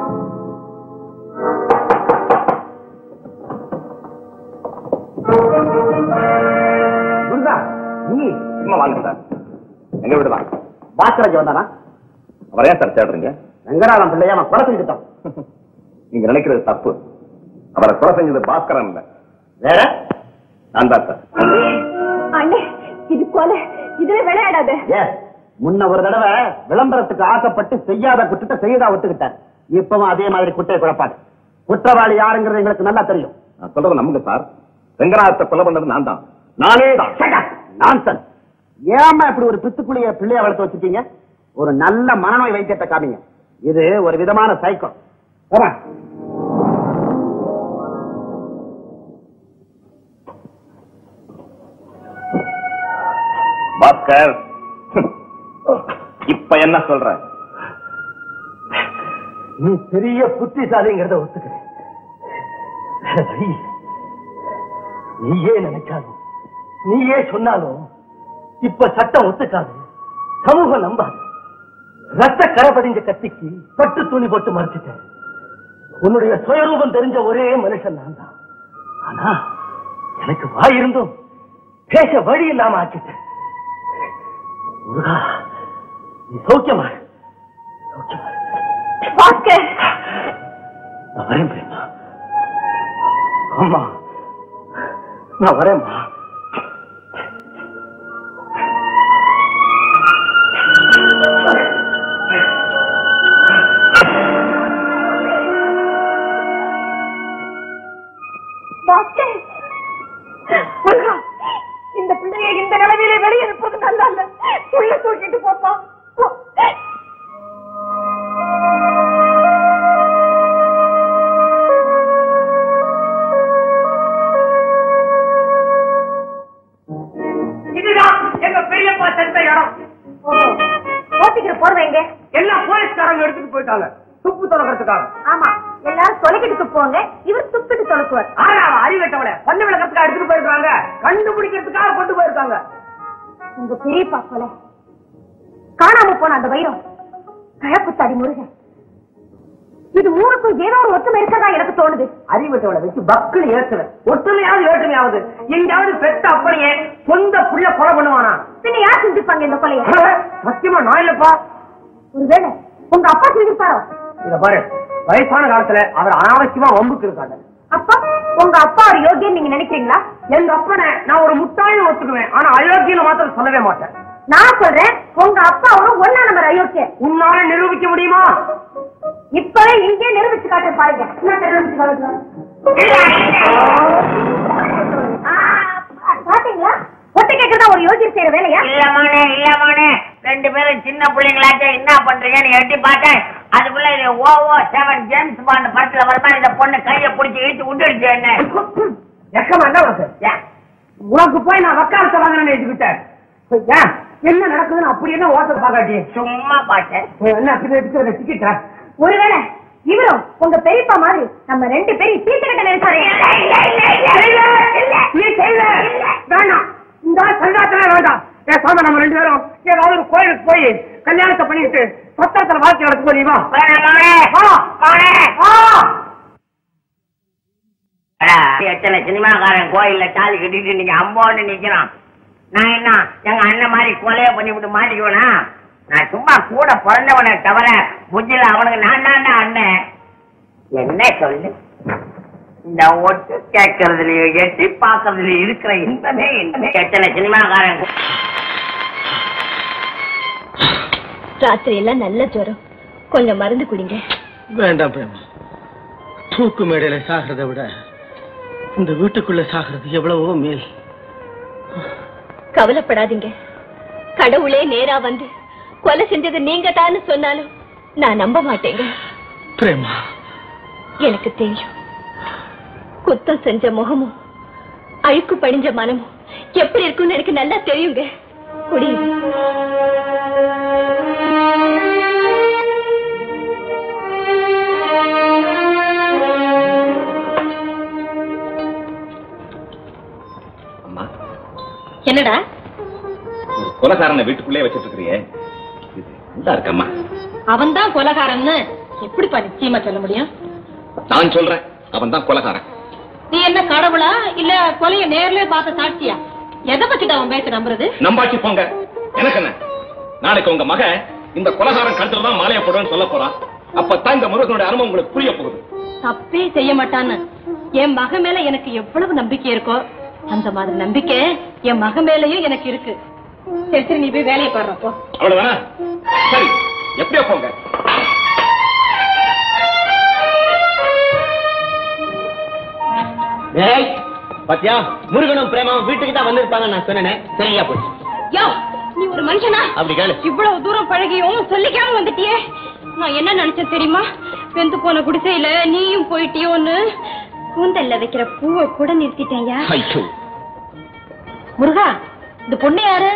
முருகா நீ சும்மா வாங்க சார் எங்க விடுதான் பாஸ்கராஜ் வந்தானா அவரை ஏன் சார் தேடுறீங்க வெங்கடாளம் பிள்ளையா அவன் கொலை செஞ்சுட்டான் நீங்க நினைக்கிறது தப்பு அவரை கொலை செஞ்சது பாஸ்கரன் இல்ல வேற நான் தான் சார் அண்ணே இது கொலை இதுல விளையாடாத ஏ முன்ன ஒரு தடவை விளம்பரத்துக்கு ஆசைப்பட்டு செய்யாத குற்றத்தை செய்யதா ஒத்துக்கிட்டார் இப்பவும் அதே மாதிரி குற்றை குழப்பாது குற்றவாளி யாருங்கிறது எங்களுக்கு நல்லா தெரியும் நான் சொல்றது நம்புங்க சார் வெங்கடாத்தை கொலை பண்ணது நான் தான் நானே தான் நான் சார் ஏமா இப்படி ஒரு பித்துக்குழிய பிள்ளைய வளர்த்து வச்சுட்டீங்க ஒரு நல்ல மனநோய் வைத்தியத்தை காமிங்க இது ஒரு விதமான சைக்கோ போமா பாஸ்கர் இப்ப என்ன சொல்ற நீ பெரிய புத்திசாலிங்கிறத ஒத்துக்கிறேன் வேற வழி இல்லை. நீயே நினைச்சாலும் நீயே சொன்னாலும் இப்ப சட்டம் ஒத்துக்காது சமூகம் நம்பாது ரத்த கரை படிஞ்ச கத்திக்கு பட்டு துணி போட்டு மறைச்சிட்டேன் உன்னுடைய சுயரூபம் தெரிஞ்ச ஒரே மனுஷன் நான் தான் ஆனா எனக்கு வாய் இருந்தும் பேச வழி இல்லாம ஆக்கிட்டேன் முருகா நீ சௌக்கியமா இரு. சௌக்கியமா இரு. பாஸ்கர் நான் வரேன் பிரேமா அம்மா நான் வரேன்மா பாஸ்கர் முருகா, இந்த பிள்ளையை இந்த நிலைமையில வெளியே அனுப்புறது நல்லா இல்ல உள்ள தூக்கிட்டு போப்பா போ. இதுதான் எங்க பெரியப்பா செத்த இடம் போத்திக்கிற போர்வை எங்க எல்லாம் போலீஸ்காரங்க எடுத்துட்டு போயிட்டாங்க துப்பு தொடக்கிறதுக்காக ஆமா எல்லாரும் தொலைக்கிட்டு போங்க இவர் துப்பிட்டு தொலைக்குவார் ஆனா அறிவட்டவள பண்ண விளக்கத்துக்காக எடுத்துட்டு போயிருக்காங்க கண்டுபிடிக்கிறதுக்காக கொண்டு போயிருக்காங்க உங்க பெரியப்பா கொலை காணாம போன அந்த வைரம் கழப்புத்தாடி முருகன் இது மூணுக்கும் ஏதோ ஒரு ஒத்துமை இருக்கதா எனக்கு தோணுது அறிவட்டவளை வச்சு பக்குன்னு ஏற்றுவேன் ஒற்றுமையாவது வேற்றுமையாவது எங்காவது பெத்த அப்படியே சொந்த புள்ள கொலை பண்ணுவானா பின்ன யார் செஞ்சிருப்பாங்க இந்த கொலையை சத்தியமா நான் இல்லப்பா ஒருவேளை உங்க அப்பா செஞ்சிருப்பாரோ இத பாரு வயசான காலத்துல அவர் அனாவசியமா வம்புக்கு இருக்காங்க அப்பா உங்க அப்பா ஒரு யோகியன் நீங்க நினைக்கிறீங்களா எங்க அப்பனை நான் ஒரு முட்டாள்னு ஒத்துக்குவேன் ஆனா அயோக்கியன்னு மாத்திரம் சொல்லவே மாட்டேன் நான் சொல்றேன் உங்க அப்பா ஒரு ஒன்னா நம்பர் அயோக்கியன் உன்னால நிரூபிக்க முடியுமா இப்பவே இங்கே நிரூபிச்சு காட்ட பாருங்க என்ன நிரூபிச்சு காட்டுங்க ஆ, பாத்தீங்களா ஒட்டு கேட்கறதா ஒரு யோகியர் செய்யற வேலையா இல்ல மோனே இல்ல மோனே ரெண்டு பேரும் சின்ன பிள்ளைங்களாச்சே என்ன பண்றீங்கன்னு எட்டி பார்த்தேன் அதுக்குள்ள இது oh oh seven James Bond படத்துல வர மாதிரி இந்த பொண்ணு கையை பிடிச்சி இழுத்து விட்டுடுச்சு என்ன எக்கமா என்ன உனக்கு ஏன்? உனக்கு போய் நான் வக்காலத்தை வாங்கினேன்னு எழுதிக்கிட்டேன் ஏன் என்ன நடக்குதுன்னு அப்படி என்ன ஓட்ட பாக்காட்டி சும்மா பார்த்தேன் என்ன அப்படி எடுக்கிற டிக்கெட்டா ஒருவேளை இவரும் உங்க பெரியப்பா மாதிரி நம்ம ரெண்டு பேரும் தீர்த்துக்கிட்ட நினைச்சாரு நீ செய்யல வேண்டாம் இந்த சந்தாத்தமே வேண்டாம் பேசாம நம்ம ரெண்டு பேரும் ஏதாவது ஒரு கோயிலுக்கு போய் கல்யாணத்தை பண்ணிட்டு சத்திரத்துல வாழ்க்கை நடத்த முடியுமா வேணாம் மோனே வா. மோனே ஆ! அடா, எத்தனை சினிமாக்காரன் கோயில்ல தாலி கட்டிட்டு நீங்க அம்போன்னு நிக்கிறான் நான் என்ன எங்க அண்ணன் மாதிரி கொலைய பண்ணி விட்டு மாட்டிக்குவேனா நான் சும்மா கூட பிறந்தவனை தவிர புஜில அவனுக்கு நான் தான்டா அண்ணன் என்ன சொல்லு இந்த ஒட்டு கேட்கறதுலயும் எட்டி பாக்குறதுலயும் இருக்கிற இன்பமே இன்பமே எத்தனை சினிமாக்காரன் ராத்திரி எல்லாம் நல்ல ஜுரம் கொஞ்சம் மருந்து குடிங்க வேண்டாம் பிரேமா தூக்கு மேடையில சாகிறத விட இந்த வீட்டுக்குள்ள சாகிறது எவ்வளவோ மேல் கவலைப்படாதீங்க கடவுளே நேரா வந்து கொலை செஞ்சது நீங்க தான்னு சொன்னாலும் நான் நம்ப மாட்டேங்க பிரேமா எனக்கு தெரியும் குத்தம் செஞ்ச முகமும் அழுக்கு படிஞ்ச மனமும் எப்படி இருக்கும்னு எனக்கு நல்லா தெரியுங்க குடியுங்க அம்மா என்னடா ஒரு கொலகாரனை வீட்டுக்குள்ளே வச்சிட்டு இருக்கிறியே இது நல்லா இருக்கம்மா அவன் தான் கொலகாரன்னு எப்படிப்பா நிச்சயமா சொல்ல முடியும் நான் சொல்றேன் அவன் தான் கொலகாரன் நீ என்ன கடவுளா இல்ல கொலைய நேர்ல பார்த்த சாட்சியா எதை பத்திட்டு அவன் பேச நம்புறது நம்பாச்சு போங்க எனக்கு என்ன நாளைக்கு உங்க மகன் இந்த கொலகாரன் கழுத்துல தான் மாலையை போடுவேன்னு சொல்ல போறான் அப்பதான் இந்த முருகனுடைய அனுபவம் உங்களுக்கு புரிய போகுது தப்பே செய்ய மாட்டான்னு என் மக மேல எனக்கு எவ்வளவு நம்பிக்கை இருக்கோ அந்த மாதிரி நம்பிக்கை என் மக மேலயும் எனக்கு இருக்கு சரி சரி நீ போய் வேலையை பாடுற போ அவ்வளவுதானா சரி எப்படியோ போங்க ஏய் பாத்தியா முருகனும் பிரேமாவும் வீட்டுக்கு தான் வந்திருப்பாங்க நான் சொன்னேன் சரியா போச்சு யோ நீ ஒரு மனுஷனா அப்படி கேளு இவ்வளவு தூரம் பழகியும் சொல்லிக்காம வந்துட்டியே நான் என்ன நினைச்சேன் தெரியுமா வெந்து போன குடிசையில நீயும் போயிட்டியோன்னு கூந்தல்ல வைக்கிற பூவை கூட நிறுத்திட்டேயா ஐயோ முருகா இந்த பொண்ணு யாரு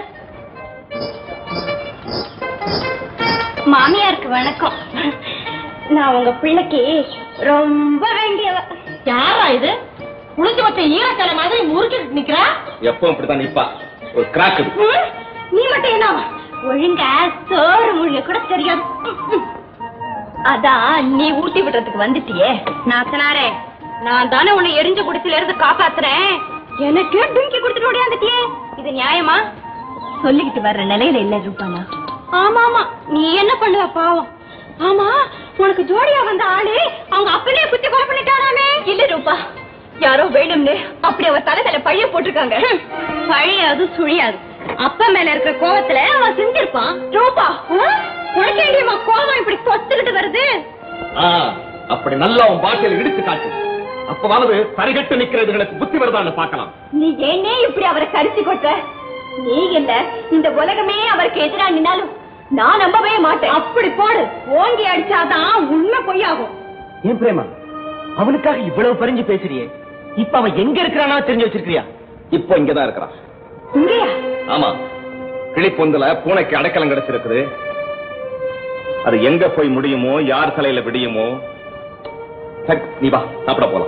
மாமியாருக்கு வணக்கம் நான் உங்க பிள்ளைக்கு ரொம்ப வேண்டியவ யாரா இது குளிச்சு வச்ச ஈரக்கலை மாதிரி முறுக்கிட்டு நிக்கிறா எப்பவும் இப்படித்தான் நிப்பா ஒரு கிராக் இருக்கு ம், நீ மட்டும் என்ன ஒழுங்கா சோறு மொழிய கூட தெரியாது அதான் நீ ஊட்டி விடுறதுக்கு வந்துட்டியே நாத்தனாரே நான் தானே உன்னை எரிஞ்ச குடிசையில இருந்து காப்பாத்துறேன் எனக்கே டுங்கி கொடுத்துட்டு ஓடியாந்துட்டியே இது நியாயமா சொல்லிக்கிட்டு வர்ற நிலையில இல்ல ரூபானா ஆமா ஆமா நீ என்ன பண்ணுவ பாவம் ஆமா உனக்கு ஜோடியா வந்த ஆளு அவங்க அப்பனே குத்தி கொலை பண்ணிட்டாராமே இல்ல ரூபா யாரோ வேணும்னு அப்படி அவ தலையில பழைய போட்டிருக்காங்க பழையாது சுழியாது அப்பா மேல இருக்கிற கோவத்துல அவன் செஞ்சிருப்பான் ரூபா ஆ? உனக்கு எங்கேயுமா கோவம் இப்படி கொத்துக்கிட்டு வருது ஆ, அப்படி நல்லா உன் பாட்டியல் இடித்து காட்டு அப்பவாவது சரிகட்டு நிக்கிறதுகளுக்கு புத்தி வருதான்னு பார்க்கலாம் நீ ஏனே இப்படி அவரை கரிச்சு கொட்ட நீ இல்ல இந்த உலகமே அவருக்கு எதிரா நின்னாலும் நான் நம்பவே மாட்டேன் அப்படி போடு ஓங்கி அடிச்சாதான் உண்மை பொய்யாகும் ஏன் பிரேமா அவனுக்காக இவ்வளவு பறிஞ்சு பேசுறியே இப்ப அவன் எங்க இருக்கிறானா தெரிஞ்சு வச்சிருக்கிறியா இப்போ இங்கதான் இருக்கிறான் இங்கயா ஆமா கிளிப்பொந்துல பூனைக்கு அடைக்கலம் கிடைச்சிருக்குது அது எங்க போய் முடியுமோ யார் தலையில விடியுமோ சரி, நீ வா சாப்பிட போலாம்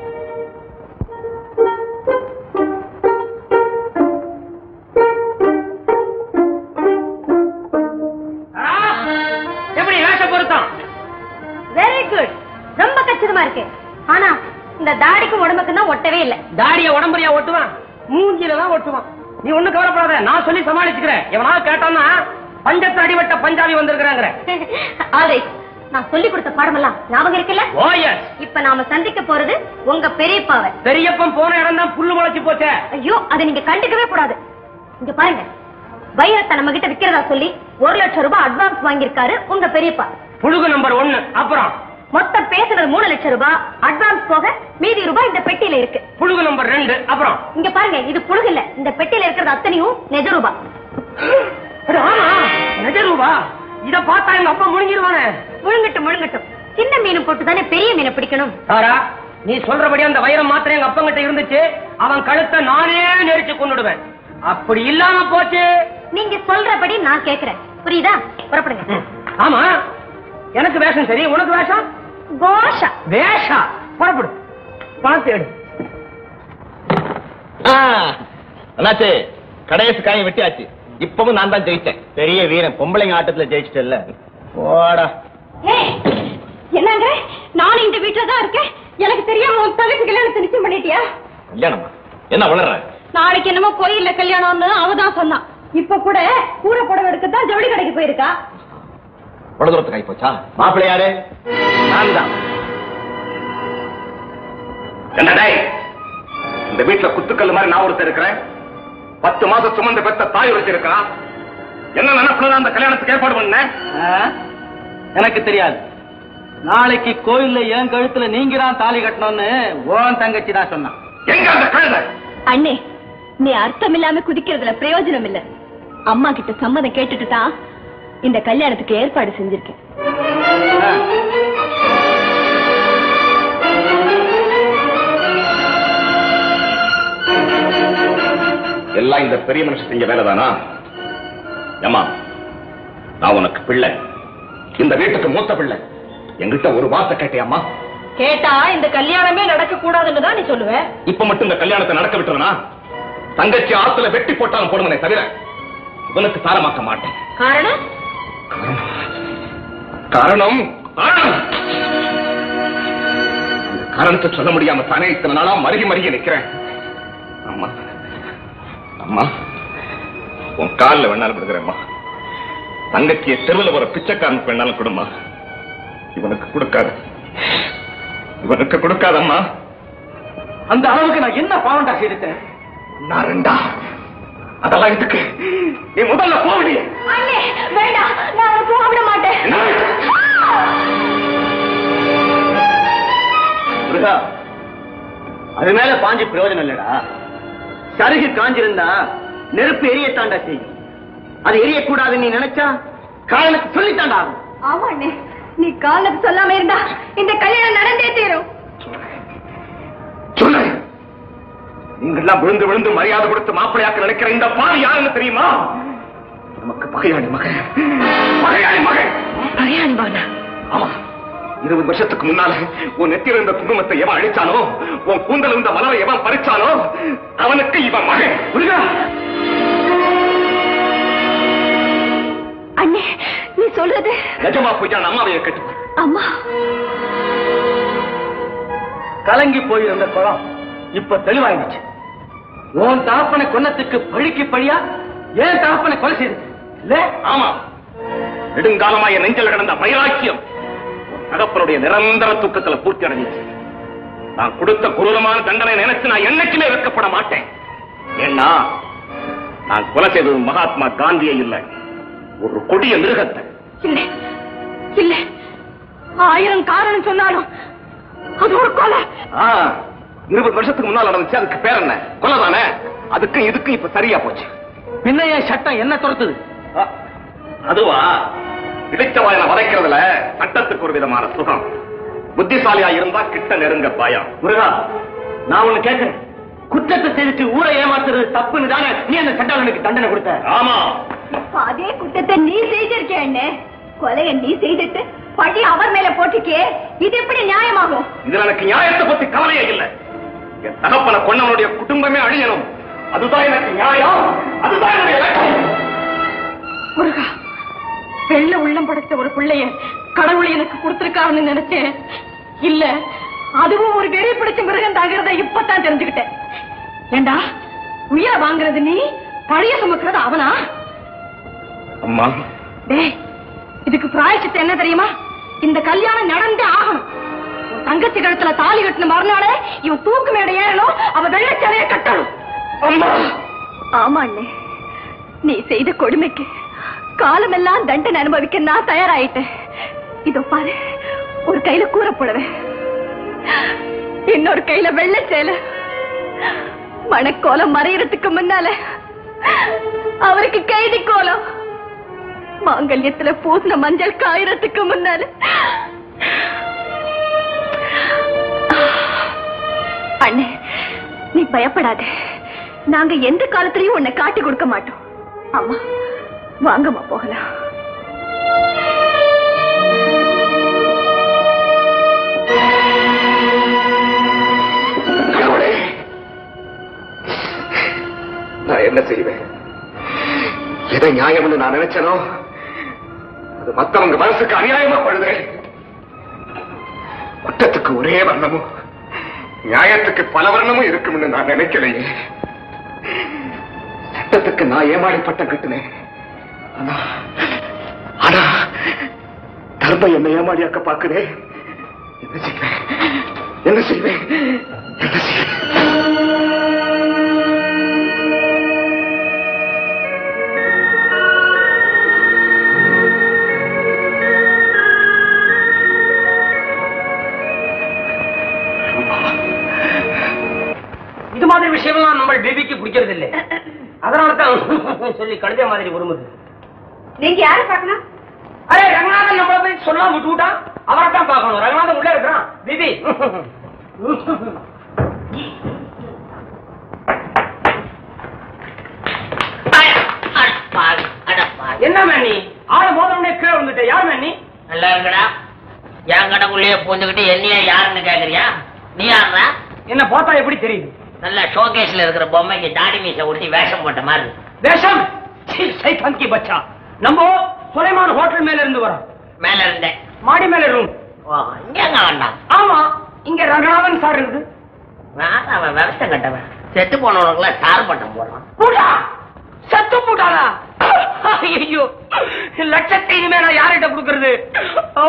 எப்படி வேஷ பொருத்தம் வெரி குட் ரொம்ப கச்சிதமா இருக்கு ஆனா இந்த தாடிக்கும் உடம்புக்கும் தான் ஒட்டவே இல்ல தாடிய உடம்புறியா ஓட்டுவான் மூஞ்சில தான் ஓட்டுவான் நீ ஒண்ணு கவலைப்படாத நான் சொல்லி சமாளிச்சுக்கிறேன் எவனாவது கேட்டான்னா பஞ்சத்து அடிவட்ட பஞ்சாபி வந்திருக்கிறாங்கிற ஆல்ரைட் நான் சொல்லி கொடுத்த பாடமெல்லாம் ஞாபகம் இருக்குல்ல ஓ எஸ் இப்ப நாம சந்திக்க போறது உங்க பெரியப்பாவை பெரியப்பன் போன இடம் தான் புல்லு முளைச்சு போச்சே ஐயோ அதை நீங்க கண்டுக்கவே கூடாது இங்க பாருங்க வைரத்தை நம்ம கிட்ட விக்கிறதா சொல்லி ஒரு லட்சம் ரூபாய் அட்வான்ஸ் வாங்கியிருக்காரு உங்க பெரியப்பா புழுகு நம்பர் ஒன்னு அப்புறம் மொத்தம் பேசுனது மூணு லட்சம் ரூபாய் அட்வான்ஸ் போக மீதி ரூபாய் இந்த பெட்டியில இருக்கு புழுகு நம்பர் ரெண்டு அப்புறம் இங்க பாருங்க இது புழுகு இல்ல இந்த பெட்டியில இருக்கிறது அத்தனையும் நிஜ ரூபாய் அட, ஆமா நிஜ ரூபா இத பார்த்தா எங்க அப்பா முழுங்கிருவானே முழுங்கட்டும் முழுங்கட்டும் சின்ன மீன் போட்டு தானே பெரிய மீனை பிடிக்கணும் சாரா நீ சொல்றபடி அந்த வைரம் மாத்திரம் எங்க அப்பங்கிட்ட இருந்துச்சு அவன் கழுத்தை நானே நெரிச்சு கொண்டுடுவேன் அப்படி இல்லாம போச்சு நீங்க சொல்றபடி நான் கேக்குறேன் புரியுதா புறப்படுங்க ம். ஆமா எனக்கு வேஷம் சரி உனக்கு வேஷம் கோஷா வேஷா புறப்படு பணத்தை எடு என்னாச்சு கடைசி காயம் வெட்டியாச்சு இப்பவும் நான் தான் ஜெயிச்சேன் பெரிய வீரன் பொம்பளைங்க ஆட்டத்துல ஜெயிச்சிட்டல போடா ஏய், என்னங்க நானும் இந்த வீட்டுல தான் இருக்கேன் எனக்கு தெரியாம உன் தங்கச்சி கல்யாணத்தை நிச்சயம் பண்ணிட்டியா கல்யாணமா என்ன வளர்ற நாளைக்கு என்னமோ கோயில்ல கல்யாணம்னு அவ தான் சொன்னான் இப்ப கூட கூரை புடவை எடுக்கத்தான் ஜவுளி கடைக்கு போயிருக்கா அவ்வளவு தூரத்துக்கு ஆகி போச்சா மாப்பிள்ளை யாரு நான் தான் என்ன டேய் இந்த வீட்டுல குத்துக்கல் மாதிரி நான் ஒருத்தர் இருக்கிறேன் பத்து மாசம் சுமந்த பெத்த தாய் ஒருத்தர் இருக்கிறான் என்ன நினைப்புல அந்த கல்யாணத்துக்கு ஏற்பாடு பண்ணேன் எனக்கு தெரியாது நாளைக்கு கோயில்ல என் கழுத்துல நீங்க தான் தாலி கட்டணும்னு ஓன் தங்கச்சி தான் சொன்னான் எங்க அந்த கழுதை அண்ணே நீ அர்த்தம் இல்லாம குதிக்கிறதுல பிரயோஜனம் இல்ல அம்மா கிட்ட சம்மதம் கேட்டுட்டு தான் இந்த கல்யாணத்துக்கு ஏற்பாடு செஞ்சிருக்கேன் எல்லாம் இந்த பெரிய மனுஷன் செஞ்ச வேலைதானா ஏமா நான் உனக்கு பிள்ளை இந்த வீட்டுக்கு மூத்த பிள்ளை என்கிட்ட ஒரு வார்த்தை கேட்டியாம்மா கேட்டா இந்த கல்யாணமே நடக்க கூடாதுன்னு தான் நீ சொல்லுவ இப்ப மட்டும் இந்த கல்யாணத்தை நடக்க விட்டுறனா தங்கச்சி ஆத்துல வெட்டி போட்டாலும் போடுவனே தவிர இவனுக்கு சாரமாக்க மாட்டேன் காரணம் காரணம் காரணம் இந்த காரணத்தை சொல்ல முடியாம தானே இத்தனை நாளா மருகி மருகி நிக்கிறேன் அம்மா அம்மா உன் காலில் வேணாலும் விடுகிறேம்மா தங்கச்சியை தெருவில் ஒரு பிச்சைக்காரனுக்கு வேணாலும் கொடுமா இவனுக்கு கொடுக்காத இவனுக்கு கொடுக்காதம்மா அந்த அளவுக்கு நான் என்ன பாவண்டா செய்துட்டேன் நான் ரெண்டா அதெல்லாம் இதுக்கு நீ முதல்ல போகலையே அண்ணே வேண்டாம் நான் அவனை போக விட மாட்டேன் முருகா அது மேல பாஞ்சு பிரயோஜனம் இல்லடா சருகு காஞ்சிருந்தா நெருப்பு எரியத்தாண்டா செய்யும் அது எரியக்கூடாதுன்னு நீ நினைச்சா காரணத்துக்கு சொல்லித்தாண்டா ஆகும் ஆமா அண்ணே நீ காலத்துக்கு சொல்லாம இருந்தா இந்த கல்யாணம் நடந்தே தீரும் சொல்லு நீங்கெல்லாம் விழுந்து விழுந்து மரியாதை கொடுத்து மாப்பிளையாக்க நினைக்கிற இந்த பாவி யாருன்னு தெரியுமா நமக்கு பகையாளி மகன் பகையாளி மகன் பகையாளி மகனா ஆமா இருபது வருஷத்துக்கு முன்னால உன் நெத்தியில் இருந்த குங்குமத்தை எவன் அழிச்சானோ உன் கூந்தல் இருந்த மலரை எவன் பறிச்சானோ அவனுக்கு இவன் மகன் புரியுதா அண்ணே நீ சொல்றது நிஜமா போய் அம்மாவைய கட்டு அம்மா கலங்கி போயிருந்த குளம் இப்ப தெளிவாயிடுச்சு உன் தாப்பனை கொன்னத்துக்கு பழிக்கு பழியா ஏன் தாப்பனை கொலை செய்து இல்ல ஆமா நெடுங்காலமா என் நெஞ்சல கிடந்த வைராக்கியம் உன் தகப்பனுடைய நிரந்தர தூக்கத்துல பூர்த்தி அடைஞ்சிச்சு நான் கொடுத்த குரூரமான தண்டனை நினைச்சு நான் என்னைக்குமே வெட்கப்பட மாட்டேன் ஏன்னா நான் கொலை செய்தது மகாத்மா காந்தியை இல்லை ஒரு கொடிய மிருகத்தை இல்ல இல்ல ஆயிரம் காரணம் சொன்னாலும் அது ஒரு கொலை ஆ, இருபது வருஷத்துக்கு முன்னால் நடந்துச்சு அதுக்கு பேர் என்ன கொலை தானே அதுக்கும் இதுக்கும் இப்ப சரியா போச்சு பின்ன என் சட்டம் என்ன துரத்துது ஆ, அதுவா இடிச்ச வாயனை வதைக்கிறதுல சட்டத்துக்கு ஒரு விதமான சுகம் புத்திசாலியா இருந்தா கிட்ட நெருங்க பயம் முருகா நான் ஒண்ணு கேட்கிறேன் குற்றத்தை செய்துட்டு ஊரை ஏமாத்துறது தப்புன்னு தானே நீ அந்த சட்டாளனுக்கு தண்டனை கொடுத்த ஆமா அதே குற்றத்தை நீ செய்திருக்க அண்ணே கொலைய நீ செய்துட்டு பழி அவர் மேல போட்டுக்கே இது எப்படி நியாயமாகும் இதுல எனக்கு நியாயத்தை பத்தி கவலையே இல்லை என் தகப்பன கொண்டவனுடைய குடும்பமே அழியணும் அதுதான் எனக்கு நியாயம் அதுதான் என்னுடைய லட்சியம் முருகா வெள்ள உள்ளம் படைச்ச ஒரு பிள்ளைய கடவுள் எனக்கு கொடுத்திருக்காருன்னு நினைச்சேன் இல்ல அதுவும் ஒரு வெறி பிடிச்ச மிருகம் தாங்கிறத இப்பதான் தெரிஞ்சுக்கிட்டேன் ஏண்டா உயிரை வாங்குறது நீ பழைய சுமக்கிறது அவனா அம்மா டேய் இதுக்கு பிராயச்சித்து என்ன தெரியுமா இந்த கல்யாணம் நடந்தே ஆகணும் உன் தங்கச்சி கழுத்துல தாலி கட்டின மறுநாளே இவன் தூக்கு மேடை ஏறணும் அவ வெள்ளச்சலைய கட்டணும் அம்மா ஆமா அண்ணே நீ செய்த கொடுமைக்கு காலமெல்லாம் தண்டனை அனுபவிக்க நான் தயாராயிட்டேன் இதோ பாரு ஒரு கையில கூரை புடவை இன்னொரு கையில வெள்ளை சேலை மணக்கோலம் மறையறதுக்கு முன்னால அவருக்கு கைதி கோலம் மாங்கல்யத்துல பூசின மஞ்சள் காயறதுக்கு முன்னால அண்ணே நீ பயப்படாத நாங்க எந்த காலத்திலயும் உன்னை காட்டி கொடுக்க மாட்டோம் ஆமா வாங்கம்மா போகலாம் கடவுளே நான் என்ன செய்வேன் எதை நியாயம்னு நான் நினைச்சனோ அது மத்தவங்க மனசுக்கு அநியாயமா படுது குற்றத்துக்கு ஒரே வர்ணமும் நியாயத்துக்கு பல வர்ணமும் இருக்கும்னு நான் நினைக்கலையே சட்டத்துக்கு நான் ஏமாடி பட்டம் கட்டுனேன் ஆனா ஆனா தர்மம் என்ன ஏமாடியாக்க பாக்குதே என்ன செய்வேன் என்ன செய்வேன் என்ன செய்வேன் இது மாதிரி விஷயம்லாம் நம்ம பேபிக்கு பிடிக்கிறது இல்லை அதனால தான் சொல்லி கழுத மாதிரி உருமுது நீங்க யாரை பார்க்கணும் அரே ரங்கநாதன் நம்மள போய் சொல்லாம விட்டு விட்டான் அவரை தான் பார்க்கணும் ரங்கநாதன் உள்ள இருக்கிறான் பேபி அடப்பாவி, அடப்பாவி. என்ன மேனி ஆளு மோதனே கீழே வந்துட்ட யார் மேனி நல்லா இருக்கடா என் கடைக்குள்ளேயே பூந்துக்கிட்டு என்னைய யாருன்னு கேக்குறியா நீ யாருடா என்ன பார்த்தா எப்படி தெரியுது நல்ல ஷோகேஸ்ல இருக்கிற பொம்மைக்கு தாடி மீசை ஒட்டி வேஷம் போட்ட மாதிரி இருக்கு. வேஷம் சீ, சைத்தான் கி பச்சா நம்ம சுலைமான் ஹோட்டல் மேல இருந்து வரோம் மேல இருந்தேன் மாடி மேல ரூம் ஓ இங்க வேண்டாம் ஆமா இங்க ரங்கநாதன் சார் இருக்குது நான் அவன் விவசாயம் கட்டவன் செத்து போனவனுக்குலாம் சார் பட்டம் போடுறான் பூட்டா சத்து பூட்டாளா ஐயோ லட்சத்தை இனிமே நான் யார்கிட்ட கொடுக்கறது ஓ!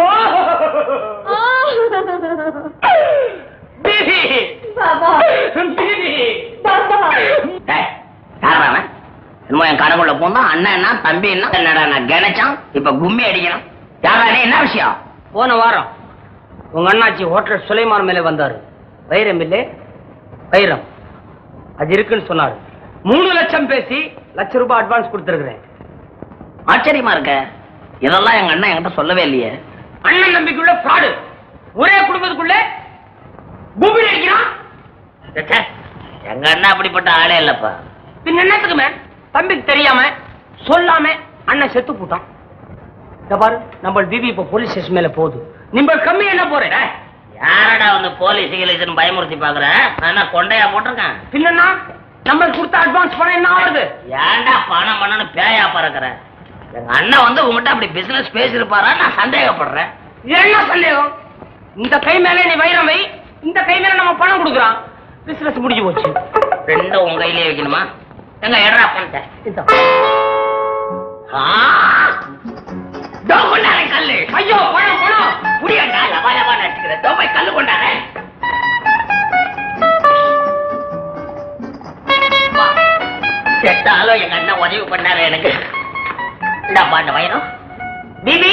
பிபி! பிபி! டேய், யார்றா அவன்? என்னமோ என் கடைக்குள்ள போனா அண்ணன் என்ன தம்பி என்ன என்னடா நான் கணச்சான் இப்ப கும்மி அடிக்கிறான் யாரா நீ என்ன விஷயம் போன வாரம் உங்க அண்ணாச்சி ஹோட்டல் சுலைமான் மேல வந்தாரு வைரம் இல்லே வைரம் அது இருக்குன்னு சொன்னாரு மூணு லட்சம் பேசி லட்ச ரூபாய் அட்வான்ஸ் கொடுத்துருக்கிறேன் ஆச்சரியமா இருக்க இதெல்லாம் எங்க அண்ணன் என்கிட்ட சொல்லவே இல்லையே அண்ணன் நம்பிக்கையுள்ள ஃப்ராடு ஒரே குடும்பத்துக்குள்ள பூமி அடிக்கிறான் ச்சே, எங்க அண்ணன் அப்படிப்பட்ட ஆளே இல்லப்பா பின் என்னத்துக்கு மேன் தம்பிக்கு தெரியாம சொல்லாம அண்ணன் செத்து போட்டான் இத பாரு நம்ம பிபி இப்ப போலீஸ் ஸ்டேஷன் மேல போகுது நம்ம கம்மி என்ன போறேன் யாரடா வந்து போலீஸ் கிலீஸ்னு பயமுறுத்தி பாக்குற நான் என்ன கொண்டையா போட்டிருக்கேன் பின்னா நம்ம கொடுத்த அட்வான்ஸ் பணம் என்ன ஆகுது ஏன்டா பணம் பண்ணனு பேயா பறக்குற எங்க அண்ணன் வந்து உங்ககிட்ட அப்படி பிசினஸ் பேசிருப்பாரா நான் சந்தேகப்படுறேன் என்ன சந்தேகம் இந்த கை மேல நீ வைரம் வை இந்த கை மேல நம்ம பணம் கொடுக்குறான் பிசினஸ் முடிஞ்சு போச்சு ரெண்டும் உங்க கையிலே வைக்கணுமா எங்க எடா பண்ணிட்ட இதோ. கொண்டாரேன் கல்லு ஐயோ பணம் பணம் புரியண்டா லபா லபா நடிச்சுக்கிற தோ போய் கல்லு கொண்டாரேன் வா. செத்தாலும் எங்க அண்ணன் உதவி பண்ணாரு எனக்கு இந்தாப்பா அந்த வயிறம் பிபி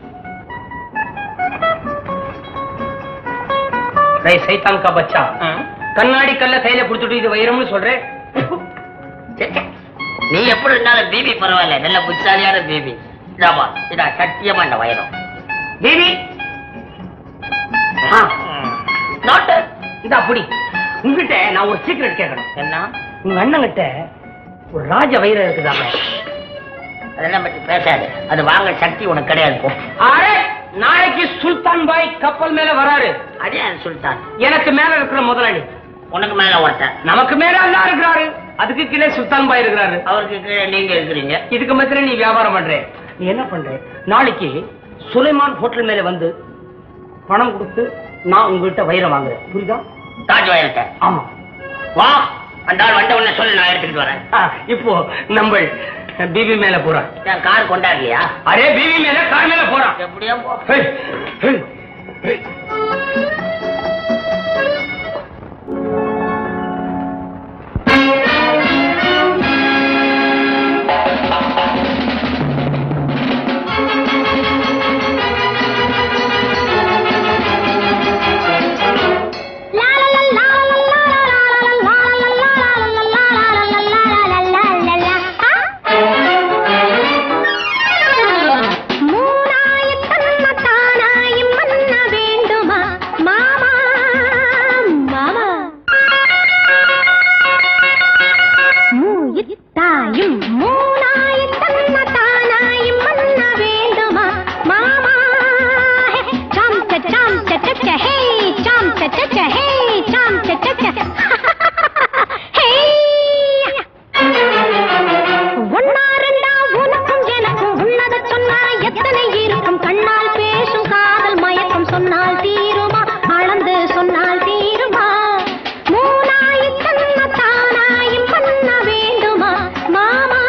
டேய் சைத்தான் கா பச்சா கண்ணாடி கல்ல கையில கொடுத்துட்டு இது வைரம்னு சொல்றேன் சே, சே. நீ எப்படி இருந்தாலும் பிபி பரவாயில்ல நல்ல புத்திசாலியான பிபி இதாப்பா இதா சத்தியமா இந்த வயிறம் தேவி நோட்டு இந்த அப்படி உங்ககிட்ட நான் ஒரு சீக்கிரட் கேட்கணும் என்ன உங்க அண்ணன் கிட்ட ஒரு ராஜ வைரம் இருக்குதாம அதெல்லாம் பத்தி பேசாது அது வாங்க சக்தி உனக்கு கிடையாது போ அரே நாளைக்கு சுல்தான் பாய் கப்பல் மேல வராரு அதே அது சுல்தான் எனக்கு மேல இருக்கிற முதலாளி உனக்கு மேல ஒருத்தன் நமக்கு மேல அல்லா இருக்கிறாரு அதுக்கு கீழே சுல்தான் பாய் இருக்கிறாரு அவருக்கு கீழே நீங்க இருக்கிறீங்க இதுக்கு மத்தியில நீ வியாபாரம் பண்ற நீ என்ன பண்ற நாளைக்கு சுலைமான் ஹோட்டல் மேல வந்து பணம் கொடுத்து நான் உங்ககிட்ட வைரம் வாங்குறேன் புரியுதா தாஜ் வயலத்தை ஆமா வா அந்த ஆள் வந்த உடனே சொல்லு நான் எடுத்துக்கிட்டு வரேன் ஆ, இப்போ நம்ம பிபி மேல போறான் என் கார் கொண்டாடலையா அரே பிபி மேல கார் மேல போறான் எப்படியோ போ ஹேய், ஹேய், ஹேய். தாயும் மூனாயும் தன்ன தானாயும் மன்ன வேண்டுமா மாமா சாம் சாம் சச்ச ஹே சாம் சச்ச ஹே சாம் சச்ச ஹே ஒன்னா ரெண்டா உனக்கும் எனக்கும் உள்ளத சொன்னா எத்தனை இருக்கும் கண்ணால் பேசும் காதல் மயக்கம் சொன்னால் தீருமா அளந்து சொன்னால் தீருமா மூனாயும் தன்ன தானாயும் பண்ண வேண்டுமா மாமா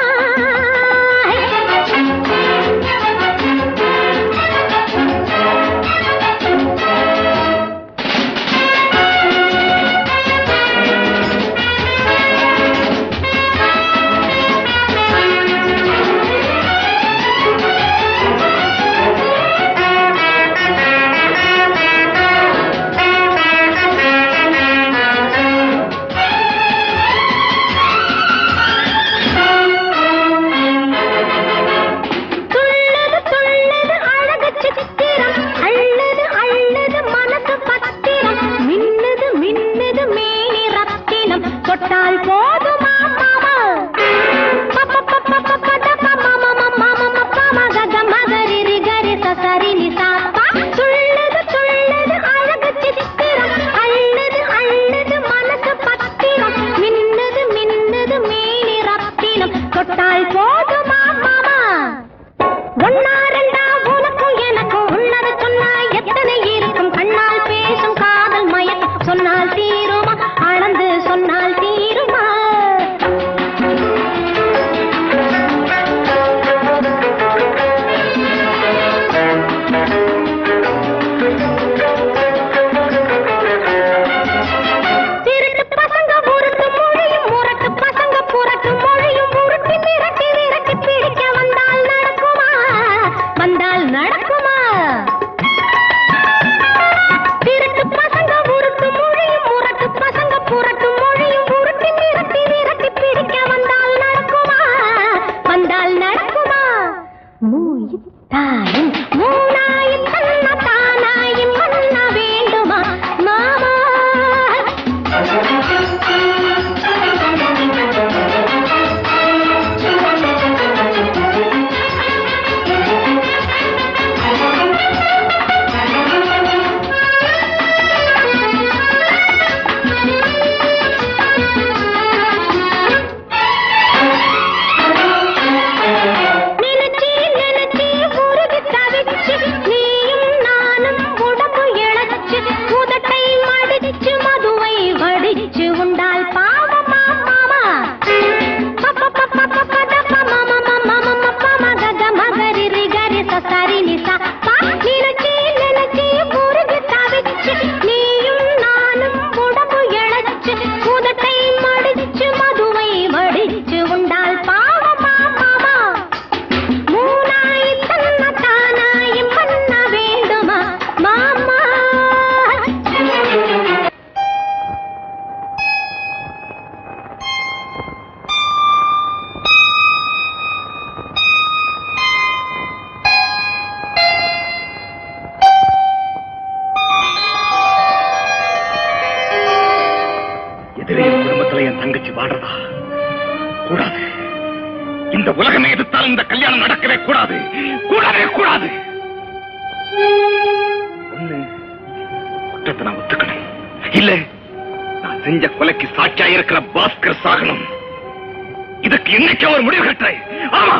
துள்ளது துள்ளது அழகு சித்திரம் அள்ளது அள்ளது மனசு பத்திரம் மின்னுது மின்னுது மேனி ரத்தினம் தொட்டால் போதுமா மாமா துள்ளது துள்ளது அழகு சித்திரம் அள்ளது அள்ளது மனசு பத்திரம் மின்னுது மின்னுது மேனி ரத்தினம் தொட்டால் போதுமா மாமா ஒன்னா ரெண்டா உனக்கும் எனக்கும் உள்ளது சொன்னா எத்தனை இருக்கும் கண்ணால் பேசும் காதல் மயக்கம் சொன்னால் தீருமா அளந்து சொன்னால் தீருமா திருட்டு பசங்க உருட்டு மொழியும் முரட்டு பசங்க புரட்டு மொழியும் உருட்டி மிரட்டி விரட்டி பிடிக்க வந்தால் நடக்குமா வந்தால் நடக்குமா திருட்டு பசங்க உருட்டு மொழியும் முரட்டு பசங்க புரட்டு மொழியும் உருட்டி மிரட்டி விரட்டி பிடிக்க வந்தால் நடக்குமா வந்தால் நடக்குமா மூயித்தாயும் மூணாயும் தன்ன தானாயும் மன்ன வேண்டுமா மாமா நினைச்சி நினைச்சி உருகி தவிச்சு நீயும் நானும் உடம்பு இழைச்சு உதட்டை மடிச்சு மதுவை வடிச்சு உண்டால் பாவமா மாமா நினைச்சி நினைச்சி உருகி தவிச்சு நீயும் நானும் உடம்பு இழைச்சு உதட்டை மடிச்சு மதுவை வடிச்சு உண்டால் பாவமா மாமா மூனாய் தன்ன தானாயும் பண்ண வேண்டுமா மாமா எதிரே குடும்பத்துல என் தங்கச்சி வாடுறதா கூடாது இந்த உலகமே எதிர்த்தால் இந்த கல்யாணம் நடக்கவே கூடாது கூடாதே கூடாது ஒண்ணு குற்றத்தை நான் ஒத்துக்கணும் இல்ல நான் செஞ்ச கொலைக்கு சாட்சியா இருக்கிற பாஸ்கர் சாகணும் இதுக்கு இன்னைக்கு ஒரு முடிவு கட்டுறேன் ஆமா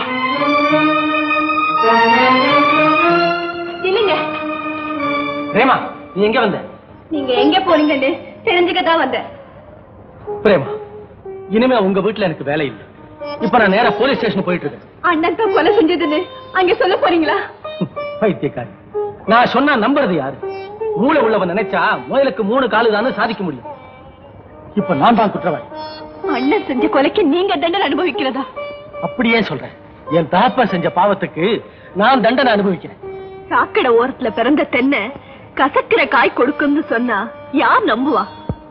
இல்லைங்க பிரேமா நீ எங்க வந்த நீங்க எங்க போறீங்கன்னு தெரிஞ்சுக்க தான் வந்தேன் பிரேமா இனிமே உங்க வீட்டுல எனக்கு வேலை இல்லை இப்ப நான் நேரா போலீஸ் ஸ்டேஷன் போயிட்டு இருக்கேன் அண்ணன் தான் கொலை செஞ்சதுன்னு அங்க சொல்ல போறீங்களா பைத்தியக்காரி நான் சொன்னா நம்புறது யாரு மூளை உள்ளவன் நினைச்சா முயலுக்கு மூணு காலு தானே சாதிக்க முடியும் இப்ப நான் தான் குற்றவாளி அண்ணன் செஞ்ச கொலைக்கு நீங்க தண்டனை அனுபவிக்கிறதா அப்படியே சொல்றேன் என் தகப்பன் செஞ்ச பாவத்துக்கு நான் தண்டனை அனுபவிக்கிறேன் சாக்கடை ஓரத்துல பிறந்த தென்னை கசக்கிற காய் கொடுக்கும்னு சொன்னா யார் நம்புவா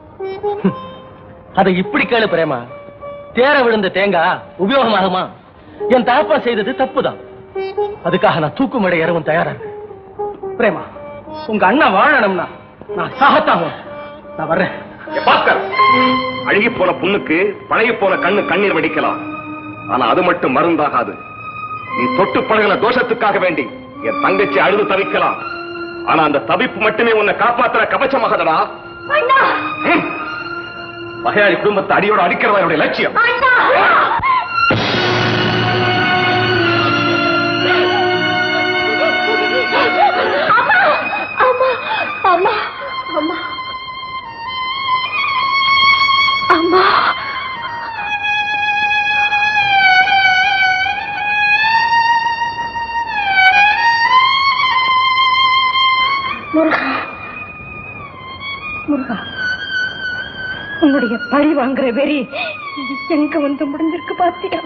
அதை இப்படி கேளு பிரேமா தேர விழுந்த தேங்காய் உபயோகமாகுமா என் தகப்பன் செய்தது தப்புதான் அதுக்காக நான் தூக்கு மேடை ஏறவும் தயாரா இருக்கேன் பிரேமா உங்க அண்ணன் வாழணும்னா நான் சாகத்தான் வேணும். நான் வர்றேன் ஏ பாஸ்கர் அழுகி போன புண்ணுக்கு பழகி போன கண்ணு கண்ணீர் வடிக்கலாம் ஆனா அது மட்டும் மருந்தாகாது நீ தொட்டு பழகின தோஷத்துக்காக வேண்டி என் தங்கச்சி அழுது தவிக்கலாம் ஆனா அந்த தவிப்பு மட்டுமே உன்னை காப்பாத்துற கவச்சமாகதடா ம். பகையாளி குடும்பத்தை அடியோட அடிக்கிறதா என்னுடைய லட்சியம் அம்மா அம்மா அம்மா முருகா முருகா உன்னுடைய பழி வாங்குற வெறி எங்க வந்து முடிஞ்சிருக்கு பாத்தியா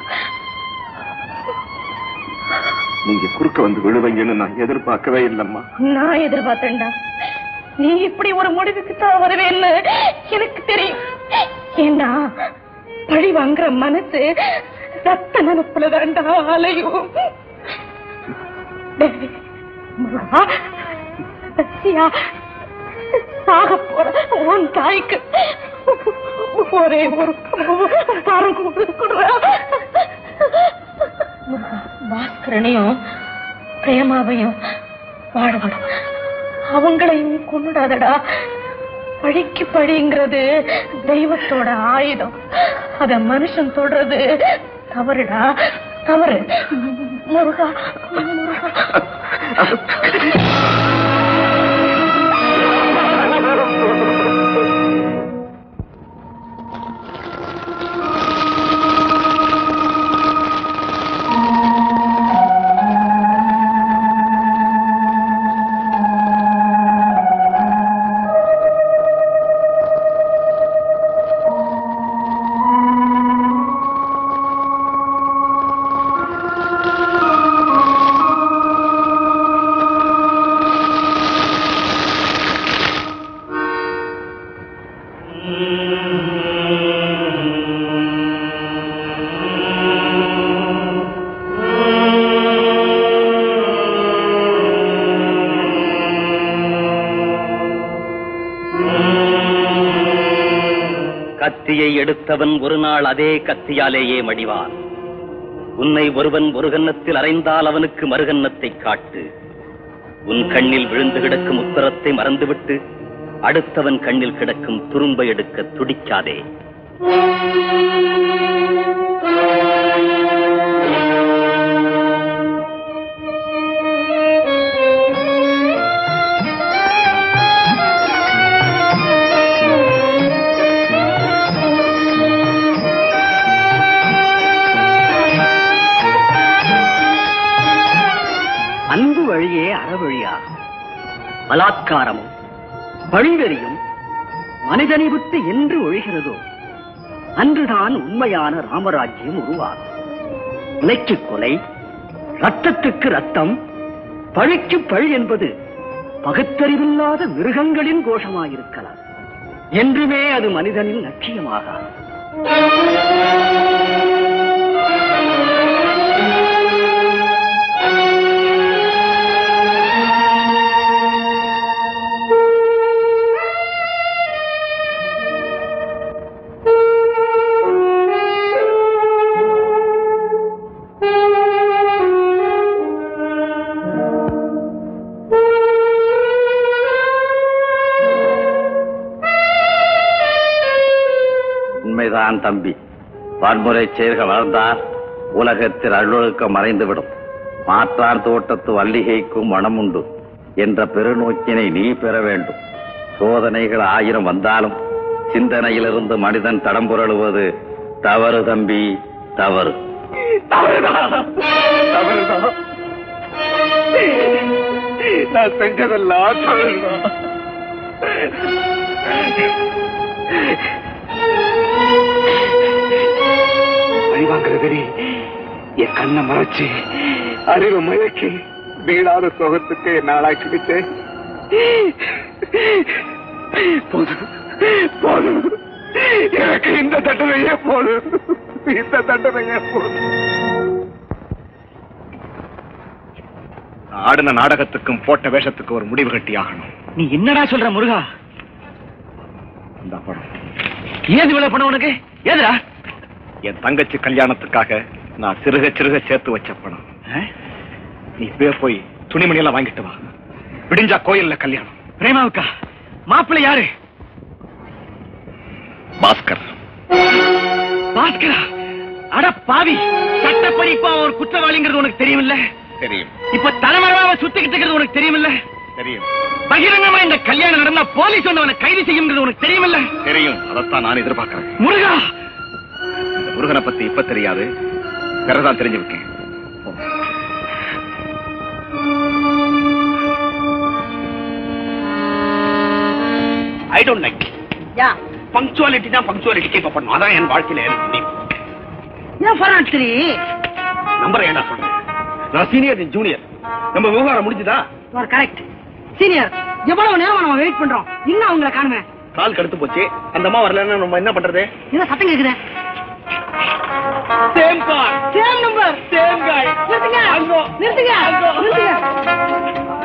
நீங்க குறுக்க வந்து விழுவீங்கன்னு நான் எதிர்பார்க்கவே இல்லம்மா நான் எதிர்பார்த்தேன்டா நீ இப்படி ஒரு முடிவுக்கு தான் வருவேன்னு எனக்கு தெரியும் ஏண்டா பழி வாங்குற மனசு ரத்த நினப்புல தாண்டா அலையும் டேய், முருகா, சத்தியா, சாக போற உன் தாய்க்கு ஒரே ஒரு பரம் கொடுக்குறா பாஸ்கரனையும் பிரேமாவையும் வாழணும் அவங்களையும் கொண்டாதடா பழிக்கு பழிங்கிறது தெய்வத்தோட ஆயுதம் அத மனுஷன் தொடறது தவறுடா தவறு முருகா முருகா கத்தியை எடுத்தவன் ஒரு நாள் அதே கத்தியாலேயே மடிவான் உன்னை ஒருவன் ஒரு கன்னத்தில் அறைந்தால் அவனுக்கு மறுகன்னத்தை காட்டு உன் கண்ணில் விழுந்து கிடக்கும் உத்தரத்தை மறந்துவிட்டு அடுத்தவன் கண்ணில் கிடக்கும் துரும்பை எடுக்க துடிக்காதே அன்பு வழியே அறவழியா பலாத்காரமும் பழிவெறியும் மனிதனை விட்டு என்று ஒழிகிறதோ அன்றுதான் உண்மையான ராமராஜ்யம் உருவாகும் கொலைக்கு கொலை ரத்தத்துக்கு ரத்தம் பழிக்கு பழி என்பது பகுத்தறிவில்லாத மிருகங்களின் கோஷமாயிருக்கலாம் என்றுமே அது மனிதனின் லட்சியமாகாது உண்மைதான் தம்பி வன்முறை செயல்கள் வளர்ந்தால் உலகத்தில் அழுழுக்கம் மறைந்துவிடும் மாற்றான் தோட்டத்து வள்ளிகைக்கும் மனம் உண்டு என்ற பெருநோக்கினை நீ பெற வேண்டும் சோதனைகள் ஆயிரம் வந்தாலும் சிந்தனையிலிருந்து மனிதன் தடம் புரளுவது தவறு தம்பி தவறு தவறுதான் தவறுதான் நான் செஞ்சதெல்லாம் தவறுதான் பழிவாங்கிற வெறி என் கண்ணை மறைச்சு அறிவு மயக்கி வீணாத சோகத்துக்கு நாளாக்கிடுச்சு போதும் போதும் எனக்கு இந்த தண்டனையே போதும் இந்த தண்டனையே போதும் ஆடின நாடகத்துக்கும் போட்ட வேஷத்துக்கும் ஒரு முடிவு கட்டி ஆகணும் நீ என்னடா சொல்ற முருகா இந்த படம் ஏது இவ்வளவு பணம் உனக்கு ஏதுடா என் தங்கச்சி கல்யாணத்துக்காக நான் சிறுக சிறுக சேர்த்து வச்ச பணம் நீ இப்பவே போய் துணிமணி எல்லாம் வாங்கிட்டு வா விடிஞ்சா கோயில்ல கல்யாணம் பிரேமாவுக்கா மாப்பிள்ளை யாரு பாஸ்கர் பாஸ்கரா அட பாவி சட்டப்படி இப்ப அவன் ஒரு குற்றவாளிங்கிறது உனக்கு தெரியுமில்ல தெரியும் இப்ப தலைமறைவா சுத்திக்கிட்டு இருக்கிறது உனக்கு தெரியுமில்ல தெரியும் பகிரங்கமா இந்த கல்யாணம் நடந்தா போலீஸ் வந்து அவனை கைது செய்யுங்கிறது உனக்கு தெரியுமில்ல தெரியும் அதைத்தான் நான் எதிர்பார்க்கிறேன் முருகா இந்த முருகனை பத்தி இப்ப தெரியாது பிறதான் தெரிஞ்சுக்கிட்டேன் I don't like ya punctuality தான் பங்க்சுவாலிட்டி கீப் பண்ணும் அதான் என் வாழ்க்கையில எனக்கு முடியும் ஏன் பராட்ரி நம்பர் ஏன்டா சொல்றேன் நான் சீனியர் நீ ஜூனியர் நம்ம விவகாரம் முடிஞ்சுதா யூ கரெக்ட் சீனியர் எவ்வளவு நேரம் நம்ம வெயிட் பண்றோம் இன்னும் அவங்கள காணுமே கால் கடுத்து போச்சு அந்த அம்மா வரலன்னா நம்ம என்ன பண்றது என்ன சத்தம் கேக்குது same car same number same guy நிறுத்துங்க நிறுத்துங்க நிறுத்துங்க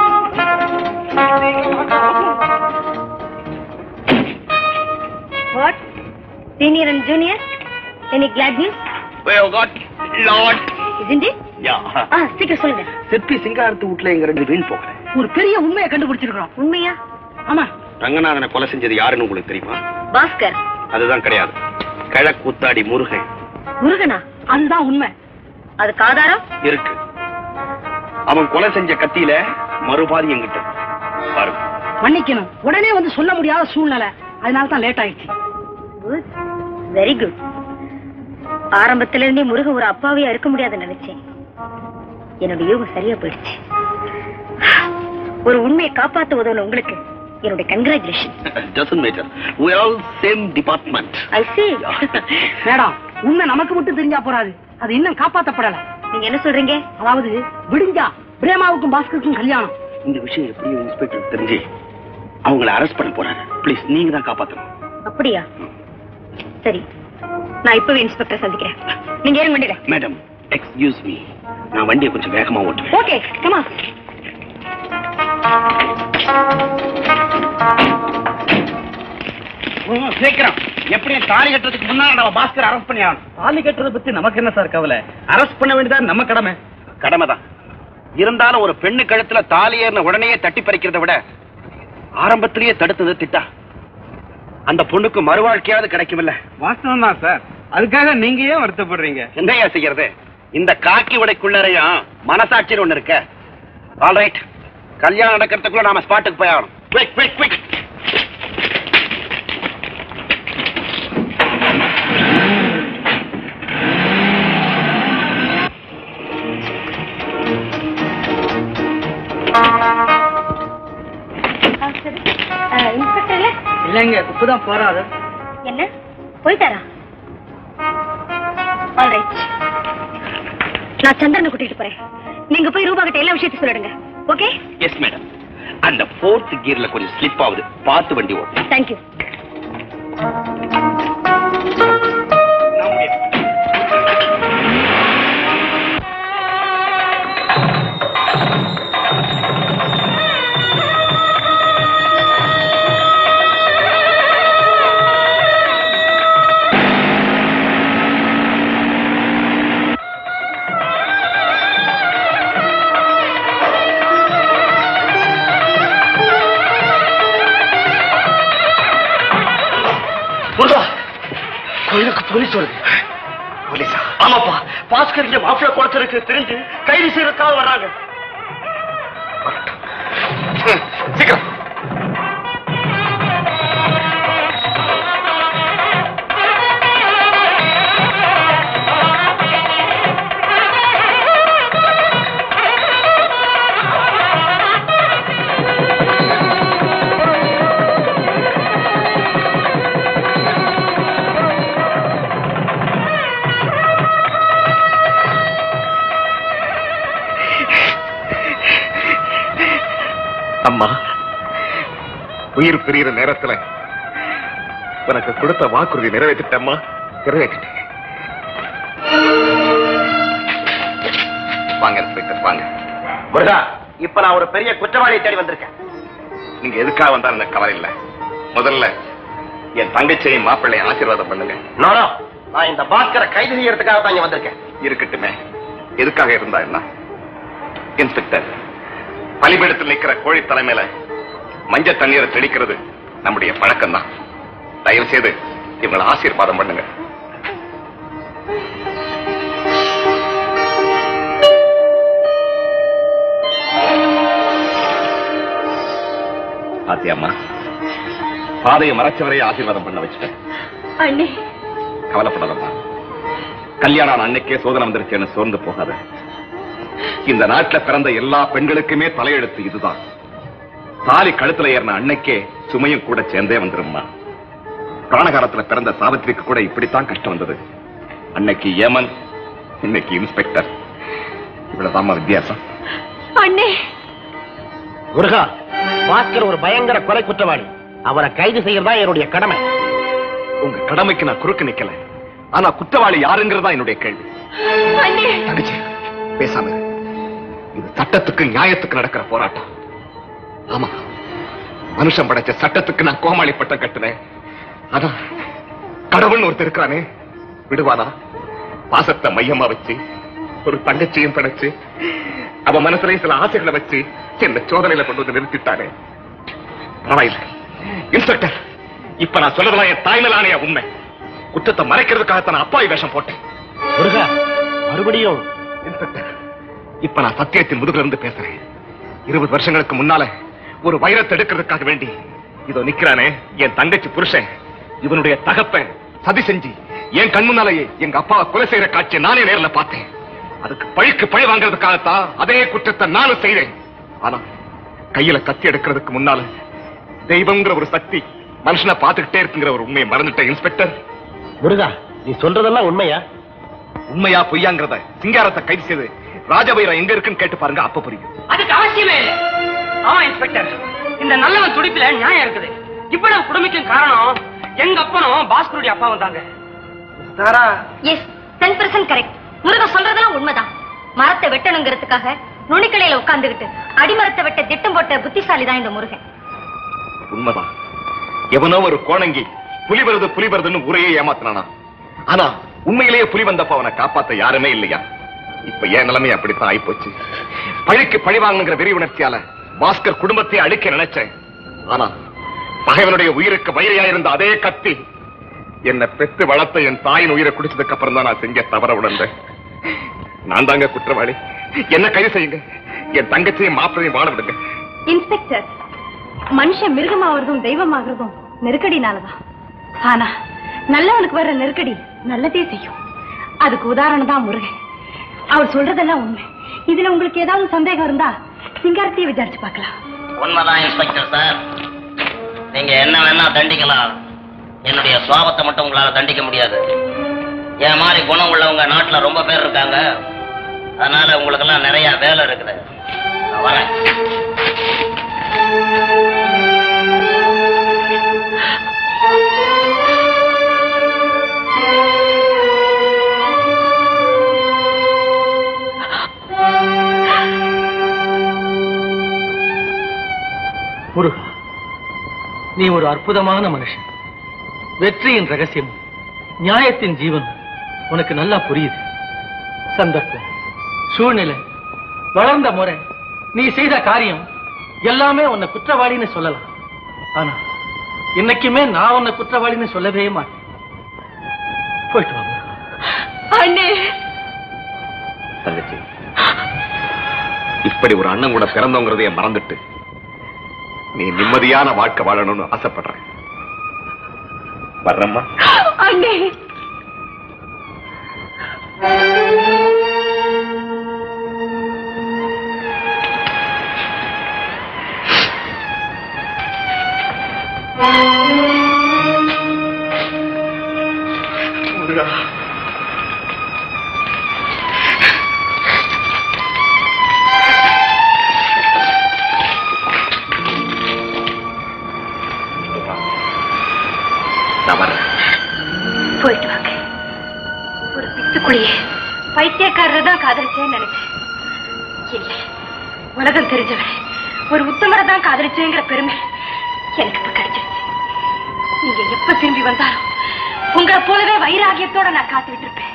what senior and junior any glad news we have got lot isn't it yeah ஆ சீக்கிரம் சொல்லுங்க செப்பி சிங்காரத்து வீட்டுல எங்க ரெண்டு வீண் போகிறேன் ஒரு பெரிய உண்மையை கண்டுபிடிச்சிருக்கோம் உண்மையா ஆமா ரங்கநாதனை கொலை செஞ்சது யாருன்னு உங்களுக்கு தெரியுமா பாஸ்கர் அதுதான் கிடையாது கிழக்கூத்தாடி முருகன் முருகனா அதுதான் உண்மை அதுக்கு ஆதாரம் இருக்கு அவன் கொலை செஞ்ச கத்தியில மறுபாதி எங்கிட்ட இருக்கு. பாருங்க மன்னிக்கணும் உடனே வந்து சொல்ல முடியாத சூழ்நிலை அதனால தான் லேட் ஆயிடுச்சு குட் வெரி குட் ஆரம்பத்துல இருந்தே முருகன் ஒரு அப்பாவையா இருக்க முடியாதுன்னு நினைச்சேன் என்னோட யோகம் சரியா போயிடுச்சு ஒரு உண்மையை காப்பாத்த உதவுன உங்களுக்கு என்னோட congratulation doesn't matter we are all same department I see madam உண்மை நமக்கு மட்டும் தெரிஞ்சா போறாது அது இன்னும் காப்பாத்தப்படல நீங்க என்ன சொல்றீங்க அதாவது விடிஞ்சா பிரேமாவுக்கும் பாஸ்கருக்கும் கல்யாணம் இந்த விஷயம் எப்படியும் இன்ஸ்பெக்டர் தெரிஞ்சு அவங்கள அரெஸ்ட் பண்ண போறாங்க ப்ளீஸ் நீங்க தான் காப்பாத்தணும் அப்படியா சரி நான் இப்பவே இன்ஸ்பெக்டர் சந்திக்கிறேன் நீங்க ஏறுங்க வண்டியில மேடம் எக்ஸ்கியூஸ் மீ நான் வண்டியை கொஞ்சம் வேகமா ஓட்டுவேன் ஓகே கமா சீக்கிரம் எப்படியும் தாலி கட்டுறதுக்கு முன்னால நம்ம பாஸ்கர் அரெஸ்ட் பண்ணி ஆகணும் தாலி கட்டுறத பத்தி நமக்கு என்ன சார் கவலை அரெஸ்ட் பண்ண வேண்டியதா நம்ம கடமை கடமைதான் இருந்தாலும் ஒரு பெண்ணு கழுத்துல தாலி ஏறின உடனே தட்டி பறிக்கிறதை விட ஆரம்பத்திலேயே தடுத்தது திட்டா அந்த பொண்ணுக்கு மறுவாழ்க்கையாவது கிடைக்குமில்ல வாஸ்தவம் தான் சார் அதுக்காக நீங்க ஏன் வருத்தப்படுறீங்க என்னையா செய்யறது இந்த காக்கி உடைக்குள்ளரையும் மனசாட்சின்னு ஒண்ணு இருக்க ஆல்ரைட் கல்யாணம் நடக்கிறதுக்குள்ள நாம ஸ்பாட்டுக்கு போய் ஆகணும் குயிக் குயிக் குயிக் இன்ஸ்பெக்டர்ல இல்லைங்க இப்பதான் போறாரு என்ன போயிட்டாரா ஆல்ரைட் நான் சந்திரனை கூட்டிட்டு போறேன் நீங்க போய் ரூபா கிட்ட எல்லா விஷயத்தையும் சொல்லிடுங்க ஓகே எஸ் மேடம் அந்த ஃபோர்த் கியர்ல கொஞ்சம் ஸ்லிப் ஆகுது பார்த்து வண்டி ஓட்டும் தேங்க்யூ முருகா கோயிலுக்கு போலீஸ் வருது போலீஸா ஆமாப்பா பாஸ்கர் இங்க மாப்பிள்ள குளத்திற்கு தெரிஞ்சு கைது செய்யறதுக்காக வர்றாங்க ம், சீக்கிரம் அம்மா உயிர் பிரியிற நேரத்துல உனக்கு கொடுத்த வாக்குறுதி நிறைவேற்றிட்டம்மா நிறைவேற்றிட்டேன் வாங்க இன்ஸ்பெக்டர் வாங்க முருகா இப்ப நான் ஒரு பெரிய குற்றவாளியை தேடி வந்திருக்கேன் நீங்க எதுக்காக வந்தா எனக்கு கவலை இல்ல முதல்ல என் தங்கச்சியை மாப்பிள்ளை ஆசீர்வாதம் பண்ணுங்க நானோ நான் இந்த பாஸ்கரை கைது செய்யறதுக்காக தான் இங்க வந்திருக்கேன் இருக்கட்டுமே எதுக்காக இருந்தா என்ன இன்ஸ்பெக்டர் பலிபீடத்தில் நிக்கிற கோழி தலைமையில மஞ்ச தண்ணீரை தெளிக்கிறது நம்முடைய பழக்கம் தான் தயவு செய்து இவங்களை ஆசீர்வாதம் பண்ணுங்க ஆத்தியம்மா பாதையை மறைச்சவரையே ஆசீர்வாதம் பண்ண வச்சுட்டேன் அண்ணே கவலைப்படாதம்மா கல்யாணம் ஆன அன்னைக்கே சோதனை வந்துருச்சேன்னு சோர்ந்து போகாத இந்த நாட்டுல பிறந்த எல்லா பெண்களுக்குமே தலையெழுத்து இதுதான் தாலி கழுத்துல ஏறின அன்னைக்கே சுமையும் கூட சேர்ந்தே வந்துரும்மா பிராணகாரத்துல பிறந்த சாவித்திரிக்கு கூட இப்படித்தான் கஷ்டம் வந்தது அன்னைக்கு ஏமன் இன்னைக்கு இன்ஸ்பெக்டர் இவ்வளவுதாம்மா வித்தியாசம் அண்ணே முருகா பாஸ்கர் ஒரு பயங்கர கொலை குற்றவாளி அவரை கைது செய்யறதா என்னுடைய கடமை உங்க கடமைக்கு நான் குறுக்க நிக்கல ஆனா குற்றவாளி யாருங்கிறதா என்னுடைய கேள்வி அண்ணே தங்கச்சி பேசாம இரு. இது சட்டத்துக்கு நியாயத்துக்கு நடக்கிற போராட்டம் ஆமா மனுஷன் படைச்ச சட்டத்துக்கு நான் கோமாளி பட்டம் கட்டுனேன் ஆனா கடவுள்னு ஒருத்தர் இருக்கானே விடுவானா பாசத்தை மையமா வச்சு ஒரு தங்கச்சியும் படைச்சு அவ மனசுல சில ஆசைகளை வச்சு என்ன சோதனையில கொண்டு வந்து நிறுத்திட்டானே பரவாயில்லை இன்ஸ்பெக்டர் இப்ப நான் சொல்றதெல்லாம் என் தாய்மலானே உண்மை குற்றத்தை மறைக்கிறதுக்காக நான் அப்பாவி வேஷம் போட்டேன் முருகா மறுபடியும் இன்ஸ்பெக்டர் இப்ப நான் சத்தியத்தின் முதுகுல இருந்து பேசுறேன் இருபது வருஷங்களுக்கு முன்னால ஒரு வைரத்தை எடுக்கிறதுக்காக வேண்டி இதோ நிக்கிறானே என் தங்கச்சி புருஷன் இவனுடைய தகப்பன் சதி செஞ்சு என் கண் முன்னாலேயே எங்க அப்பாவை கொலை செய்யற காட்சியை நானே நேர்ல பார்த்தேன் அதுக்கு பழிக்கு பழி வாங்குறதுக்காகத்தான் அதே குற்றத்தை நானும் செய்தேன் ஆனா கையில கத்தி எடுக்கிறதுக்கு முன்னால தெய்வம்ங்கிற ஒரு சக்தி மனுஷனை பார்த்துக்கிட்டே இருக்குங்கிற ஒரு உண்மையை மறந்துட்டேன் இன்ஸ்பெக்டர் முருகா நீ சொல்றதெல்லாம் உண்மையா உண்மையா பொய்யாங்கிறத சிங்காரத்தை கைது செய்து ராஜபைரம் எங்க இருக்குன்னு கேட்டு பாருங்க அப்ப புரியும் அதுக்கு அவசியமே இல்லை ஆமா இன்ஸ்பெக்டர் இந்த நல்லவன் துடிப்புல நியாயம் இருக்குது இவ்வளவு குடும்பக்கும் காரணம் எங்க அப்பனும் பாஸ்கருடைய அப்பா வந்தாங்க yes ten percent correct Murugan சொல்றதெல்லாம் உண்மைதான் மரத்தை வெட்டணுங்கிறதுக்காக நுனிக்கலையில உட்கார்ந்துகிட்டு அடிமரத்தை வெட்ட திட்டம் போட்ட புத்திசாலி தான் இந்த முருகன் உண்மைதான் எவனோ ஒரு கோணங்கி புலி வருது புலி வருதுன்னு ஊரையே ஏமாத்தினானா ஆனா உண்மையிலேயே புலி வந்தப்ப அவனை காப்பாத்த யாருமே இல்லையா இப்ப என் நிலைமை அப்படித்தான் ஆயிப்போச்சு பழிக்கு பழி வாங்குங்கிற வெறி உணர்ச்சியால பாஸ்கர் குடும்பத்தை அழிக்க நினைச்சேன் ஆனா பகைவனுடைய உயிருக்கு வயிறையா இருந்த அதே கத்தி என்னை பெத்து வளர்த்த என் தாயின் உயிரை குடிச்சதுக்கு அப்புறம் தான் நான் செஞ்ச தவற உணர்ந்தேன் நான் தாங்க குற்றவாளி என்ன கைது செய்யுங்க என் தங்கச்சியும் மாப்பிளையும் வாழ விடுங்க இன்ஸ்பெக்டர் மனுஷன் மிருகமாவதும் தெய்வமாகிறதும் நெருக்கடினாலதான் ஆனா நல்லவனுக்கு வர்ற நெருக்கடி நல்லதே செய்யும் அதுக்கு உதாரணம் தான் முருகன் அவர் சொல்றதெல்லாம் உண்மை இதுல உங்களுக்கு ஏதாவது சந்தேகம் இருந்தா சிங்காரத்தையே விசாரிச்சு பார்க்கலாம் உண்மைதான் இன்ஸ்பெக்டர் சார் நீங்க என்ன வேணா தண்டிக்கலாம் என்னுடைய சுவாபத்தை மட்டும் உங்களால தண்டிக்க முடியாது என் மாதிரி குணம் உள்ளவங்க நாட்டுல ரொம்ப பேர் இருக்காங்க அதனால உங்களுக்கெல்லாம் நிறைய வேலை இருக்குது நான் வரேன் முருகா நீ ஒரு அற்புதமான மனுஷன் வெற்றியின் ரகசியம் நியாயத்தின் ஜீவன் உனக்கு நல்லா புரியுது சந்தர்ப்பம் சூழ்நிலை வளர்ந்த முறை நீ செய்த காரியம் எல்லாமே உன்னை குற்றவாளின்னு சொல்லலாம் ஆனா என்னைக்குமே நான் உன்னை குற்றவாளின்னு சொல்லவே மாட்டேன் போயிட்டு வா முருகா. அண்ணே தங்கச்சி இப்படி ஒரு அண்ணன் கூட பிறந்தவங்கிறதைய மறந்துட்டு நீ நிம்மதியான வாழ்க்கை வாழணும்னு ஆசைப்படுறேன் வர்றம்மா அண்ணே காதலிச்சேன்னு நினைச்சேன் இல்ல உலகம் தெரிஞ்சவர் ஒரு உத்தமரை தான் காதலிச்சேங்கிற பெருமை எனக்கு இப்ப கிடைச்சிருச்சு நீங்க எப்ப திரும்பி வந்தாலும் உங்களை போலவே வைராகியத்தோட நான் காத்துக்கிட்டு இருப்பேன்